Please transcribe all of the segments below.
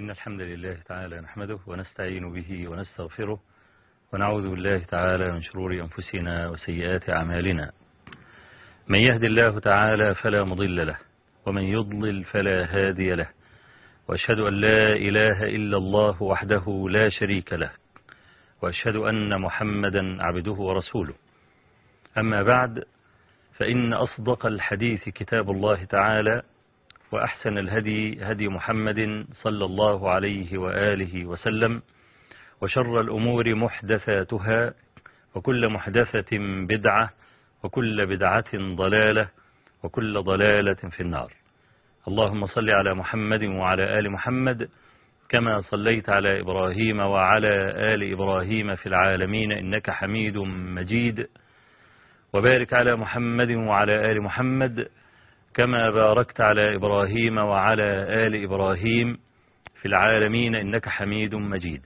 إن الحمد لله تعالى نحمده ونستعين به ونستغفره ونعوذ بالله تعالى من شرور أنفسنا وسيئات أعمالنا من يهد الله تعالى فلا مضل له ومن يضلل فلا هادي له وأشهد أن لا إله إلا الله وحده لا شريك له وأشهد أن محمدا عبده ورسوله أما بعد فإن أصدق الحديث كتاب الله تعالى وأحسن الهدي هدي محمد صلى الله عليه وآله وسلم وشر الأمور محدثاتها وكل محدثة بدعة وكل بدعة ضلالة وكل ضلالة في النار اللهم صل على محمد وعلى آل محمد كما صليت على إبراهيم وعلى آل إبراهيم في العالمين إنك حميد مجيد وبارك على محمد وعلى آل محمد كما باركت على إبراهيم وعلى آل إبراهيم في العالمين إنك حميد مجيد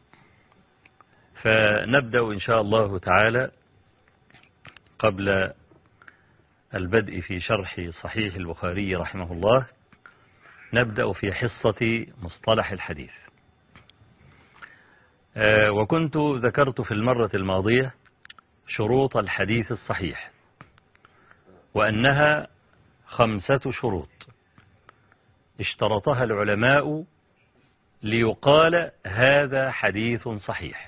فنبدأ إن شاء الله تعالى قبل البدء في شرح صحيح البخاري رحمه الله نبدأ في حصة مصطلح الحديث وكنت ذكرت في المرة الماضية شروط الحديث الصحيح وأنها خمسة شروط اشترطها العلماء ليقال هذا حديث صحيح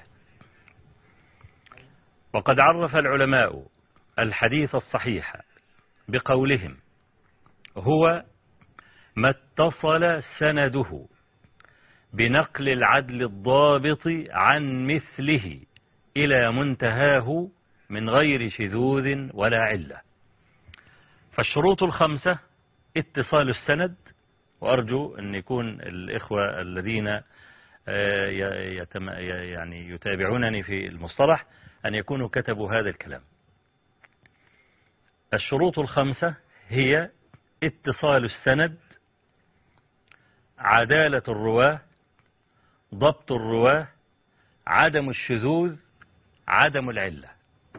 وقد عرف العلماء الحديث الصحيح بقولهم هو ما اتصل سنده بنقل العدل الضابط عن مثله إلى منتهاه من غير شذوذ ولا علة فالشروط الخمسة اتصال السند وأرجو أن يكون الإخوة الذين يعني يتابعونني في المصطلح أن يكونوا كتبوا هذا الكلام الشروط الخمسة هي اتصال السند عدالة الرواه ضبط الرواه عدم الشذوذ عدم العلة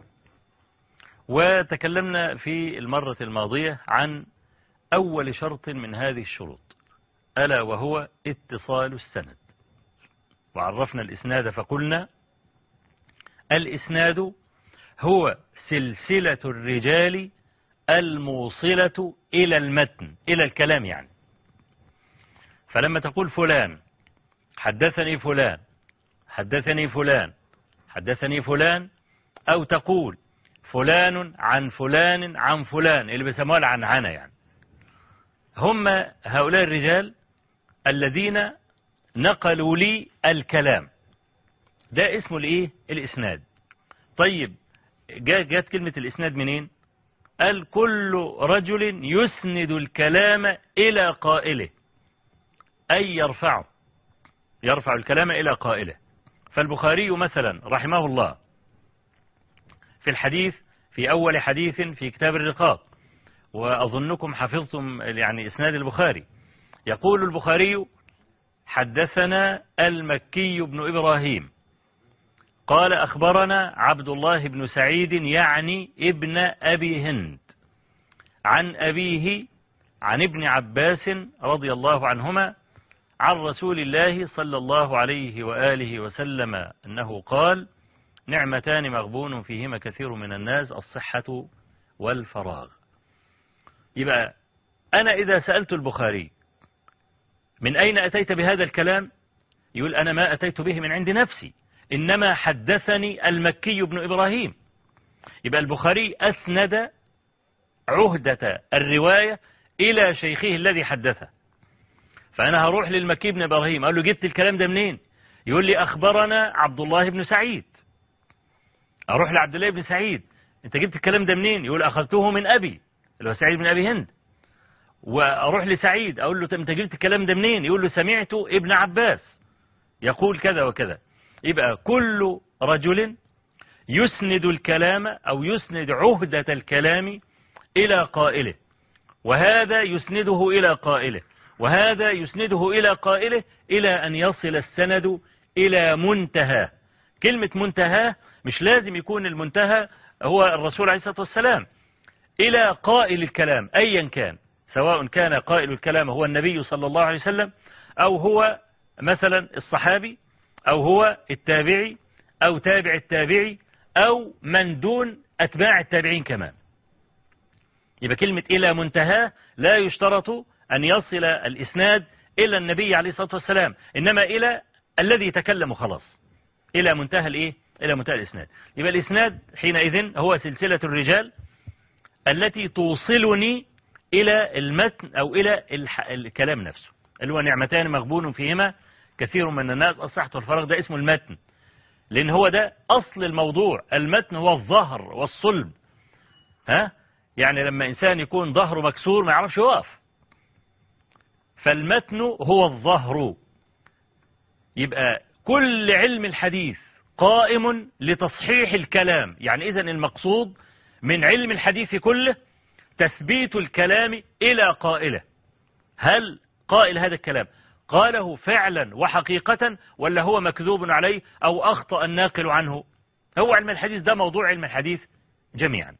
وتكلمنا في المرة الماضية عن أول شرط من هذه الشروط ألا وهو اتصال السند وعرفنا الإسناد فقلنا الإسناد هو سلسلة الرجال الموصلة إلى المتن إلى الكلام يعني فلما تقول فلان حدثني فلان حدثني فلان حدثني فلان أو تقول فلان عن فلان عن فلان اللي بيسموها العنعنة يعني هم هؤلاء الرجال الذين نقلوا لي الكلام ده اسمه الايه الاسناد طيب جاءت كلمة الاسناد منين قال كل رجل يسند الكلام الى قائله اي يرفعه يرفع الكلام الى قائله فالبخاري مثلا رحمه الله في الحديث في أول حديث في كتاب الرقاق وأظنكم حفظتم يعني إسناد البخاري يقول البخاري حدثنا المكي بن إبراهيم قال أخبرنا عبد الله بن سعيد يعني ابن أبي هند عن أبيه عن ابن عباس رضي الله عنهما عن رسول الله صلى الله عليه وآله وسلم أنه قال نعمتان مغبون فيهما كثير من الناس الصحة والفراغ يبقى أنا إذا سألت البخاري من أين أتيت بهذا الكلام يقول أنا ما أتيت به من عند نفسي إنما حدثني المكي بن إبراهيم يبقى البخاري أسند عهدة الرواية إلى شيخه الذي حدثه فأنا هروح للمكي بن إبراهيم أقول له جبت الكلام ده منين يقول لي أخبرنا عبد الله بن سعيد اروح لعبد الله بن سعيد انت جبت الكلام ده منين يقول اخذته من ابي اللي هو سعيد بن ابي هند واروح لسعيد اقول له انت جبت الكلام ده منين يقول له سمعت ابن عباس يقول كذا وكذا يبقى كل رجل يسند الكلام او يسند عهدة الكلام الى قائله وهذا يسنده الى قائله وهذا يسنده الى قائله الى ان يصل السند الى منتهى كلمة منتهى مش لازم يكون المنتهى هو الرسول عليه الصلاة والسلام إلى قائل الكلام أيا كان سواء كان قائل الكلام هو النبي صلى الله عليه وسلم أو هو مثلا الصحابي أو هو التابعي أو تابع التابعي أو من دون أتباع التابعين كمان يبقى كلمة إلى منتهى لا يشترط أن يصل الإسناد إلى النبي عليه الصلاة والسلام إنما إلى الذي يتكلم خلاص إلى منتهى الإيه إلى منتهى الإسناد يبقى الإسناد حينئذ هو سلسلة الرجال التي توصلني إلى المتن أو إلى الكلام نفسه اللي هو نعمتان مغبون فيهما كثير من الناس الصحة والفراغ ده اسمه المتن لأن هو ده أصل الموضوع المتن هو الظهر والصلب ها يعني لما إنسان يكون ظهره مكسور ما يعرفش يقف فالمتن هو الظهر يبقى كل علم الحديث قائم لتصحيح الكلام يعني إذا المقصود من علم الحديث كله تثبيت الكلام إلى قائله هل قائل هذا الكلام قاله فعلا وحقيقة ولا هو مكذوب عليه أو أخطأ الناقل عنه هو علم الحديث ده موضوع علم الحديث جميعا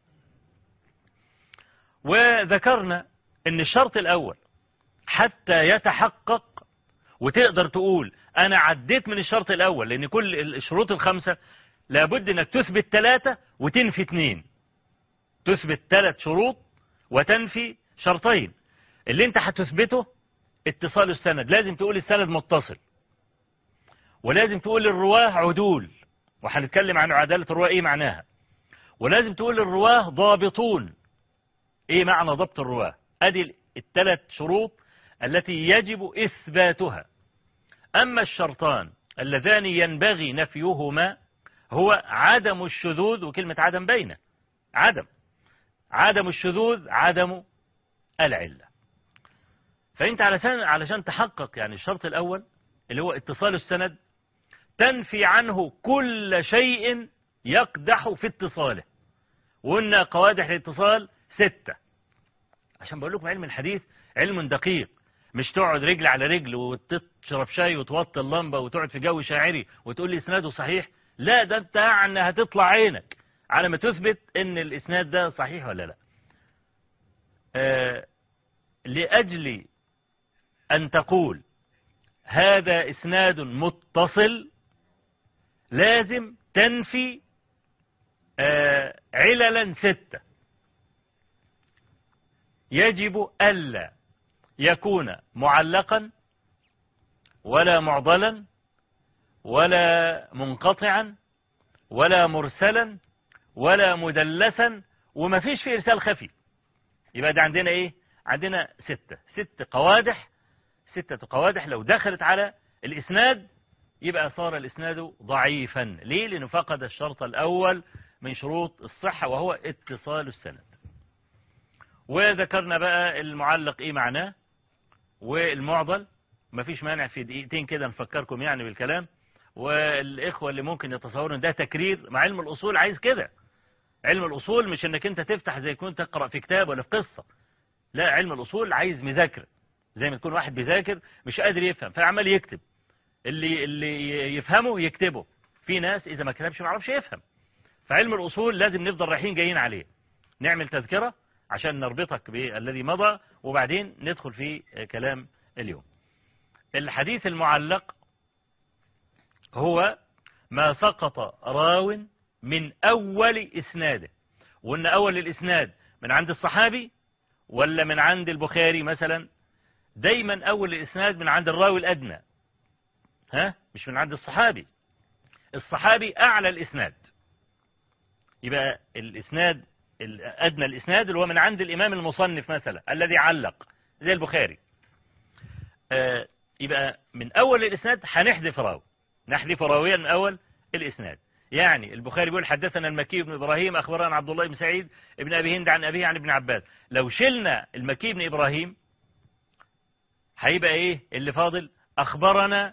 وذكرنا ان الشرط الأول حتى يتحقق وتقدر تقول أنا عديت من الشرط الأول لأن كل الشروط الخمسة لابد أنك تثبت ثلاثة وتنفي اثنين تثبت ثلاث شروط وتنفي شرطين اللي انت هتثبته اتصال السند لازم تقول السند متصل ولازم تقول الرواه عدول وهنتكلم عن عدالة الرواه ايه معناها ولازم تقول الرواه ضابطون ايه معنى ضبط الرواه ادي الثلاث شروط التي يجب اثباتها اما الشرطان اللذان ينبغي نفيهما هو عدم الشذوذ وكلمة عدم بينه عدم عدم الشذوذ عدم العلة فانت علشان علشان تحقق يعني الشرط الاول اللي هو اتصال السند تنفي عنه كل شيء يقدح في اتصاله وقلنا قوادح الاتصال ستة عشان بقول لكم علم الحديث علم دقيق مش تقعد رجل على رجل وتشرب شاي وتوطي اللمبة وتقعد في جو شاعري وتقول لي اسناده صحيح لا ده انت يعني هتطلع عينك على ما تثبت ان الاسناد ده صحيح ولا لا آه لأجل أن تقول هذا إسناد متصل لازم تنفي آه عللا ستة يجب ألا يكون معلقا ولا معضلا ولا منقطعا ولا مرسلا ولا مدلسا وما فيش في إرسال خفي يبقى ده عندنا إيه عندنا ستة ست قوادح ستة قوادح لو دخلت على الإسناد يبقى صار الإسناد ضعيفا ليه لأنه فقد الشرط الأول من شروط الصحة وهو اتصال السند وذكرنا بقى المعلق إيه معناه والمعضل مفيش مانع في دقيقتين كده نفكركم يعني بالكلام والإخوة اللي ممكن يتصوروا ان ده تكرير مع علم الأصول عايز كده علم الأصول مش انك انت تفتح زي كنت تقرأ في كتاب ولا في قصة لا علم الأصول عايز مذاكرة زي ما تكون واحد بيذاكر مش قادر يفهم فعمال يكتب اللي اللي يفهمه يكتبه في ناس إذا ما كتبش ما يعرفش يفهم فعلم الأصول لازم نفضل رايحين جايين عليه نعمل تذكرة عشان نربطك بالذي مضى وبعدين ندخل في كلام اليوم الحديث المعلق هو ما سقط راو من أول إسناده وأن أول الإسناد من عند الصحابي ولا من عند البخاري مثلا دايما أول الإسناد من عند الراوي الأدنى ها مش من عند الصحابي الصحابي أعلى الإسناد يبقى الإسناد الأدنى الإسناد اللي هو من عند الإمام المصنف مثلا الذي علق زي البخاري آه يبقى من أول الإسناد هنحذف راوي نحذف راويا من أول الإسناد يعني البخاري بيقول حدثنا المكي بن إبراهيم أخبرنا عبد الله بن سعيد ابن أبي هند عن أبيه عن ابن عباس لو شلنا المكي بن إبراهيم هيبقى إيه اللي فاضل أخبرنا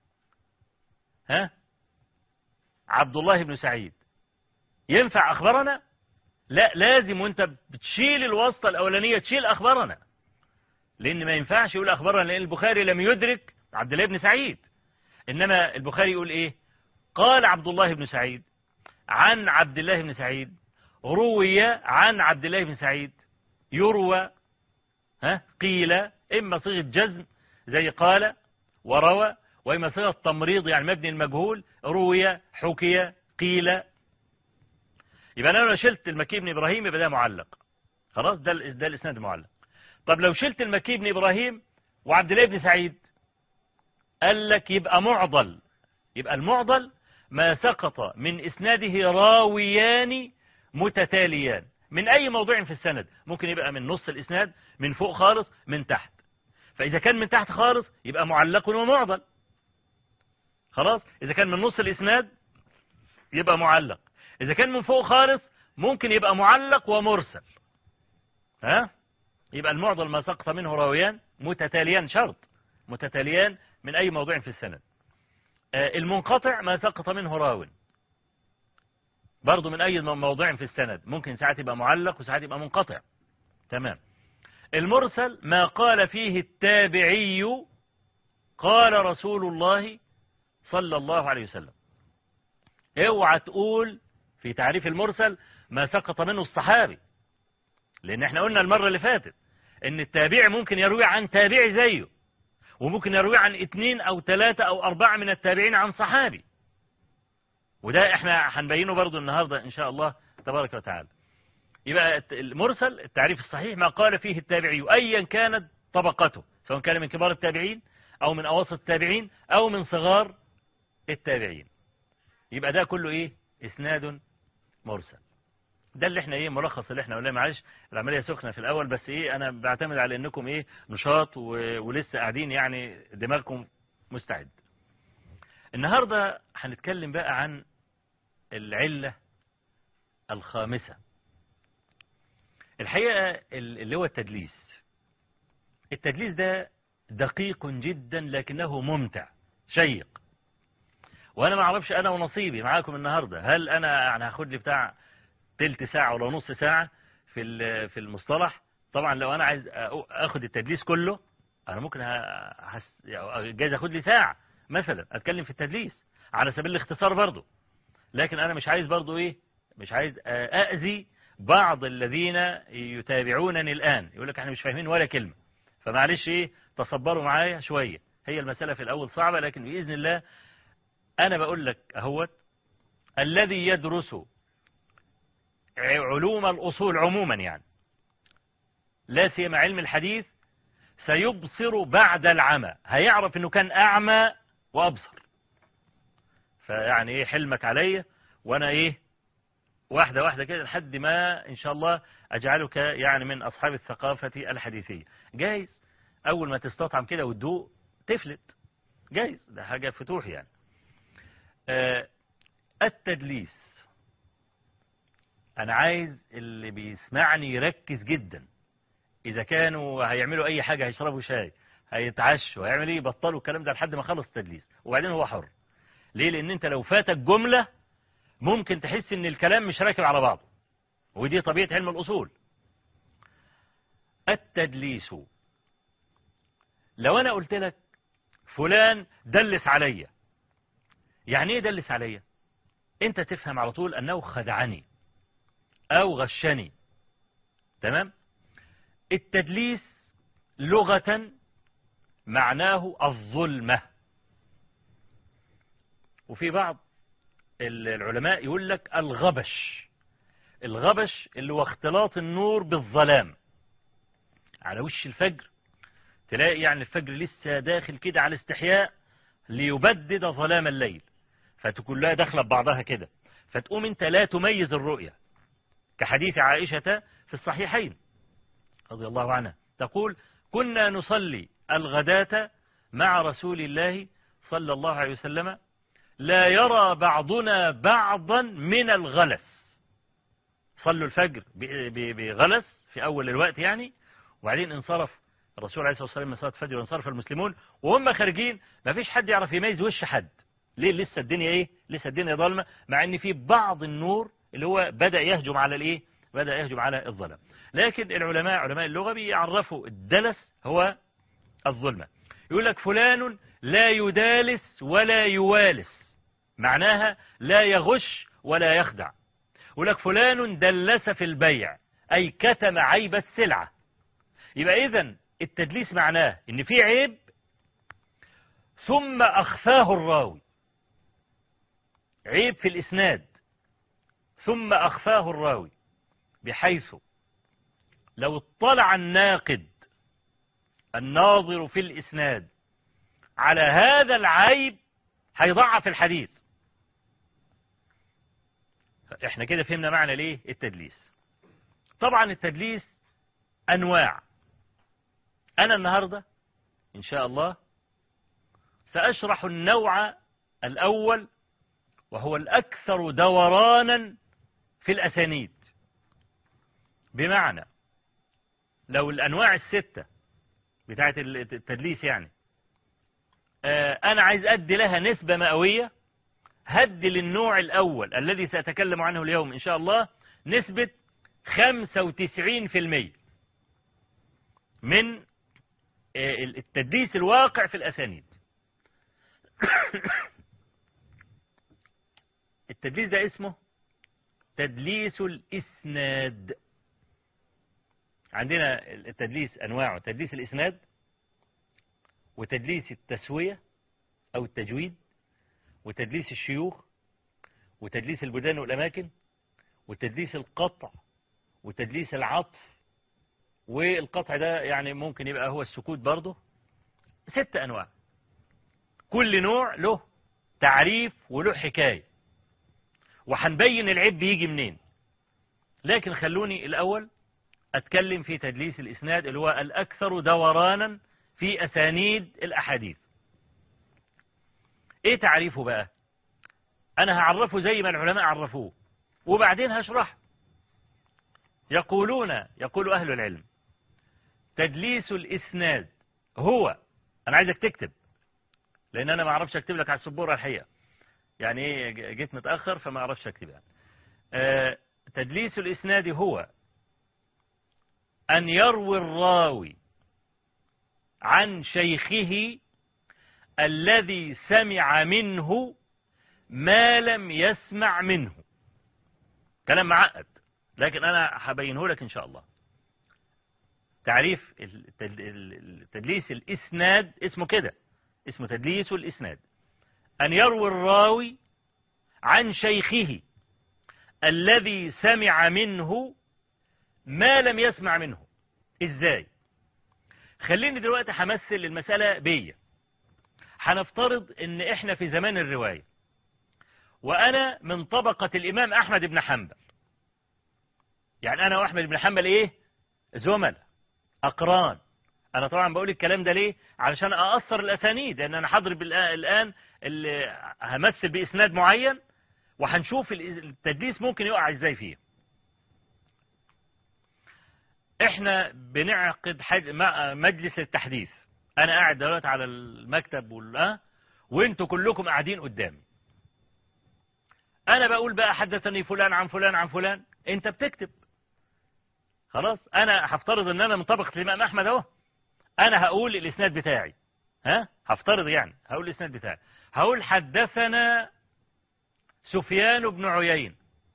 ها عبد الله بن سعيد ينفع أخبرنا لا لازم وانت بتشيل الواسطة الأولانية تشيل أخبرنا لأن ما ينفعش يقول أخبرنا لأن البخاري لم يدرك عبد الله بن سعيد إنما البخاري يقول إيه قال عبد الله بن سعيد عن عبد الله بن سعيد روي عن عبد الله بن سعيد يروى ها قيل إما صيغة جزم زي قال وروى وإما صيغة تمريض يعني مبني المجهول روي حكي قيل يبقى أنا لو شلت المكي بن إبراهيم يبقى ده معلق خلاص ده ده الإسناد المعلق طب لو شلت المكي بن إبراهيم وعبد الله بن سعيد قال لك يبقى معضل يبقى المعضل ما سقط من إسناده راويان متتاليان من أي موضوع في السند ممكن يبقى من نص الإسناد من فوق خالص من تحت فإذا كان من تحت خالص يبقى معلق ومعضل خلاص إذا كان من نص الإسناد يبقى معلق إذا كان من فوق خالص ممكن يبقى معلق ومرسل ها يبقى المعضل ما سقط منه راويان متتاليان شرط متتاليان من أي موضوع في السند المنقطع ما سقط منه راو برضه من أي موضوع في السند ممكن ساعات يبقى معلق وساعات يبقى منقطع تمام المرسل ما قال فيه التابعي قال رسول الله صلى الله عليه وسلم اوعى تقول في تعريف المرسل ما سقط منه الصحابي لان احنا قلنا المرة اللي فاتت ان التابعي ممكن يروي عن تابعي زيه وممكن يروي عن اثنين او ثلاثة او اربعة من التابعين عن صحابي وده احنا هنبينه برضو النهاردة ان شاء الله تبارك وتعالى يبقى المرسل التعريف الصحيح ما قال فيه التابعي ايا كانت طبقته سواء كان من كبار التابعين او من اواسط التابعين او من صغار التابعين يبقى ده كله ايه اسناد مرسل ده اللي احنا ايه ملخص اللي احنا قلناه معلش العمليه سخنه في الاول بس ايه انا بعتمد على انكم ايه نشاط و... ولسه قاعدين يعني دماغكم مستعد النهارده هنتكلم بقى عن العله الخامسه الحقيقه اللي هو التدليس التدليس ده دقيق جدا لكنه ممتع شيق وانا ما اعرفش انا ونصيبي معاكم النهارده هل انا يعني هاخد لي بتاع تلت ساعة ولا نص ساعة في في المصطلح طبعا لو انا عايز اخد التدليس كله انا ممكن هس... جايز اخد لي ساعة مثلا اتكلم في التدليس على سبيل الاختصار برضو لكن انا مش عايز برضو ايه مش عايز اذي بعض الذين يتابعونني الان يقول لك احنا مش فاهمين ولا كلمة فمعلش ايه تصبروا معايا شوية هي المسألة في الاول صعبة لكن باذن الله انا بقول لك اهوت الذي يدرس علوم الأصول عموما يعني لا سيما علم الحديث سيبصر بعد العمى هيعرف انه كان اعمى وابصر فيعني ايه حلمك عليا وانا ايه واحدة واحدة كده لحد ما ان شاء الله اجعلك يعني من اصحاب الثقافة الحديثية جايز اول ما تستطعم كده وتدوق تفلت جايز ده حاجة فتوح يعني آه التدليس انا عايز اللي بيسمعني يركز جدا اذا كانوا هيعملوا اي حاجة هيشربوا شاي هيتعشوا هيعمل ايه يبطلوا الكلام ده لحد ما خلص التدليس وبعدين هو حر ليه لان انت لو فاتك جملة ممكن تحس ان الكلام مش راكب على بعضه ودي طبيعة علم الاصول التدليس لو انا قلت لك فلان دلس عليا يعني ايه دلس عليا انت تفهم على طول انه خدعني أو غشني تمام التدليس لغة معناه الظلمة وفي بعض العلماء يقول لك الغبش الغبش اللي هو اختلاط النور بالظلام على وش الفجر تلاقي يعني الفجر لسه داخل كده على استحياء ليبدد ظلام الليل فتكون لها داخله ببعضها كده فتقوم انت لا تميز الرؤية كحديث عائشة في الصحيحين رضي الله عنها تقول كنا نصلي الغداة مع رسول الله صلى الله عليه وسلم لا يرى بعضنا بعضا من الغلس صلوا الفجر بغلس في أول الوقت يعني وبعدين انصرف الرسول عليه الصلاة والسلام من صلاة الفجر وانصرف المسلمون وهم خارجين ما فيش حد يعرف يميز وش حد ليه لسه الدنيا ايه لسه الدنيا ظلمة مع ان في بعض النور اللي هو بدأ يهجم على الايه بدأ يهجم على الظلام لكن العلماء علماء اللغة بيعرفوا الدلس هو الظلمة يقول لك فلان لا يدالس ولا يوالس معناها لا يغش ولا يخدع يقول لك فلان دلس في البيع أي كتم عيب السلعة يبقى إذن التدليس معناه إن في عيب ثم أخفاه الراوي عيب في الإسناد ثم أخفاه الراوي بحيث لو اطلع الناقد الناظر في الإسناد على هذا العيب هيضعف الحديث احنا كده فهمنا معنى ليه التدليس طبعا التدليس أنواع أنا النهاردة إن شاء الله سأشرح النوع الأول وهو الأكثر دورانا في الأسانيد بمعنى لو الأنواع الستة بتاعت التدليس يعني أنا عايز أدي لها نسبة مئوية هدي للنوع الأول الذي سأتكلم عنه اليوم إن شاء الله نسبة 95% من التدليس الواقع في الأسانيد التدليس ده اسمه تدليس الإسناد عندنا التدليس أنواعه تدليس الإسناد وتدليس التسوية أو التجويد وتدليس الشيوخ وتدليس البلدان والأماكن وتدليس القطع وتدليس العطف والقطع ده يعني ممكن يبقى هو السكوت برضه ست أنواع كل نوع له تعريف وله حكاية وهنبين العيب بيجي منين لكن خلوني الأول أتكلم في تدليس الإسناد اللي هو الأكثر دورانا في أسانيد الأحاديث إيه تعريفه بقى أنا هعرفه زي ما العلماء عرفوه وبعدين هشرح يقولون يقول أهل العلم تدليس الإسناد هو أنا عايزك تكتب لأن أنا ما أعرفش أكتب لك على السبورة الحقيقة يعني إيه جيت متأخر فما أعرفش أكتب يعني. أه تدليس الإسناد هو أن يروي الراوي عن شيخه الذي سمع منه ما لم يسمع منه كلام معقد لكن أنا هبينه لك إن شاء الله تعريف تدليس الإسناد اسمه كده اسمه تدليس الإسناد أن يروي الراوي عن شيخه الذي سمع منه ما لم يسمع منه ازاي خليني دلوقتي همثل المسألة بيا هنفترض ان احنا في زمان الرواية وانا من طبقة الامام احمد بن حنبل يعني انا واحمد بن حنبل ايه زملاء اقران انا طبعا بقول الكلام ده ليه علشان اقصر الاسانيد لان انا هضرب الان اللي همثل باسناد معين وهنشوف التدليس ممكن يقع ازاي فيه احنا بنعقد مجلس التحديث انا قاعد دلوقتي على المكتب وال وانتوا كلكم قاعدين قدامي انا بقول بقى حدثني فلان عن فلان عن فلان انت بتكتب خلاص انا هفترض ان انا من طبقه الامام احمد اهو انا هقول الاسناد بتاعي ها هفترض يعني هقول الاسناد بتاعي هقول حدثنا سفيان بن عيين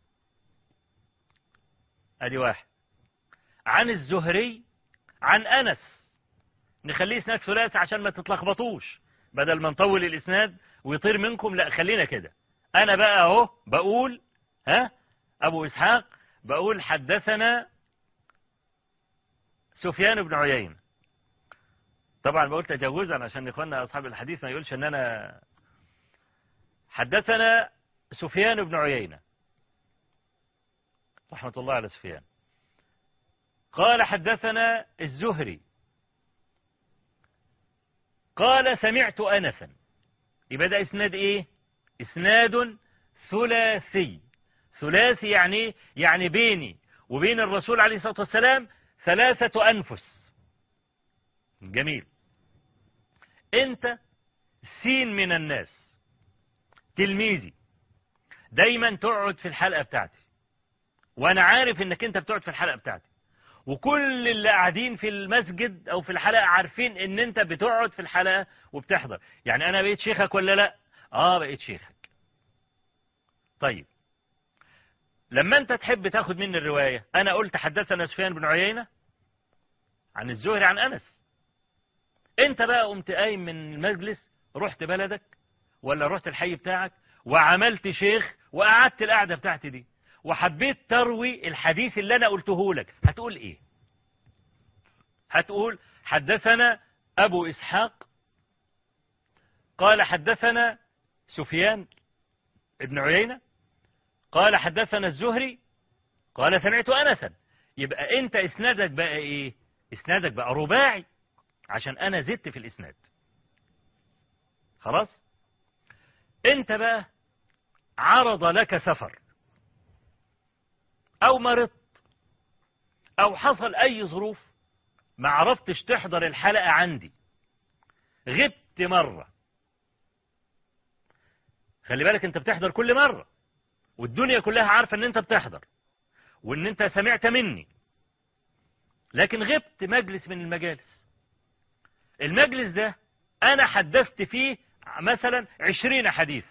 ادي واحد عن الزهري عن أنس نخليه إسناد ثلاثي عشان ما تتلخبطوش بدل ما نطول الإسناد ويطير منكم لا خلينا كده أنا بقى أهو بقول ها أبو إسحاق بقول حدثنا سفيان بن عيين طبعا بقول تجاوزا عشان إخواننا أصحاب الحديث ما يقولش أن أنا حدثنا سفيان بن عيينة رحمة الله على سفيان قال حدثنا الزهري قال سمعت أنسا يبقى ده إسناد إيه إسناد ثلاثي ثلاثي يعني يعني بيني وبين الرسول عليه الصلاة والسلام ثلاثة أنفس جميل أنت سين من الناس تلميذي دايما تقعد في الحلقة بتاعتي وأنا عارف إنك أنت بتقعد في الحلقة بتاعتي وكل اللي قاعدين في المسجد او في الحلقة عارفين ان انت بتقعد في الحلقة وبتحضر يعني انا بقيت شيخك ولا لا اه بقيت شيخك طيب لما انت تحب تاخد مني الرواية انا قلت حدثنا سفيان بن عيينة عن الزهري عن انس انت بقى قمت قايم من المجلس رحت بلدك ولا رحت الحي بتاعك وعملت شيخ وقعدت القعدة بتاعتي دي وحبيت تروي الحديث اللي انا قلته لك هتقول ايه هتقول حدثنا ابو اسحاق قال حدثنا سفيان ابن عيينة قال حدثنا الزهري قال سمعت انسا يبقى انت اسنادك بقى ايه اسنادك بقى رباعي عشان انا زدت في الاسناد خلاص انت بقى عرض لك سفر او مرضت او حصل اي ظروف ما عرفتش تحضر الحلقة عندي غبت مرة خلي بالك انت بتحضر كل مرة والدنيا كلها عارفة ان انت بتحضر وان انت سمعت مني لكن غبت مجلس من المجالس المجلس ده انا حدثت فيه مثلا عشرين حديث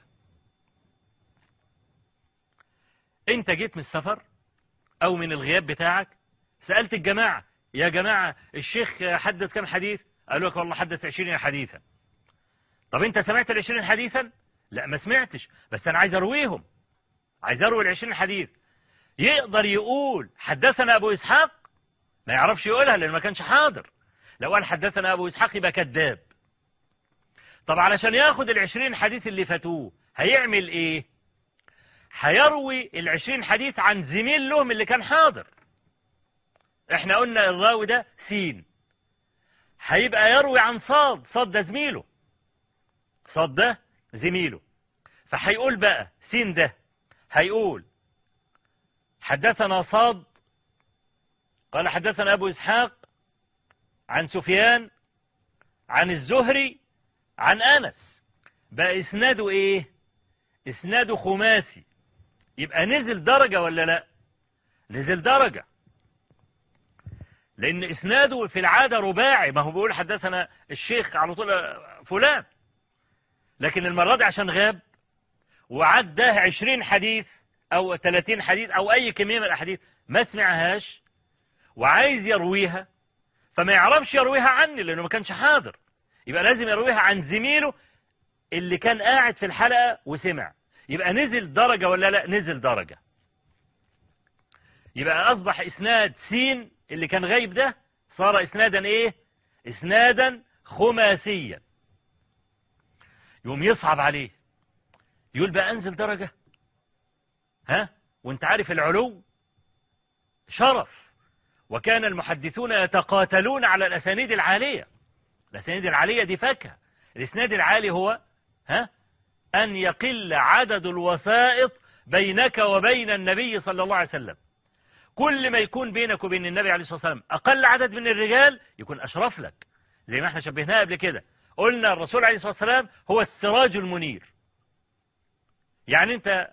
انت جيت من السفر او من الغياب بتاعك سألت الجماعة يا جماعة الشيخ حدث كم حديث قالوا لك والله حدث عشرين حديثا طب انت سمعت العشرين حديثا لا ما سمعتش بس انا عايز ارويهم عايز اروي العشرين حديث يقدر يقول حدثنا ابو اسحاق ما يعرفش يقولها لانه ما كانش حاضر لو قال حدثنا ابو اسحاق يبقى كذاب طب علشان ياخد العشرين حديث اللي فاتوه هيعمل ايه هيروي العشرين حديث عن زميل لهم اللي كان حاضر احنا قلنا الراوي ده سين هيبقى يروي عن صاد صاد ده زميله صاد ده زميله فهيقول بقى سين ده هيقول حدثنا صاد قال حدثنا أبو إسحاق عن سفيان عن الزهري عن أنس بقى إسناده إيه إسناده خماسي يبقى نزل درجة ولا لا نزل درجة لأن إسناده في العادة رباعي ما هو بيقول حدثنا الشيخ على طول فلان لكن المرة دي عشان غاب وعداه عشرين حديث أو ثلاثين حديث أو أي كمية من الأحاديث ما سمعهاش وعايز يرويها فما يعرفش يرويها عني لأنه ما كانش حاضر يبقى لازم يرويها عن زميله اللي كان قاعد في الحلقة وسمع يبقى نزل درجة ولا لا نزل درجة يبقى أصبح إسناد سين اللي كان غايب ده صار إسنادا إيه إسنادا خماسيا يوم يصعب عليه يقول بقى أنزل درجة ها وانت عارف العلو شرف وكان المحدثون يتقاتلون على الأسانيد العالية الأسانيد العالية دي فاكهة الإسناد العالي هو ها أن يقل عدد الوسائط بينك وبين النبي صلى الله عليه وسلم كل ما يكون بينك وبين النبي عليه الصلاة والسلام أقل عدد من الرجال يكون أشرف لك زي ما احنا شبهناها قبل كده قلنا الرسول عليه الصلاة والسلام هو السراج المنير يعني انت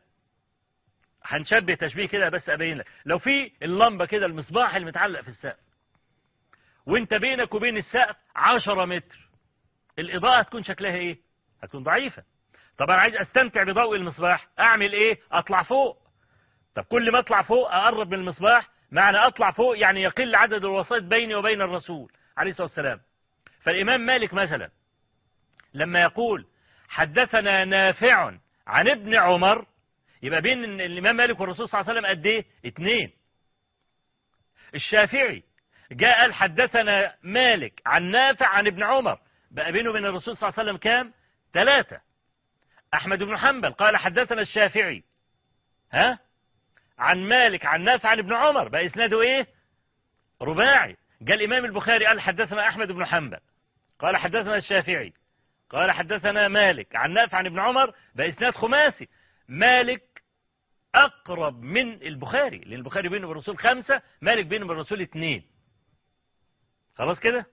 هنشبه تشبيه كده بس أبين لك لو في اللمبة كده المصباح المتعلق في السقف وانت بينك وبين السقف عشرة متر الإضاءة هتكون شكلها ايه هتكون ضعيفة طب انا عايز استمتع بضوء المصباح اعمل ايه اطلع فوق طب كل ما اطلع فوق اقرب من المصباح معنى اطلع فوق يعني يقل عدد الوسائط بيني وبين الرسول عليه الصلاة والسلام فالامام مالك مثلا لما يقول حدثنا نافع عن ابن عمر يبقى بين الامام مالك والرسول صلى الله عليه وسلم قد ايه اتنين الشافعي جاء قال حدثنا مالك عن نافع عن ابن عمر بقى بينه وبين الرسول صلى الله عليه وسلم كام ثلاثة أحمد بن حنبل قال حدثنا الشافعي ها عن مالك عن نافع عن ابن عمر بقى إسناده إيه رباعي جاء الإمام البخاري قال حدثنا أحمد بن حنبل قال حدثنا الشافعي قال حدثنا مالك عن نافع عن ابن عمر بقى إسناد خماسي مالك أقرب من البخاري لأن البخاري بينه وبين الرسول خمسة مالك بينه وبين الرسول اثنين خلاص كده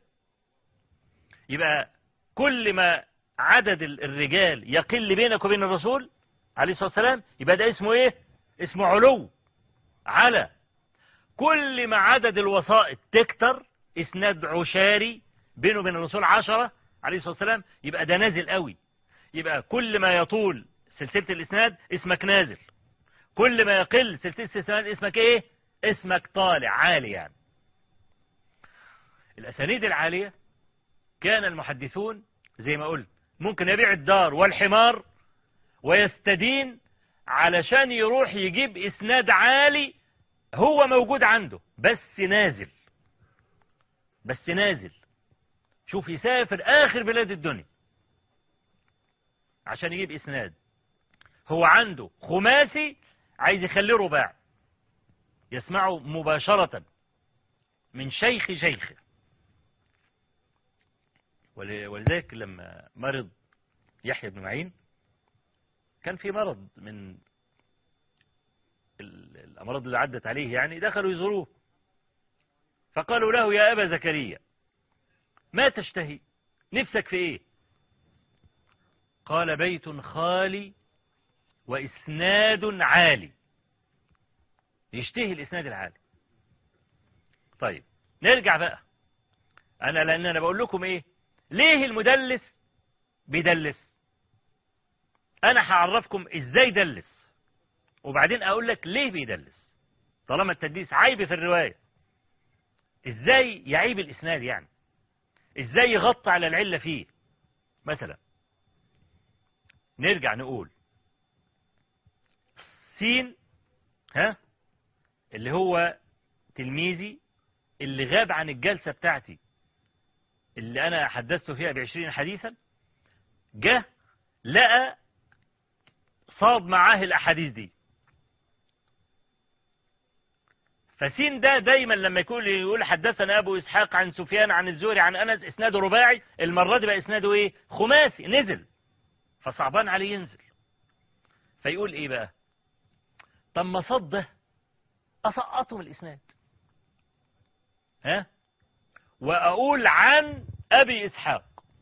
يبقى كل ما عدد الرجال يقل بينك وبين الرسول عليه الصلاة والسلام يبقى ده اسمه ايه اسمه علو على كل ما عدد الوسائط تكتر اسناد عشاري بينه وبين الرسول عشرة عليه الصلاة والسلام يبقى ده نازل قوي يبقى كل ما يطول سلسلة الاسناد اسمك نازل كل ما يقل سلسلة الاسناد اسمك ايه اسمك طالع عالي يعني الاسانيد العالية كان المحدثون زي ما قلت ممكن يبيع الدار والحمار ويستدين علشان يروح يجيب إسناد عالي هو موجود عنده بس نازل بس نازل شوف يسافر آخر بلاد الدنيا عشان يجيب إسناد هو عنده خماسي عايز يخليه رباع يسمعه مباشرة من شيخ شيخه ولذلك لما مرض يحيى بن معين كان في مرض من الأمراض اللي عدت عليه يعني دخلوا يزوروه فقالوا له يا أبا زكريا ما تشتهي نفسك في إيه قال بيت خالي وإسناد عالي يشتهي الإسناد العالي طيب نرجع بقى أنا لأن أنا بقول لكم إيه ليه المدلس بيدلس أنا هعرفكم إزاي دلس وبعدين أقول لك ليه بيدلس طالما التدليس عيب في الرواية إزاي يعيب الإسناد يعني إزاي يغطي على العلة فيه مثلا نرجع نقول سين ها اللي هو تلميذي اللي غاب عن الجلسة بتاعتي اللي أنا حدثته فيها بعشرين حديثا جه لقى صاد معاه الأحاديث دي فسين ده دايما لما يكون يقول حدثنا أبو إسحاق عن سفيان عن الزهري عن أنس إسناده رباعي المرة دي بقى إسناده إيه خماسي نزل فصعبان عليه ينزل فيقول إيه بقى طب ما صد ده أسقطهم الإسناد ها وأقول عن أبي إسحاق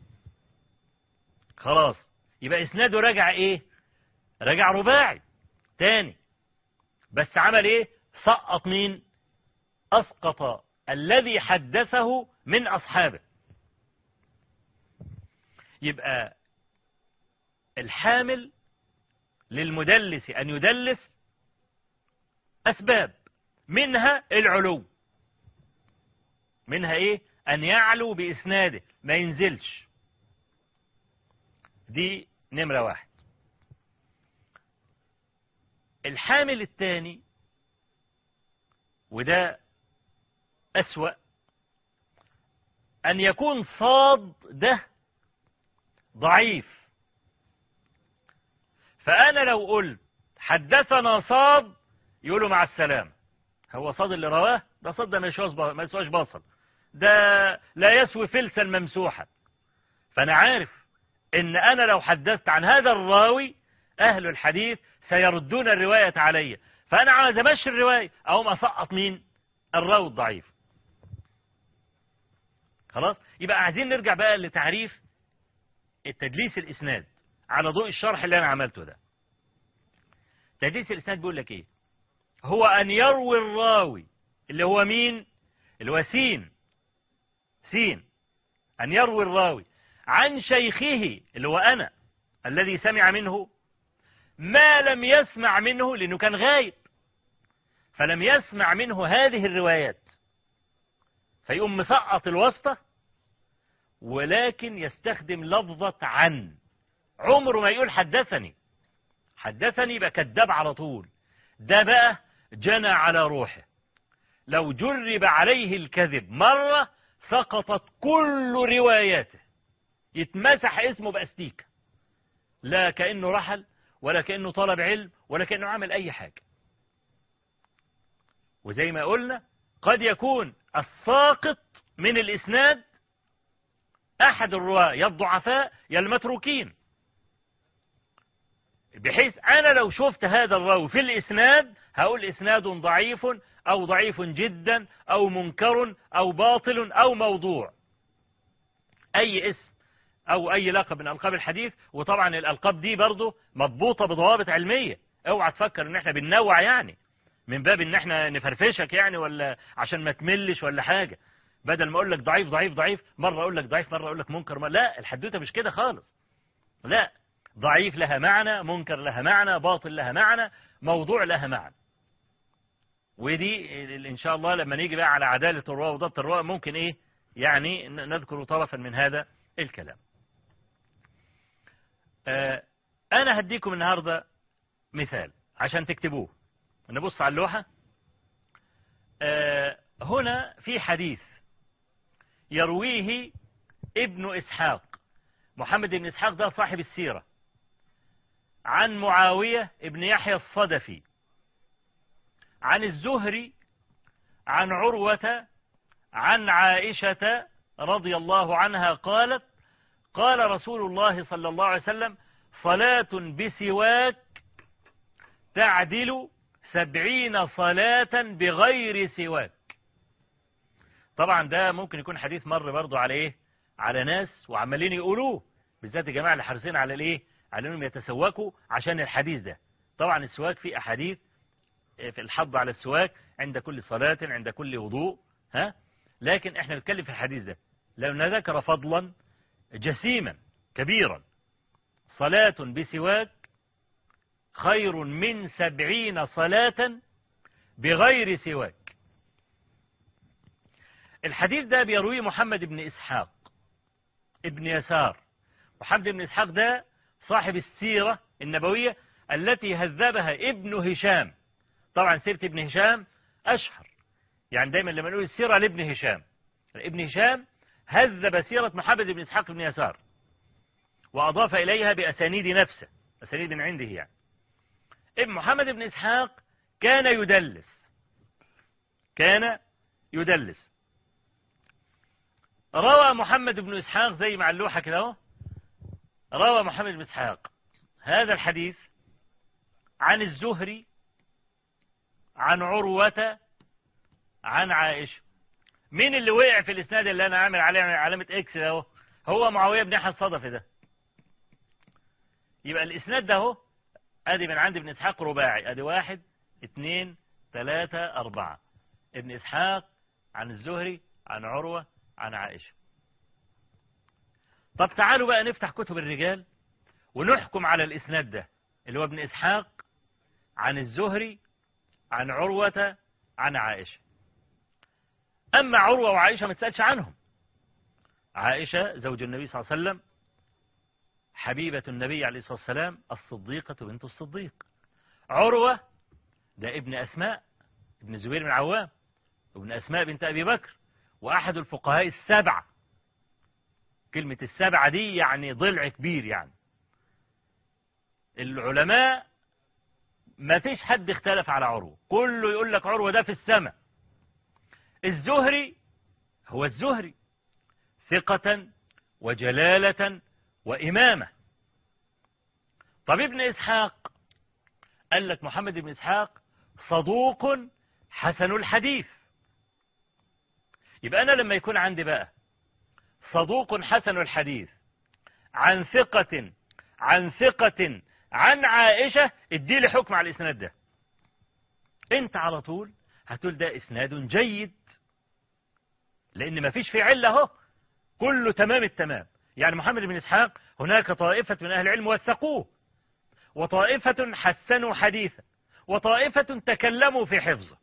خلاص يبقى إسناده رجع إيه رجع رباعي تاني بس عمل إيه سقط مين أسقط الذي حدثه من أصحابه يبقى الحامل للمدلس أن يدلس أسباب منها العلو منها إيه أن يعلو بإسناده ما ينزلش دي نمرة واحد الحامل الثاني وده أسوأ أن يكون صاد ده ضعيف فأنا لو قلت حدثنا صاد يقولوا مع السلام هو صاد اللي رواه ده صاد ده ما يسواش بصل ده لا يسوي فلسا ممسوحا فأنا عارف إن أنا لو حدثت عن هذا الراوي أهل الحديث سيردون الرواية علي فأنا عايز أمشي الرواية أقوم أسقط مين الراوي الضعيف خلاص يبقى عايزين نرجع بقى لتعريف التدليس الإسناد على ضوء الشرح اللي أنا عملته ده تدليس الإسناد بيقول لك إيه هو أن يروي الراوي اللي هو مين اللي هو سين سين أن يروي الراوي عن شيخه اللي هو أنا الذي سمع منه ما لم يسمع منه لأنه كان غايب فلم يسمع منه هذه الروايات فيقوم مسقط الواسطة ولكن يستخدم لفظة عن عمره ما يقول حدثني حدثني يبقى كذاب على طول ده بقى جنى على روحه لو جرب عليه الكذب مرة سقطت كل رواياته يتمسح اسمه بأستيكة لا كأنه رحل ولا كأنه طلب علم ولا كأنه عمل أي حاجة وزي ما قلنا قد يكون الساقط من الإسناد أحد الرواة يا الضعفاء يا المتروكين بحيث أنا لو شفت هذا الراوي في الإسناد هقول إسناد ضعيف أو ضعيف جدا أو منكر أو باطل أو موضوع أي اسم أو أي لقب من ألقاب الحديث وطبعا الألقاب دي برضه مضبوطة بضوابط علمية اوعى تفكر ان احنا بننوع يعني من باب ان احنا نفرفشك يعني ولا عشان ما تملش ولا حاجة بدل ما اقول لك ضعيف ضعيف ضعيف مرة اقول لك ضعيف مرة اقول لك منكر مرة لا الحدوتة مش كده خالص لا ضعيف لها معنى منكر لها معنى باطل لها معنى موضوع لها معنى ودي ان شاء الله لما نيجي بقى على عدالة الرواة وضبط الرواة ممكن ايه يعني نذكر طرفا من هذا الكلام آه أنا هديكم النهاردة مثال عشان تكتبوه نبص على اللوحة آه هنا في حديث يرويه ابن إسحاق محمد بن إسحاق ده صاحب السيرة عن معاوية ابن يحيى الصدفي عن الزهري عن عروة عن عائشة رضي الله عنها قالت قال رسول الله صلى الله عليه وسلم صلاة بسواك تعدل سبعين صلاة بغير سواك طبعا ده ممكن يكون حديث مر برضو على ايه على ناس وعمالين يقولوه بالذات الجماعة اللي حريصين على الايه على انهم يتسوكوا عشان الحديث ده طبعا السواك فيه احاديث في الحض على السواك عند كل صلاة عند كل وضوء ها لكن احنا بنتكلم في الحديث ده لأن ذكر فضلا جسيما كبيرا صلاة بسواك خير من سبعين صلاة بغير سواك الحديث ده بيرويه محمد بن إسحاق ابن يسار محمد بن إسحاق ده صاحب السيرة النبوية التي هذبها ابن هشام طبعا سيرة ابن هشام أشهر يعني دايما لما نقول السيرة لابن هشام ابن هشام هذب سيرة محمد بن إسحاق بن يسار وأضاف إليها بأسانيد نفسه أسانيد من عنده يعني ابن محمد بن إسحاق كان يدلس كان يدلس روى محمد بن إسحاق زي مع اللوحة كده اهو روى محمد بن إسحاق هذا الحديث عن الزهري عن عروة عن عائشة مين اللي وقع في الإسناد اللي أنا عامل عليه علامة إكس ده اهو هو معاوية بن يحيى الصدفي ده يبقى الإسناد ده اهو أدي من عند ابن إسحاق رباعي أدي واحد اثنين ثلاثة أربعة ابن إسحاق عن الزهري عن عروة عن عائشة طب تعالوا بقى نفتح كتب الرجال ونحكم على الإسناد ده اللي هو ابن إسحاق عن الزهري عن عروة عن عائشة أما عروة وعائشة ما تسألش عنهم عائشة زوج النبي صلى الله عليه وسلم حبيبة النبي عليه الصلاة والسلام الصديقة بنت الصديق عروة ده ابن أسماء ابن زبير بن عوام وابن أسماء بنت أبي بكر وأحد الفقهاء السبعة كلمة السبعة دي يعني ضلع كبير يعني العلماء ما فيش حد اختلف على عروة كله يقول لك عروة ده في السماء الزهري هو الزهري ثقة وجلالة وإمامة طب ابن إسحاق قال لك محمد بن إسحاق صدوق حسن الحديث يبقى أنا لما يكون عندي بقى صدوق حسن الحديث عن ثقة عن ثقة عن عائشة ادي لي حكم على الإسناد ده انت على طول هتقول ده إسناد جيد لأن ما فيش فيه علة اهو كله تمام التمام يعني محمد بن إسحاق هناك طائفة من أهل العلم وثقوه وطائفة حسنوا حديثا وطائفة تكلموا في حفظه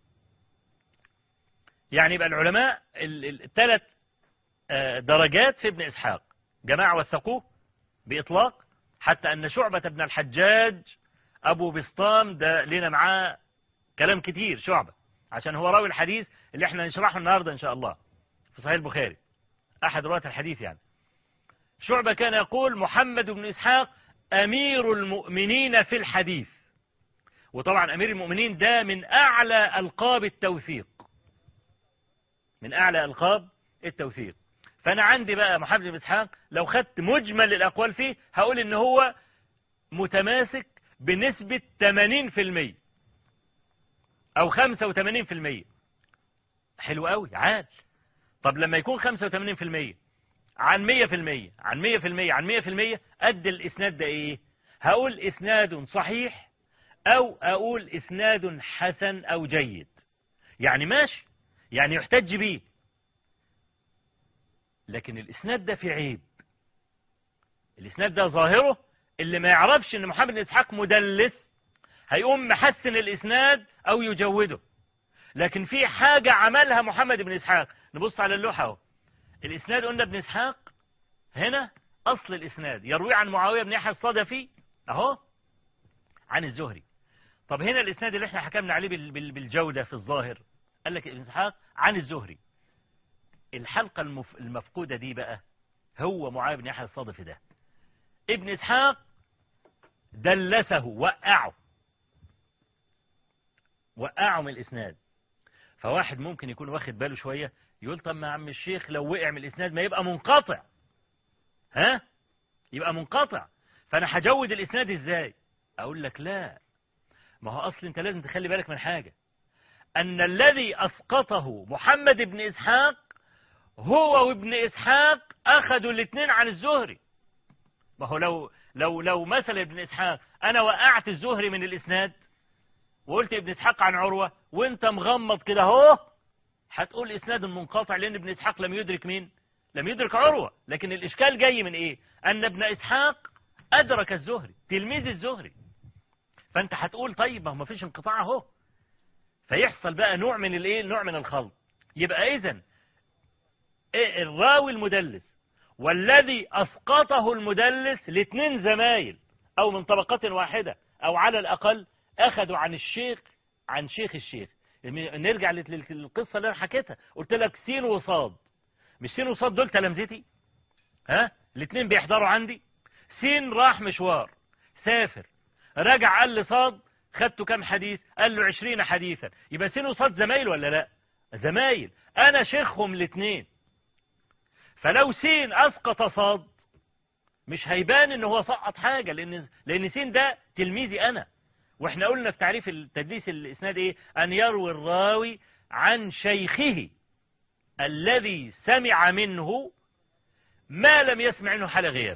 يعني يبقى العلماء الثلاث درجات في ابن إسحاق جماعة وثقوه بإطلاق حتى أن شعبة بن الحجاج أبو بسطام ده لنا معاه كلام كتير شعبة عشان هو راوي الحديث اللي احنا نشرحه النهاردة إن شاء الله في صحيح البخاري أحد رواة الحديث يعني شعبة كان يقول محمد بن إسحاق أمير المؤمنين في الحديث وطبعا أمير المؤمنين ده من أعلى ألقاب التوثيق من أعلى ألقاب التوثيق فأنا عندي بقى محمد بن إسحاق لو خدت مجمل الأقوال فيه هقول إن هو متماسك بنسبة 80% أو 85% حلو قوي عال طب لما يكون 85% عن 100% عن 100% عن 100% قد الإسناد ده إيه هقول إسناد صحيح أو أقول إسناد حسن أو جيد يعني ماشي يعني يحتج به لكن الإسناد ده في عيب الإسناد ده ظاهره اللي ما يعرفش ان محمد بن إسحاق مدلس هيقوم محسن الإسناد أو يجوده لكن في حاجة عملها محمد بن إسحاق نبص على اللوحة اهو الإسناد قلنا ابن إسحاق هنا أصل الإسناد يروي عن معاوية بن يحيى الصدفي أهو عن الزهري طب هنا الإسناد اللي احنا حكمنا عليه بالجودة في الظاهر قال لك ابن إسحاق عن الزهري الحلقة المف... المفقودة دي بقى هو معاوية بن يحيى الصدفي ده ابن إسحاق دلسه وقعه وقعه من الإسناد فواحد ممكن يكون واخد باله شوية يقول طب ما عم الشيخ لو وقع من الإسناد ما يبقى منقطع ها يبقى منقطع فأنا هجود الإسناد إزاي أقول لك لا ما هو أصل أنت لازم تخلي بالك من حاجة أن الذي أسقطه محمد بن إسحاق هو وابن إسحاق أخذوا الاثنين عن الزهري ما هو لو لو لو مثل ابن إسحاق أنا وقعت الزهري من الإسناد وقلت ابن إسحاق عن عروة وانت مغمض كده اهو هتقول إسناد منقطع لأن ابن إسحاق لم يدرك مين لم يدرك عروة لكن الإشكال جاي من إيه أن ابن إسحاق أدرك الزهري تلميذ الزهري فأنت هتقول طيب ما هو ما فيش انقطاع اهو فيحصل بقى نوع من الايه نوع من الخلط يبقى اذا إيه الراوي المدلس والذي اسقطه المدلس الاثنين زمايل او من طبقة واحدة او على الاقل اخذوا عن الشيخ عن شيخ الشيخ نرجع للقصة اللي انا حكيتها قلت لك سين وصاد مش سين وصاد دول تلامذتي ها الاثنين بيحضروا عندي سين راح مشوار سافر رجع قال لي صاد خدته كام حديث قال له عشرين حديثا يبقى سين وصاد زمايل ولا لا زمايل انا شيخهم الاثنين فلو سين اسقط صاد مش هيبان ان هو سقط حاجة لان لان سين ده تلميذي انا واحنا قلنا في تعريف التدليس الاسناد ايه ان يروي الراوي عن شيخه الذي سمع منه ما لم يسمع منه حال غياب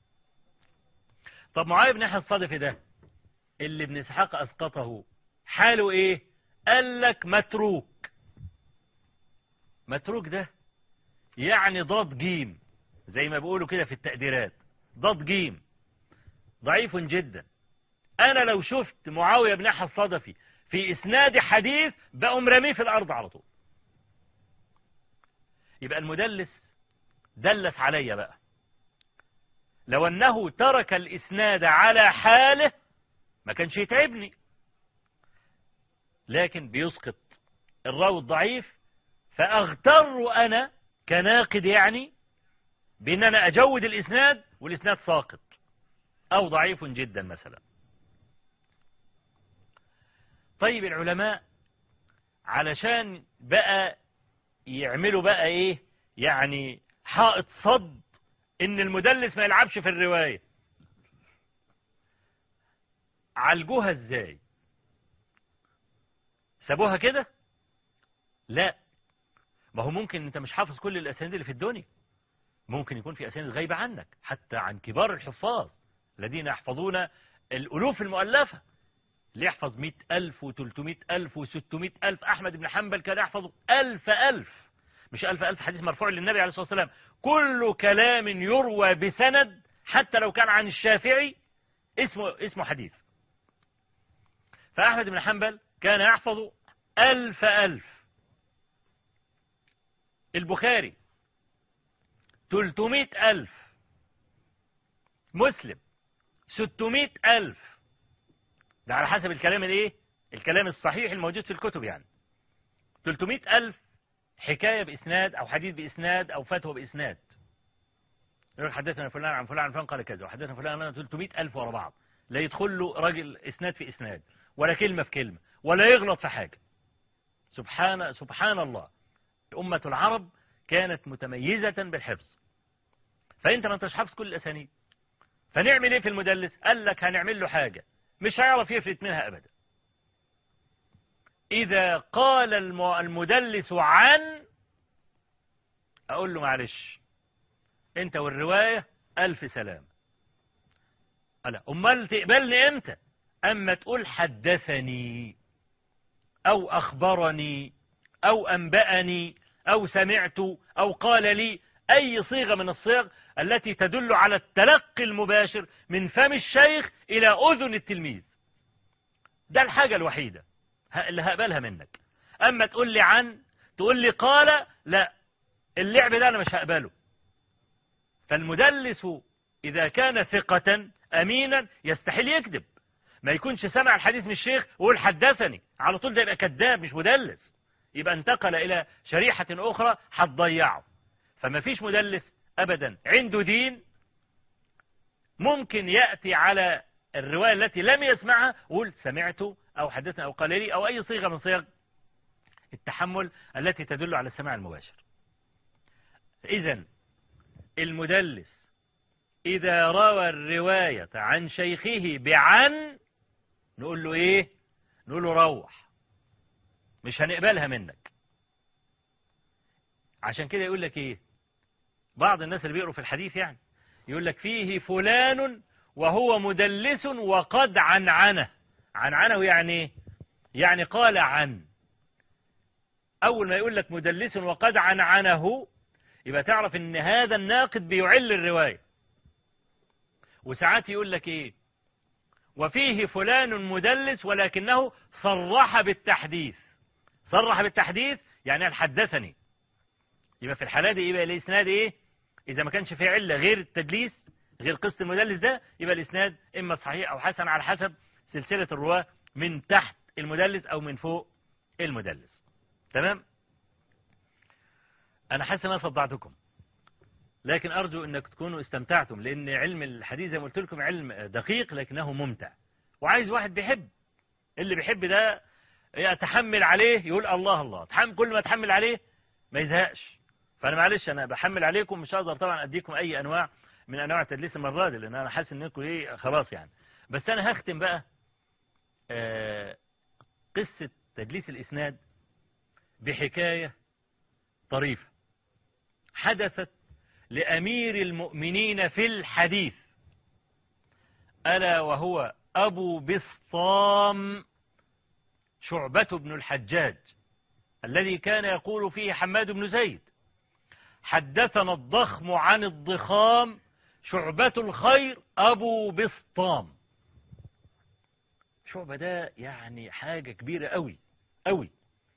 طب معاويه بن يحيى الصادفي ده اللي ابن اسحاق اسقطه حاله ايه قال لك متروك متروك ده يعني ضاد جيم زي ما بيقولوا كده في التقديرات ضاد جيم ضعيف جدا انا لو شفت معاوية بن يحيى الصدفي في اسناد حديث بقوم رميه في الارض على طول يبقى المدلس دلس عليا بقى لو انه ترك الاسناد على حاله ما كانش يتعبني لكن بيسقط الراوي الضعيف فاغتر انا كناقد يعني بان انا اجود الاسناد والاسناد ساقط او ضعيف جدا مثلا طيب العلماء علشان بقى يعملوا بقى ايه يعني حائط صد ان المدلس ما يلعبش في الرواية عالجوها ازاي سابوها كده لا ما هو ممكن انت مش حافظ كل الاسانيد اللي في الدنيا ممكن يكون في اسانيد غايبة عنك حتى عن كبار الحفاظ الذين يحفظون الالوف المؤلفة اللي يحفظ مئة ألف وتلتمائة ألف وستمائة ألف أحمد بن حنبل كان يحفظ ألف ألف مش ألف ألف حديث مرفوع للنبي عليه الصلاة والسلام كل كلام يروى بسند حتى لو كان عن الشافعي اسمه اسمه حديث فأحمد بن حنبل كان يحفظ ألف ألف البخاري تلتمائة ألف مسلم ستمائة ألف ده على حسب الكلام الايه الكلام الصحيح الموجود في الكتب يعني 300 ألف حكاية بإسناد أو حديث بإسناد أو فتوى بإسناد يقول حدثنا فلان عن فلان عن فلان قال كذا وحدثنا فلان عن 300 ألف ورا بعض لا يدخل له راجل إسناد في إسناد ولا كلمة في كلمة ولا يغلط في حاجة سبحان سبحان الله أمة العرب كانت متميزة بالحفظ فأنت ما انتش حافظ كل الأسانيد فنعمل ايه في المدلس قال لك هنعمل له حاجة مش هيعرف يفلت منها أبدا إذا قال المدلس عن أقول له معلش أنت والرواية ألف سلام ألا أمال تقبلني إمتى أما تقول حدثني أو أخبرني أو أنبأني أو سمعت أو قال لي أي صيغة من الصيغ التي تدل على التلقي المباشر من فم الشيخ إلى أذن التلميذ ده الحاجة الوحيدة اللي هقبلها منك أما تقول لي عن تقول لي قال لا اللعب ده أنا مش هقبله فالمدلس إذا كان ثقة أمينا يستحيل يكذب ما يكونش سمع الحديث من الشيخ ويقول حدثني على طول ده يبقى كذاب مش مدلس يبقى انتقل إلى شريحة أخرى هتضيعه فما فيش مدلس أبدا عنده دين ممكن يأتي على الرواية التي لم يسمعها ويقول سمعت أو حدثنا أو قال لي أو أي صيغة من صيغ التحمل التي تدل على السماع المباشر إذا المدلس إذا روى الرواية عن شيخه بعن نقول له إيه نقول له روح مش هنقبلها منك عشان كده يقول لك إيه بعض الناس اللي بيقروا في الحديث يعني يقول لك فيه فلان وهو مدلس وقد عنعنه عنعنه يعني ايه يعني قال عن أول ما يقول لك مدلس وقد عنعنه يبقى تعرف ان هذا الناقد بيعل الرواية وساعات يقول لك ايه وفيه فلان مدلس ولكنه صرح بالتحديث صرح بالتحديث يعني حدثني يبقى في الحالة دي يبقى الإسناد إيه إذا ما كانش فيه علة غير التدليس غير قصة المدلس ده يبقى الإسناد إما صحيح أو حسن على حسب سلسلة الرواة من تحت المدلس أو من فوق المدلس تمام أنا حاسس أن أنا صدعتكم لكن أرجو أنك تكونوا استمتعتم لأن علم الحديث زي ما قلت لكم علم دقيق لكنه ممتع وعايز واحد بيحب اللي بيحب ده يتحمل عليه يقول الله الله تحمل كل ما تحمل عليه ما يزهقش فأنا معلش أنا بحمل عليكم مش هقدر طبعا أديكم أي أنواع من أنواع تدليس المرة دي لأن أنا حاسس أنكم إيه خلاص يعني بس أنا هختم بقى آه قصة تدليس الإسناد بحكاية طريفة حدثت لأمير المؤمنين في الحديث ألا وهو أبو بسطام شعبة بن الحجاج الذي كان يقول فيه حماد بن زيد حدثنا الضخم عن الضخام شعبة الخير أبو بسطام شعبة ده يعني حاجة كبيرة قوي قوي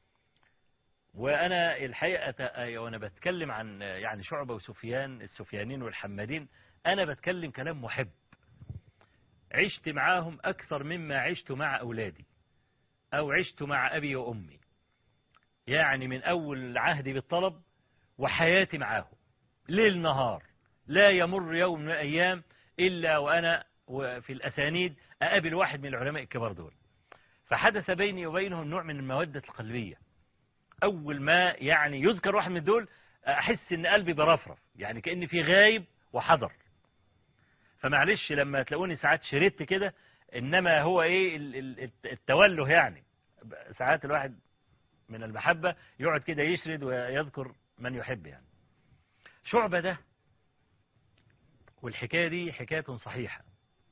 وأنا الحقيقة وأنا بتكلم عن يعني شعبة وسفيان السفيانين والحمادين أنا بتكلم كلام محب عشت معاهم أكثر مما عشت مع أولادي أو عشت مع أبي وأمي يعني من أول عهدي بالطلب وحياتي معاهم ليل نهار لا يمر يوم من الأيام إلا وأنا في الأسانيد أقابل واحد من العلماء الكبار دول فحدث بيني وبينهم نوع من المودة القلبية أول ما يعني يذكر واحد من دول أحس إن قلبي برفرف يعني كأني في غايب وحضر فمعلش لما تلاقوني ساعات شردت كده إنما هو إيه التوله يعني ساعات الواحد من المحبة يقعد كده يشرد ويذكر من يحب يعني شعبة ده والحكاية دي حكاية صحيحة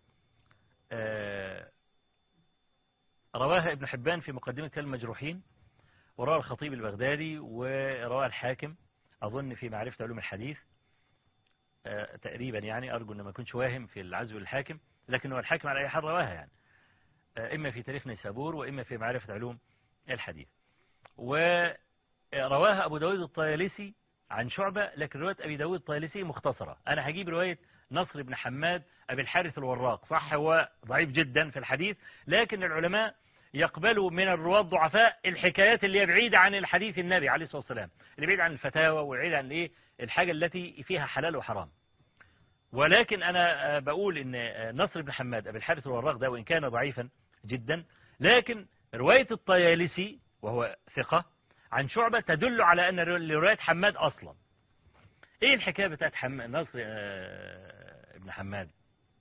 رواها ابن حبان في مقدمة المجروحين وروى الخطيب البغدادي وروى الحاكم أظن في معرفة علوم الحديث تقريبا يعني أرجو أن ما يكونش واهم في العزو الحاكم لكن هو الحاكم على أي حال رواها يعني إما في تاريخ نيسابور وإما في معرفة علوم الحديث ورواها أبو داود الطيالسي عن شعبة لكن رواية أبي داود الطيالسي مختصرة أنا هجيب رواية نصر بن حماد أبي الحارث الوراق صح هو ضعيف جدا في الحديث لكن العلماء يقبلوا من الرواة الضعفاء الحكايات اللي هي بعيدة عن الحديث النبي عليه الصلاة والسلام اللي بعيد عن الفتاوى وبعيد عن الايه الحاجة التي فيها حلال وحرام ولكن أنا بقول إن نصر بن حماد أبي الحارث الوراق ده وإن كان ضعيفا جدا لكن رواية الطيالسي وهو ثقة عن شعبة تدل على أن رواية حماد أصلا إيه الحكاية بتاعت حماد نصر ابن حماد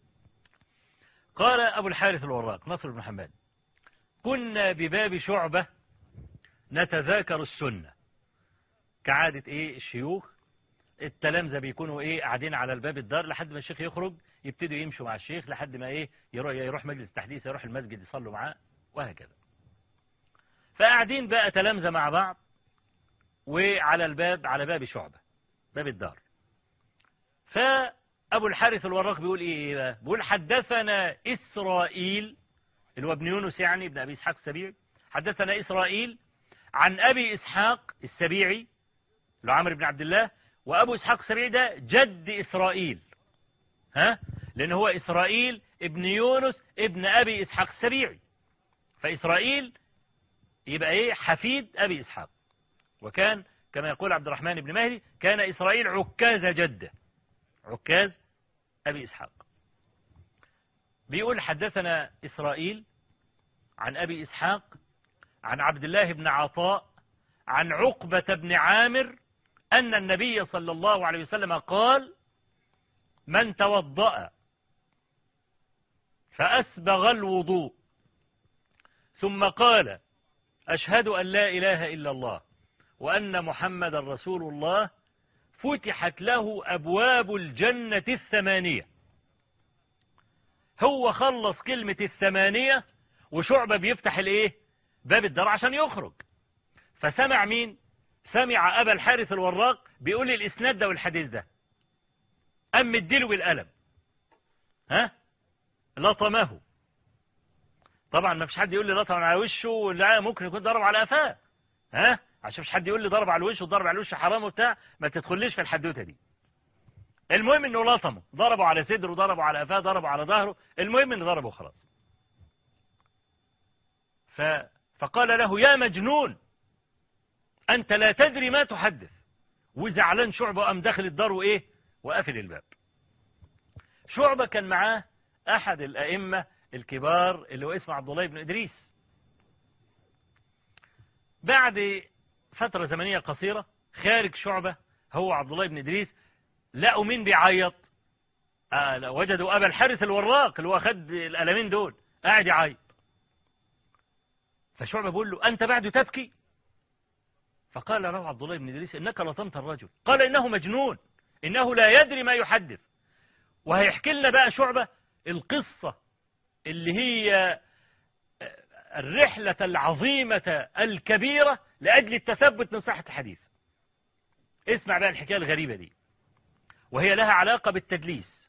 قال أبو الحارث الوراق نصر بن حماد كنا بباب شعبة نتذاكر السنة كعادة إيه الشيوخ التلامذة بيكونوا إيه قاعدين على الباب الدار لحد ما الشيخ يخرج يبتدوا يمشوا مع الشيخ لحد ما إيه يروح, يروح مجلس التحديث يروح المسجد يصلوا معاه وهكذا فقاعدين بقى تلامذة مع بعض وعلى الباب على باب شعبة باب الدار فأبو الحارث الوراق بيقول إيه بقى بيقول حدثنا إسرائيل اللي هو ابن يونس يعني ابن أبي إسحاق السبيعي حدثنا إسرائيل عن أبي إسحاق السبيعي اللي عمرو بن عبد الله وأبو إسحاق السبيعي ده جد إسرائيل ها لأن هو إسرائيل ابن يونس ابن أبي إسحاق السبيعي فإسرائيل يبقى إيه حفيد أبي إسحاق وكان كما يقول عبد الرحمن بن مهدي كان إسرائيل عكاز جده عكاز أبي إسحاق بيقول حدثنا إسرائيل عن أبي إسحاق عن عبد الله بن عطاء عن عقبة بن عامر أن النبي صلى الله عليه وسلم قال من توضأ فأسبغ الوضوء ثم قال أشهد أن لا إله إلا الله وأن محمد رسول الله فتحت له أبواب الجنة الثمانية هو خلص كلمة الثمانية وشعبة بيفتح الايه باب الدار عشان يخرج فسمع مين سمع أبا الحارث الوراق بيقول لي الإسناد ده والحديث ده أم مديله بالقلم ها لطمه طبعا ما فيش حد يقول لي لطم على وشه ولا ممكن يكون ضرب على قفاه ها عشان مش حد يقول لي ضرب على الوش وضرب على الوش حرام وبتاع ما تدخليش في الحدوته دي المهم انه لطمه ضربه على صدره ضربه على قفاه ضربه على ظهره المهم انه ضربه خلاص ف... فقال له يا مجنون انت لا تدري ما تحدث وزعلان شعبه قام داخل الدار وايه وقافل الباب شعبه كان معاه احد الائمه الكبار اللي هو اسمه عبد الله بن ادريس بعد فترة زمنية قصيرة خارج شعبة هو عبد الله بن إدريس لقوا مين بيعيط آه وجدوا أبا الحارث الوراق اللي هو خد الألمين دول قاعد يعيط فشعبة بيقول له أنت بعد تبكي فقال له عبد الله بن إدريس إنك لطمت الرجل قال إنه مجنون إنه لا يدري ما يحدث وهيحكي لنا بقى شعبة القصة اللي هي الرحلة العظيمة الكبيرة لأجل التثبت من صحة الحديث اسمع بقى الحكاية الغريبة دي وهي لها علاقة بالتدليس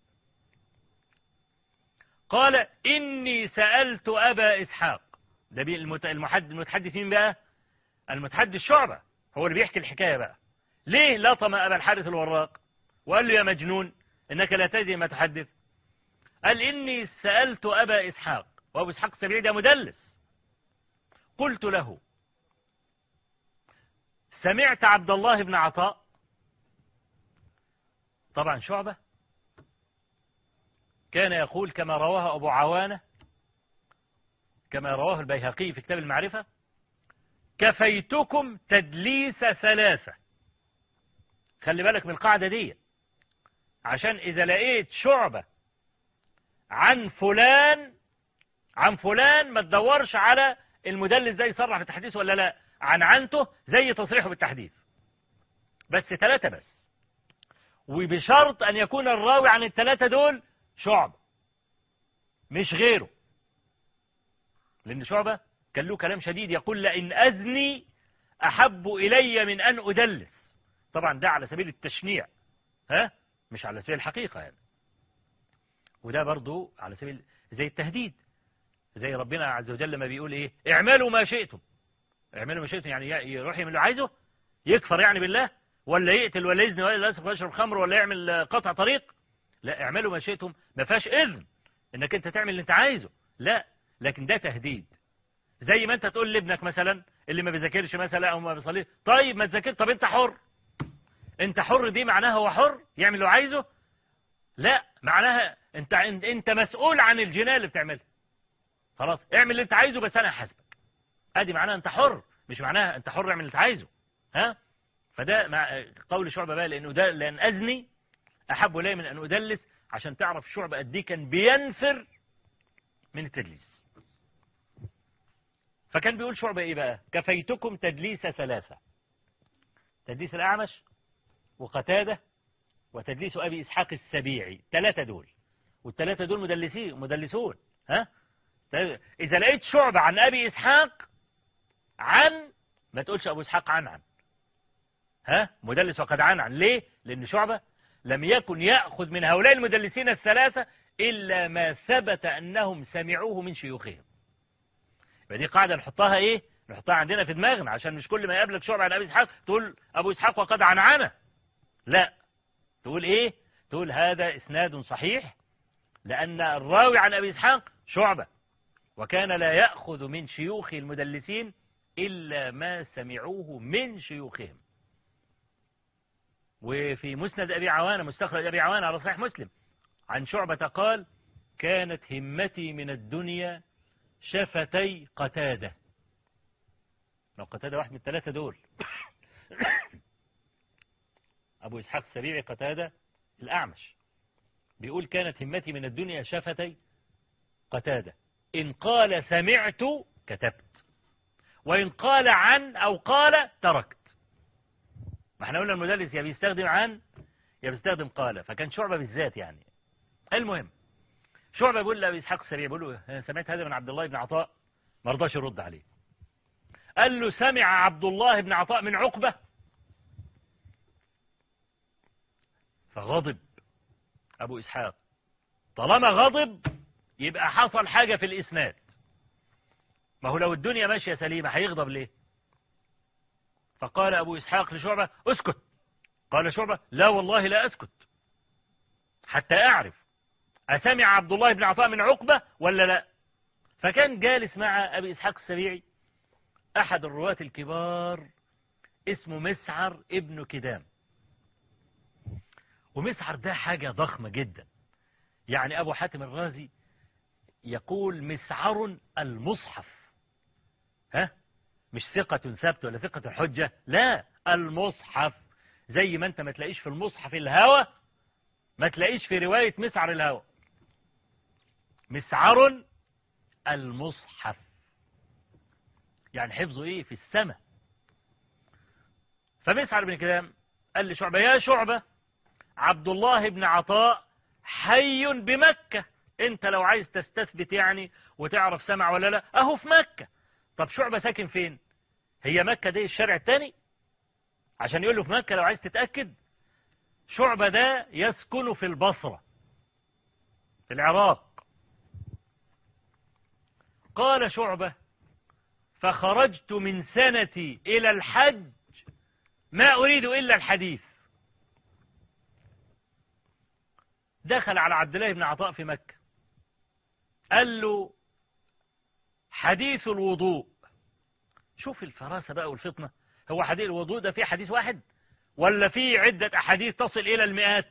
قال إني سألت أبا إسحاق ده المتحدث مين بقى المتحدث شعبة هو اللي بيحكي الحكاية بقى ليه لطم أبا الحارث الوراق وقال له يا مجنون إنك لا تدري ما تحدث قال إني سألت أبا إسحاق وأبو إسحاق السبيعي ده مدلس قلت له سمعت عبد الله بن عطاء طبعا شعبة كان يقول كما رواه أبو عوانة كما رواه البيهقي في كتاب المعرفة كفيتكم تدليس ثلاثة خلي بالك من القاعدة دي عشان إذا لقيت شعبة عن فلان عن فلان ما تدورش على المدلس ده يصرح بالتحديث ولا لا عن عنته زي تصريحه بالتحديث بس ثلاثة بس وبشرط أن يكون الراوي عن الثلاثة دول شعبة مش غيره لأن شعبة كان له كلام شديد يقول لئن أزني أحب إلي من أن أدلس طبعا ده على سبيل التشنيع ها مش على سبيل الحقيقة يعني وده برضو على سبيل زي التهديد زي ربنا عز وجل لما بيقول ايه اعملوا ما شئتم اعملوا ما شئتم يعني يروح يعمل اللي عايزه يكفر يعني بالله ولا يقتل ولا يزني ولا يسرق ولا يشرب خمر ولا يعمل قطع طريق لا اعملوا ما شئتم ما فيهاش اذن انك انت تعمل اللي انت عايزه لا لكن ده تهديد زي ما انت تقول لابنك مثلا اللي ما بيذاكرش مثلا او ما بيصليش طيب ما تذاكر طب انت حر انت حر دي معناها هو حر يعمل اللي عايزه لا معناها انت انت مسؤول عن الجنايه اللي بتعملها خلاص اعمل اللي انت عايزه بس انا هحاسبك ادي معناها انت حر مش معناها انت حر اعمل اللي انت عايزه ها فده مع قول شعبة بقى لانه ده لان اذني احب الي من ان ادلس عشان تعرف شعبة قد ايه كان بينفر من التدليس فكان بيقول شعبة ايه بقى كفيتكم تدليس ثلاثة تدليس الاعمش وقتادة وتدليس ابي اسحاق السبيعي ثلاثة دول والثلاثة دول مدلسين مدلسون ها إذا لقيت شعبة عن أبي إسحاق عن ما تقولش أبو إسحاق عن عن ها مدلس وقد عن عن ليه لأن شعبة لم يكن يأخذ من هؤلاء المدلسين الثلاثة إلا ما ثبت أنهم سمعوه من شيوخهم دي قاعدة نحطها إيه نحطها عندنا في دماغنا عشان مش كل ما يقابلك شعبة عن أبي إسحاق تقول أبو إسحاق وقد عن عنه لا تقول إيه تقول هذا إسناد صحيح لأن الراوي عن أبي إسحاق شعبة وكان لا يأخذ من شيوخ المدلسين إلا ما سمعوه من شيوخهم وفي مسند أبي عوانة مستخرج أبي عوانة على صحيح مسلم عن شعبة قال كانت همتي من الدنيا شفتي قتادة لو قتادة واحد من الثلاثة دول أبو إسحاق السبيعي قتادة الأعمش بيقول كانت همتي من الدنيا شفتي قتادة إن قال سمعت كتبت وإن قال عن أو قال تركت ما احنا قلنا المدلس يا بيستخدم عن يا بيستخدم قال فكان شعبة بالذات يعني المهم شعبة بيقول لأبي إسحاق السريع بيقول له سمعت هذا من عبد الله بن عطاء ما رضاش يرد عليه قال له سمع عبد الله بن عطاء من عقبة فغضب أبو إسحاق طالما غضب يبقى حصل حاجة في الإسناد ما هو لو الدنيا ماشية سليمة هيغضب ليه فقال أبو إسحاق لشعبة اسكت قال شعبة لا والله لا أسكت حتى أعرف أسمع عبد الله بن عطاء من عقبة ولا لا فكان جالس مع أبي إسحاق السبيعي أحد الرواة الكبار اسمه مسعر ابن كدام ومسعر ده حاجة ضخمة جدا يعني أبو حاتم الرازي يقول مسعر المصحف ها مش ثقة ثبت ولا ثقة حجة لا المصحف زي ما انت ما تلاقيش في المصحف الهوى ما تلاقيش في رواية مسعر الهوى مسعر المصحف يعني حفظه ايه في السماء فمسعر بن كلام قال لشعبة يا شعبة عبد الله بن عطاء حي بمكة انت لو عايز تستثبت يعني وتعرف سمع ولا لا اهو في مكة طب شعبة ساكن فين هي مكة دي الشارع الثاني عشان يقول له في مكة لو عايز تتأكد شعبة ده يسكن في البصرة في العراق قال شعبة فخرجت من سنتي إلى الحج ما أريد إلا الحديث دخل على عبد الله بن عطاء في مكة قال له حديث الوضوء شوف الفراسة بقى والفطنة هو حديث الوضوء ده فيه حديث واحد ولا فيه عدة أحاديث تصل إلى المئات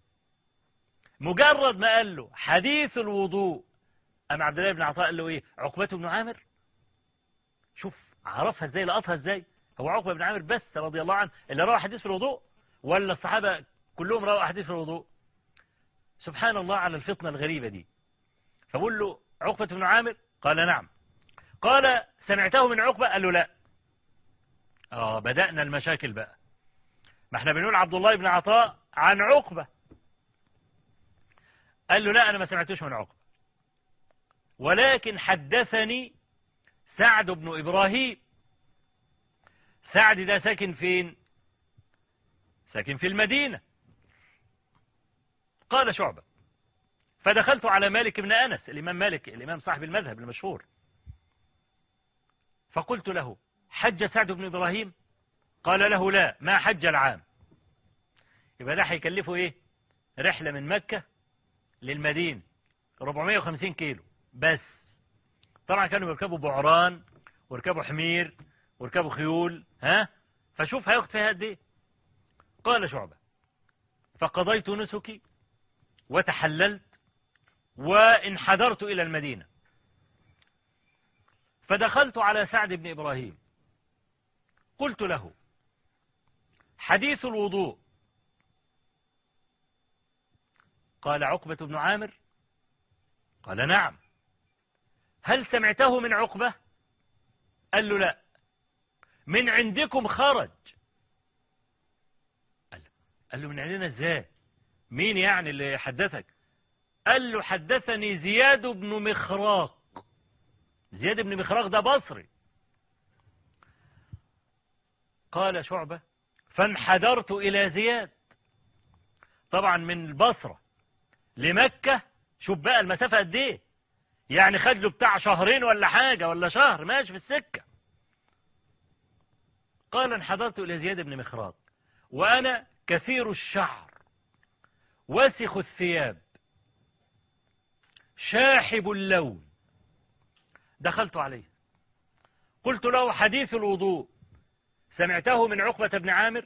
مجرد ما قال له حديث الوضوء أم عبد الله بن عطاء قال له إيه عقبته بن عامر شوف عرفها إزاي لقطها إزاي هو عقبة بن عامر بس رضي الله عنه اللي روى حديث في الوضوء ولا الصحابة كلهم رووا أحاديث في الوضوء سبحان الله على الفطنة الغريبة دي فبقول له عقبة بن عامر قال نعم قال سمعته من عقبة قال له لا اه بدأنا المشاكل بقى ما احنا بنقول عبد الله بن عطاء عن عقبة قال له لا انا ما سمعتوش من عقبة ولكن حدثني سعد بن ابراهيم سعد ده ساكن فين ساكن في المدينة قال شعبة فدخلت على مالك بن أنس الإمام مالك الإمام صاحب المذهب المشهور فقلت له حج سعد بن إبراهيم قال له لا ما حج العام يبقى ده هيكلفه إيه رحلة من مكة للمدينة 450 كيلو بس طبعا كانوا بيركبوا بعران ويركبوا حمير ويركبوا خيول ها فشوف هياخد فيها قد ايه قال شعبة فقضيت نسكي وتحللت وانحدرت إلى المدينة فدخلت على سعد بن إبراهيم قلت له حديث الوضوء قال عقبة بن عامر قال نعم هل سمعته من عقبة قال له لا من عندكم خرج قال له, قال له من عندنا ازاي مين يعني اللي حدثك قال له حدثني زياد بن مخراق زياد بن مخراق ده بصري قال شعبة فانحدرت إلى زياد طبعا من البصرة لمكة شوف بقى المسافة قد ايه يعني خد له بتاع شهرين ولا حاجة ولا شهر ماشي في السكة قال انحدرت إلى زياد بن مخراق وأنا كثير الشعر وسخ الثياب شاحب اللون دخلت عليه قلت له حديث الوضوء سمعته من عقبة بن عامر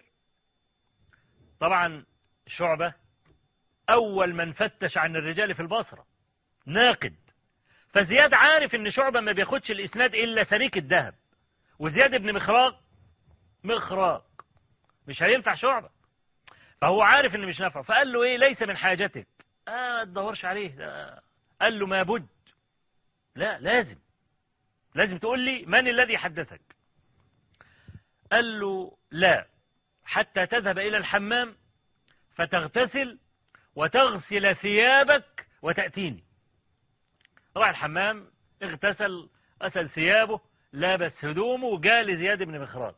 طبعا شعبة أول من فتش عن الرجال في البصرة ناقد فزياد عارف ان شعبة ما بياخدش الإسناد إلا سريك الذهب وزياد بن مخراق مخراق مش هينفع شعبة فهو عارف ان مش نافع فقال له ايه ليس من حاجتك اه ما تدورش عليه ده. قال له ما بد لا لازم لازم تقول لي من الذي حدثك قال له لا حتى تذهب إلى الحمام فتغتسل وتغسل ثيابك وتأتيني راح الحمام اغتسل غسل ثيابه لابس هدومه وجاء لزياد بن مخراق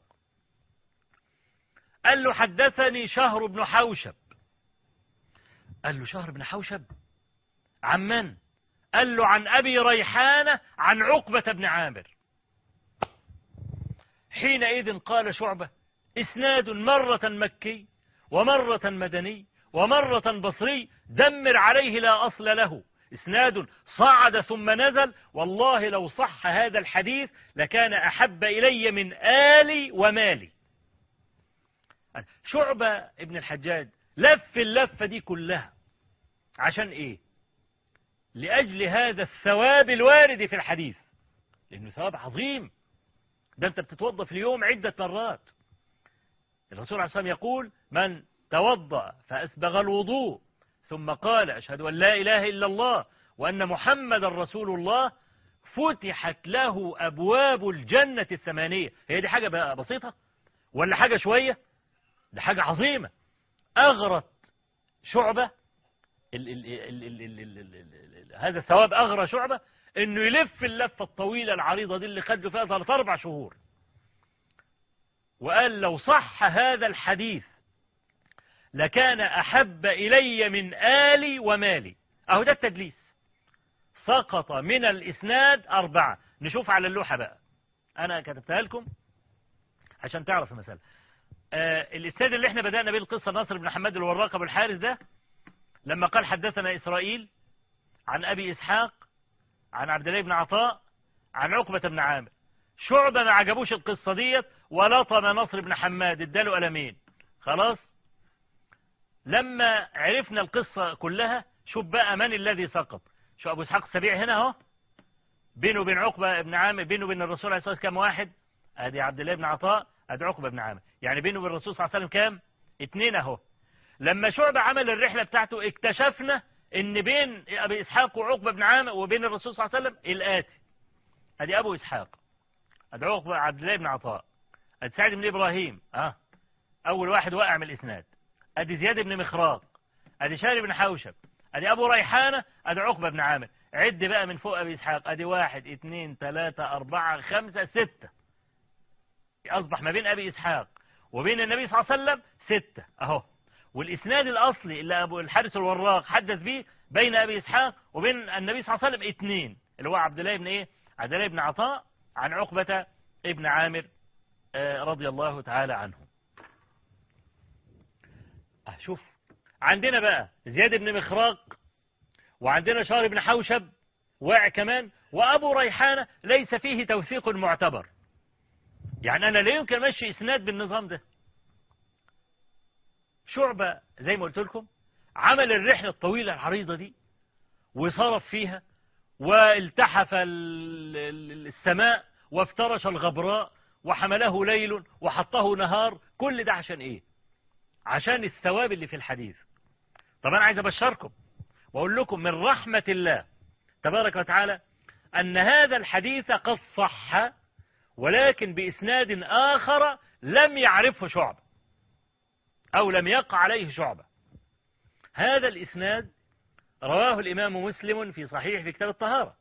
قال له حدثني شهر بن حوشب قال له شهر بن حوشب عن من قال له عن أبي ريحانة عن عقبة بن عامر حينئذ قال شعبة إسناد مرة مكي ومرة مدني ومرة بصري دمر عليه لا أصل له إسناد صعد ثم نزل والله لو صح هذا الحديث لكان أحب إلي من آلي ومالي شعبة ابن الحجاج لف اللفة دي كلها عشان إيه لأجل هذا الثواب الوارد في الحديث لأنه ثواب عظيم ده أنت بتتوضى في اليوم عدة مرات الرسول عليه الصلاة والسلام يقول من توضأ فأسبغ الوضوء ثم قال أشهد أن لا إله إلا الله وأن محمد رسول الله فتحت له أبواب الجنة الثمانية هي دي حاجة بقى بسيطة ولا حاجة شوية دي حاجة عظيمة أغرت شعبة ال ال ال ال ال ال ال ال هذا الثواب أغرى شعبة انه يلف اللفة الطويلة العريضة دي اللي خده فيها ثلاث أربع شهور وقال لو صح هذا الحديث لكان أحب إلي من آلي ومالي أهو ده التدليس سقط من الإسناد أربعة نشوف على اللوحة بقى أنا كتبتها لكم عشان تعرف المسألة آه الإسناد اللي احنا بدأنا به القصة ناصر بن حماد الوراق أبو الحارث ده لما قال حدثنا إسرائيل عن أبي إسحاق عن عبد الله بن عطاء عن عقبة بن عامر شعبة ما عجبوش القصة ديت ولطم نصر بن حماد اداله ألمين خلاص لما عرفنا القصة كلها شوف بقى من الذي سقط شو أبو إسحاق السبيع هنا اهو بينه وبين عقبة بن عامر بينه وبين الرسول عليه الصلاة والسلام كام واحد ادي عبد الله بن عطاء ادي عقبة بن عامر يعني بينه وبين الرسول صلى الله عليه وسلم كام اتنين اهو لما شعبة عمل الرحلة بتاعته اكتشفنا ان بين ابي اسحاق وعقبة بن عامر وبين الرسول صلى الله عليه وسلم الاتي ادي ابو اسحاق ادي عقبة عبد الله بن عطاء ادي سعد بن ابراهيم اه اول واحد وقع من الاسناد ادي زياد بن مخراق ادي شاري بن حوشب ادي ابو ريحانة ادي عقبة بن عامر عد بقى من فوق ابي اسحاق ادي واحد اتنين تلاتة اربعة خمسة ستة اصبح ما بين ابي اسحاق وبين النبي صلى الله عليه وسلم ستة اهو والإسناد الأصلي اللي أبو الحارث الوراق حدث به بين أبي إسحاق وبين النبي صلى الله عليه وسلم اثنين اللي هو عبد الله بن إيه عبد الله بن عطاء عن عقبة ابن عامر رضي الله تعالى عنه شوف عندنا بقى زياد بن مخراق وعندنا شار بن حوشب واقع كمان وأبو ريحانة ليس فيه توثيق معتبر يعني أنا لا يمكن أمشي إسناد بالنظام ده شعبة زي ما قلت لكم عمل الرحلة الطويلة العريضة دي وصرف فيها والتحف السماء وافترش الغبراء وحمله ليل وحطه نهار كل ده عشان ايه عشان الثواب اللي في الحديث طب انا عايز ابشركم واقول لكم من رحمة الله تبارك وتعالى ان هذا الحديث قد صح ولكن باسناد اخر لم يعرفه شعبه أو لم يقع عليه شعبة هذا الإسناد رواه الإمام مسلم في صحيح في كتاب الطهارة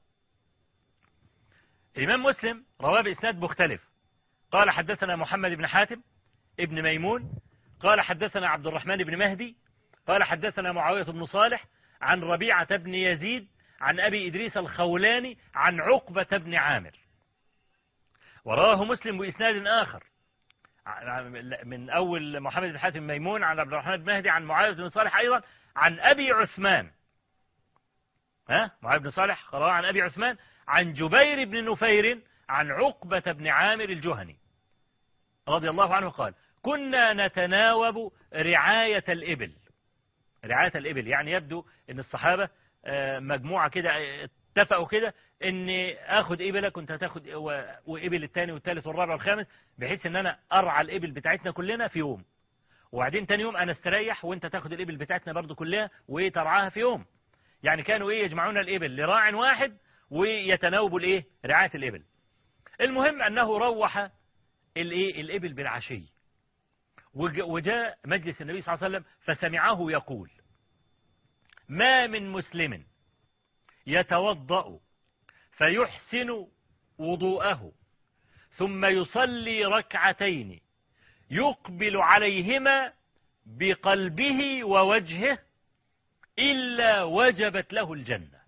الإمام مسلم رواه بإسناد مختلف قال حدثنا محمد بن حاتم ابن ميمون قال حدثنا عبد الرحمن بن مهدي قال حدثنا معاوية بن صالح عن ربيعة بن يزيد عن أبي إدريس الخولاني عن عقبة بن عامر وراه مسلم بإسناد آخر من أول محمد بن حاتم ميمون عن عبد الرحمن بن مهدي عن معاذ بن صالح أيضا عن أبي عثمان ها معاذ بن صالح روى عن أبي عثمان عن جبير بن نفير عن عقبة بن عامر الجهني رضي الله عنه قال كنا نتناوب رعاية الإبل رعاية الإبل يعني يبدو أن الصحابة مجموعة كده اتفقوا كده ان اخد ابلك كنت هتاخد وابل الثاني والثالث والرابع والخامس بحيث ان انا ارعى الابل بتاعتنا كلنا في يوم وبعدين تاني يوم انا استريح وانت تاخد الابل بتاعتنا برضو كلها وترعاها في يوم يعني كانوا ايه يجمعون الابل لراع واحد ويتناوبوا الايه رعايه الابل المهم انه روح الايه الابل بالعشي وجاء مجلس النبي صلى الله عليه وسلم فسمعه يقول ما من مسلم يتوضأ فيحسن وضوءه ثم يصلي ركعتين يقبل عليهما بقلبه ووجهه إلا وجبت له الجنة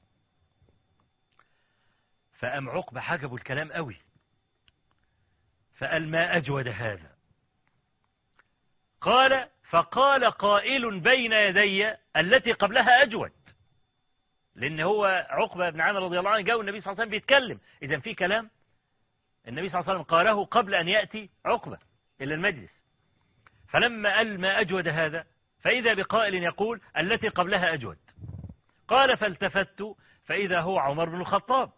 فأم عقبة حجبوا الكلام قوي فقال ما أجود هذا قال فقال قائل بين يدي التي قبلها أجود لأن هو عقبة بن عامر رضي الله عنه جاء النبي صلى الله عليه وسلم بيتكلم إذا في كلام النبي صلى الله عليه وسلم قاله قبل أن يأتي عقبة إلى المجلس فلما قال ما أجود هذا فإذا بقائل يقول التي قبلها أجود قال فالتفت فإذا هو عمر بن الخطاب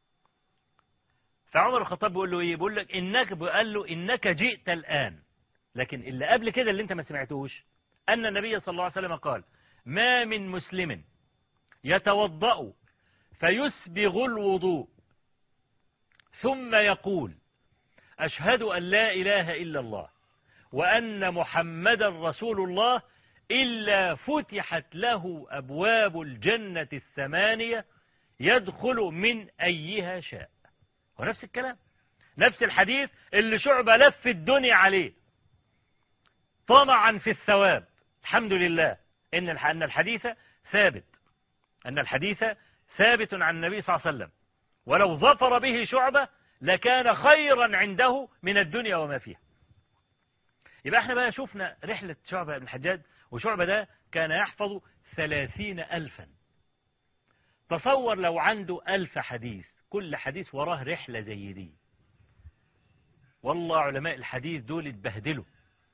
فعمر بن الخطاب بيقول له إيه بيقول لك إنك بيقول له إنك جئت الآن لكن اللي قبل كده اللي أنت ما سمعتوش أن النبي صلى الله عليه وسلم قال ما من مسلم يتوضأ فيسبغ الوضوء ثم يقول أشهد أن لا إله إلا الله وأن محمدا رسول الله إلا فتحت له أبواب الجنة الثمانية يدخل من أيها شاء ونفس الكلام نفس الحديث اللي شعبة لف الدنيا عليه طمعا في الثواب الحمد لله إن الحديث ثابت أن الحديث ثابت عن النبي صلى الله عليه وسلم ولو ظفر به شعبة لكان خيرا عنده من الدنيا وما فيها يبقى احنا بقى شفنا رحلة شعبة بن الحجاج وشعبة ده كان يحفظ ثلاثين ألفا تصور لو عنده ألف حديث كل حديث وراه رحلة زي دي والله علماء الحديث دول اتبهدلوا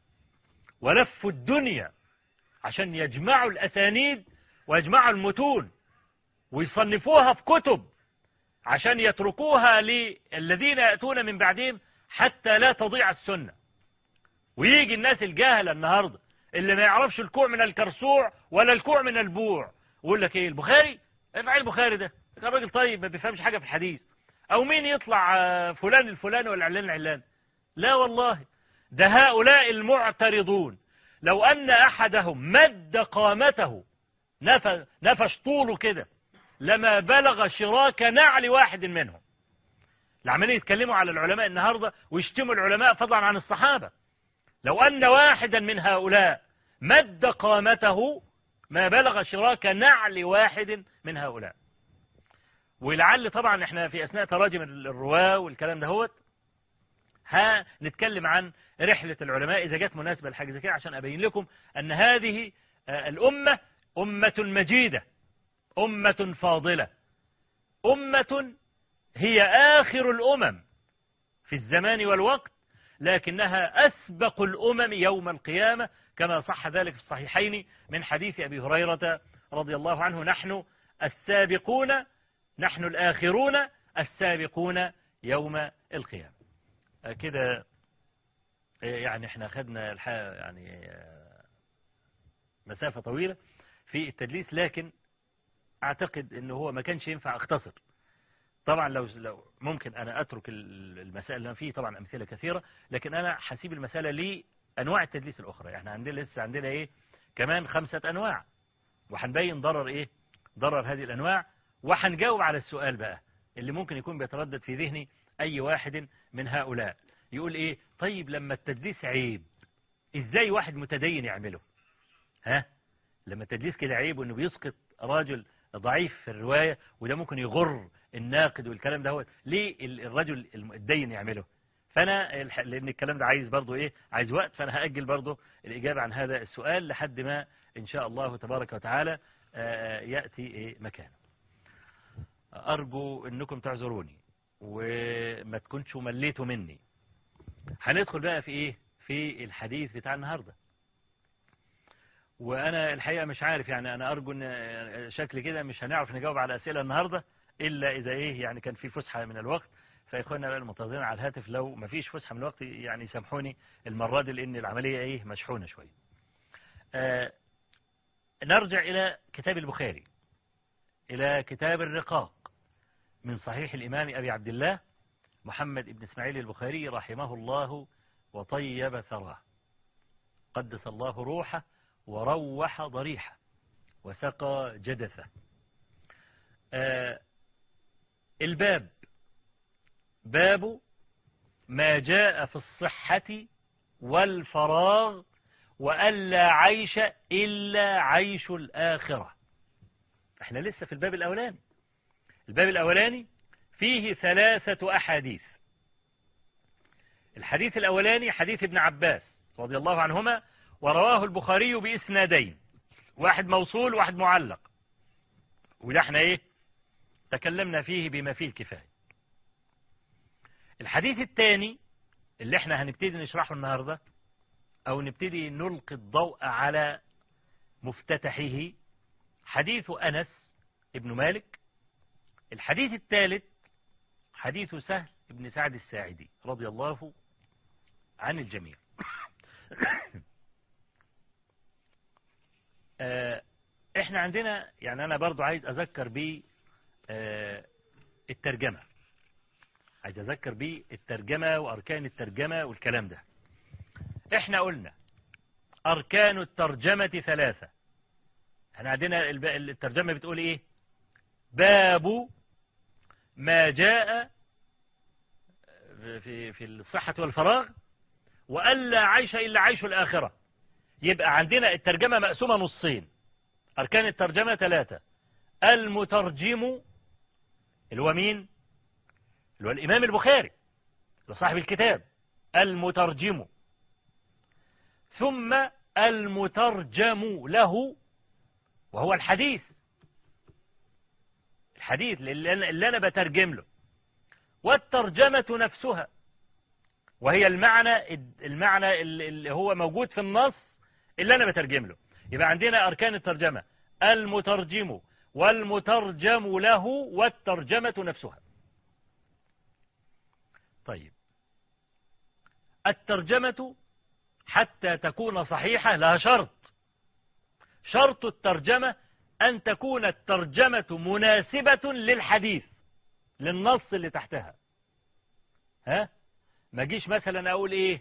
ولفوا الدنيا عشان يجمعوا الأسانيد ويجمعوا المتون ويصنفوها في كتب عشان يتركوها للذين يأتون من بعدهم حتى لا تضيع السنة ويجي الناس الجاهلة النهاردة اللي ما يعرفش الكوع من الكرسوع ولا الكوع من البوع ويقول لك ايه البخاري افعل البخاري ده كان راجل طيب ما بيفهمش حاجة في الحديث او مين يطلع فلان الفلاني ولا علان العلان لا والله ده هؤلاء المعترضون لو ان احدهم مد قامته نفش طوله كده لما بلغ شراك نعل واحد منهم العمالين يتكلموا على العلماء النهاردة ويشتموا العلماء فضلا عن الصحابة لو أن واحدا من هؤلاء مد قامته ما بلغ شراك نعل واحد من هؤلاء ولعل طبعا احنا في أثناء تراجم الرواة والكلام دهوت ها نتكلم عن رحلة العلماء إذا جت مناسبة لحاجة زي كده عشان أبين لكم أن هذه الأمة أمة مجيدة أمة فاضلة أمة هي آخر الأمم في الزمان والوقت لكنها أسبق الأمم يوم القيامة كما صح ذلك في الصحيحين من حديث أبي هريرة رضي الله عنه نحن السابقون نحن الآخرون السابقون يوم القيامة كده يعني احنا خدنا يعني مسافة طويلة في التدليس لكن اعتقد انه هو ما كانش ينفع اختصر طبعا لو لو ممكن انا اترك المسائل اللي فيه طبعا امثله كثيره لكن انا هسيب المساله لانواع التدليس الاخرى احنا عندنا لسه عندنا ايه كمان خمسه انواع وهنبين ضرر ايه ضرر هذه الانواع وهنجاوب على السؤال بقى اللي ممكن يكون بيتردد في ذهني اي واحد من هؤلاء يقول ايه طيب لما التدليس عيب ازاي واحد متدين يعمله ها لما التدليس كده عيب وانه بيسقط راجل ضعيف في الرواية وده ممكن يغر الناقد والكلام ده هو ليه الرجل الدين يعمله فأنا لأن الكلام ده عايز برضو إيه عايز وقت فأنا هأجل برضو الإجابة عن هذا السؤال لحد ما إن شاء الله تبارك وتعالى يأتي إيه مكانه أرجو أنكم تعذروني وما تكونش مليتوا مني هندخل بقى في إيه في الحديث بتاع النهاردة وأنا الحقيقة مش عارف يعني أنا أرجو أن شكل كده مش هنعرف نجاوب على أسئلة النهاردة إلا إذا إيه يعني كان في فسحة من الوقت فإخواننا بقى المنتظرين على الهاتف لو ما فيش فسحة من الوقت يعني سامحوني المرة دي لأن العملية إيه مشحونة شوية آه نرجع إلى كتاب البخاري إلى كتاب الرقاق من صحيح الإمام أبي عبد الله محمد بن إسماعيل البخاري رحمه الله وطيب ثراه قدس الله روحه وروح ضريحه وسقى جدثه آه الباب باب ما جاء في الصحة والفراغ وألا عيش إلا عيش الآخرة احنا لسه في الباب الأولاني الباب الأولاني فيه ثلاثة أحاديث الحديث الأولاني حديث ابن عباس رضي الله عنهما ورواه البخاري بإسنادين واحد موصول واحد معلق وده احنا ايه تكلمنا فيه بما فيه الكفاية الحديث الثاني اللي احنا هنبتدي نشرحه النهاردة او نبتدي نلقي الضوء على مفتتحه حديث أنس ابن مالك الحديث الثالث حديث سهل ابن سعد الساعدي رضي الله عن الجميع احنا عندنا يعني انا برضو عايز اذكر ب الترجمة عايز اذكر بيه الترجمة واركان الترجمة والكلام ده احنا قلنا اركان الترجمة ثلاثة احنا عندنا الترجمة بتقول ايه باب ما جاء في في الصحة والفراغ وألا عيش إلا عيش الآخرة يبقى عندنا الترجمة مقسومة نصين أركان الترجمة ثلاثة المترجم اللي هو مين اللي هو الإمام البخاري صاحب الكتاب المترجم ثم المترجم له وهو الحديث الحديث اللي أنا بترجم له والترجمة نفسها وهي المعنى المعنى اللي هو موجود في النص اللي أنا بترجم له يبقى عندنا أركان الترجمة المترجم والمترجم له والترجمة نفسها طيب الترجمة حتى تكون صحيحة لها شرط شرط الترجمة أن تكون الترجمة مناسبة للحديث للنص اللي تحتها ها ما جيش مثلا أقول إيه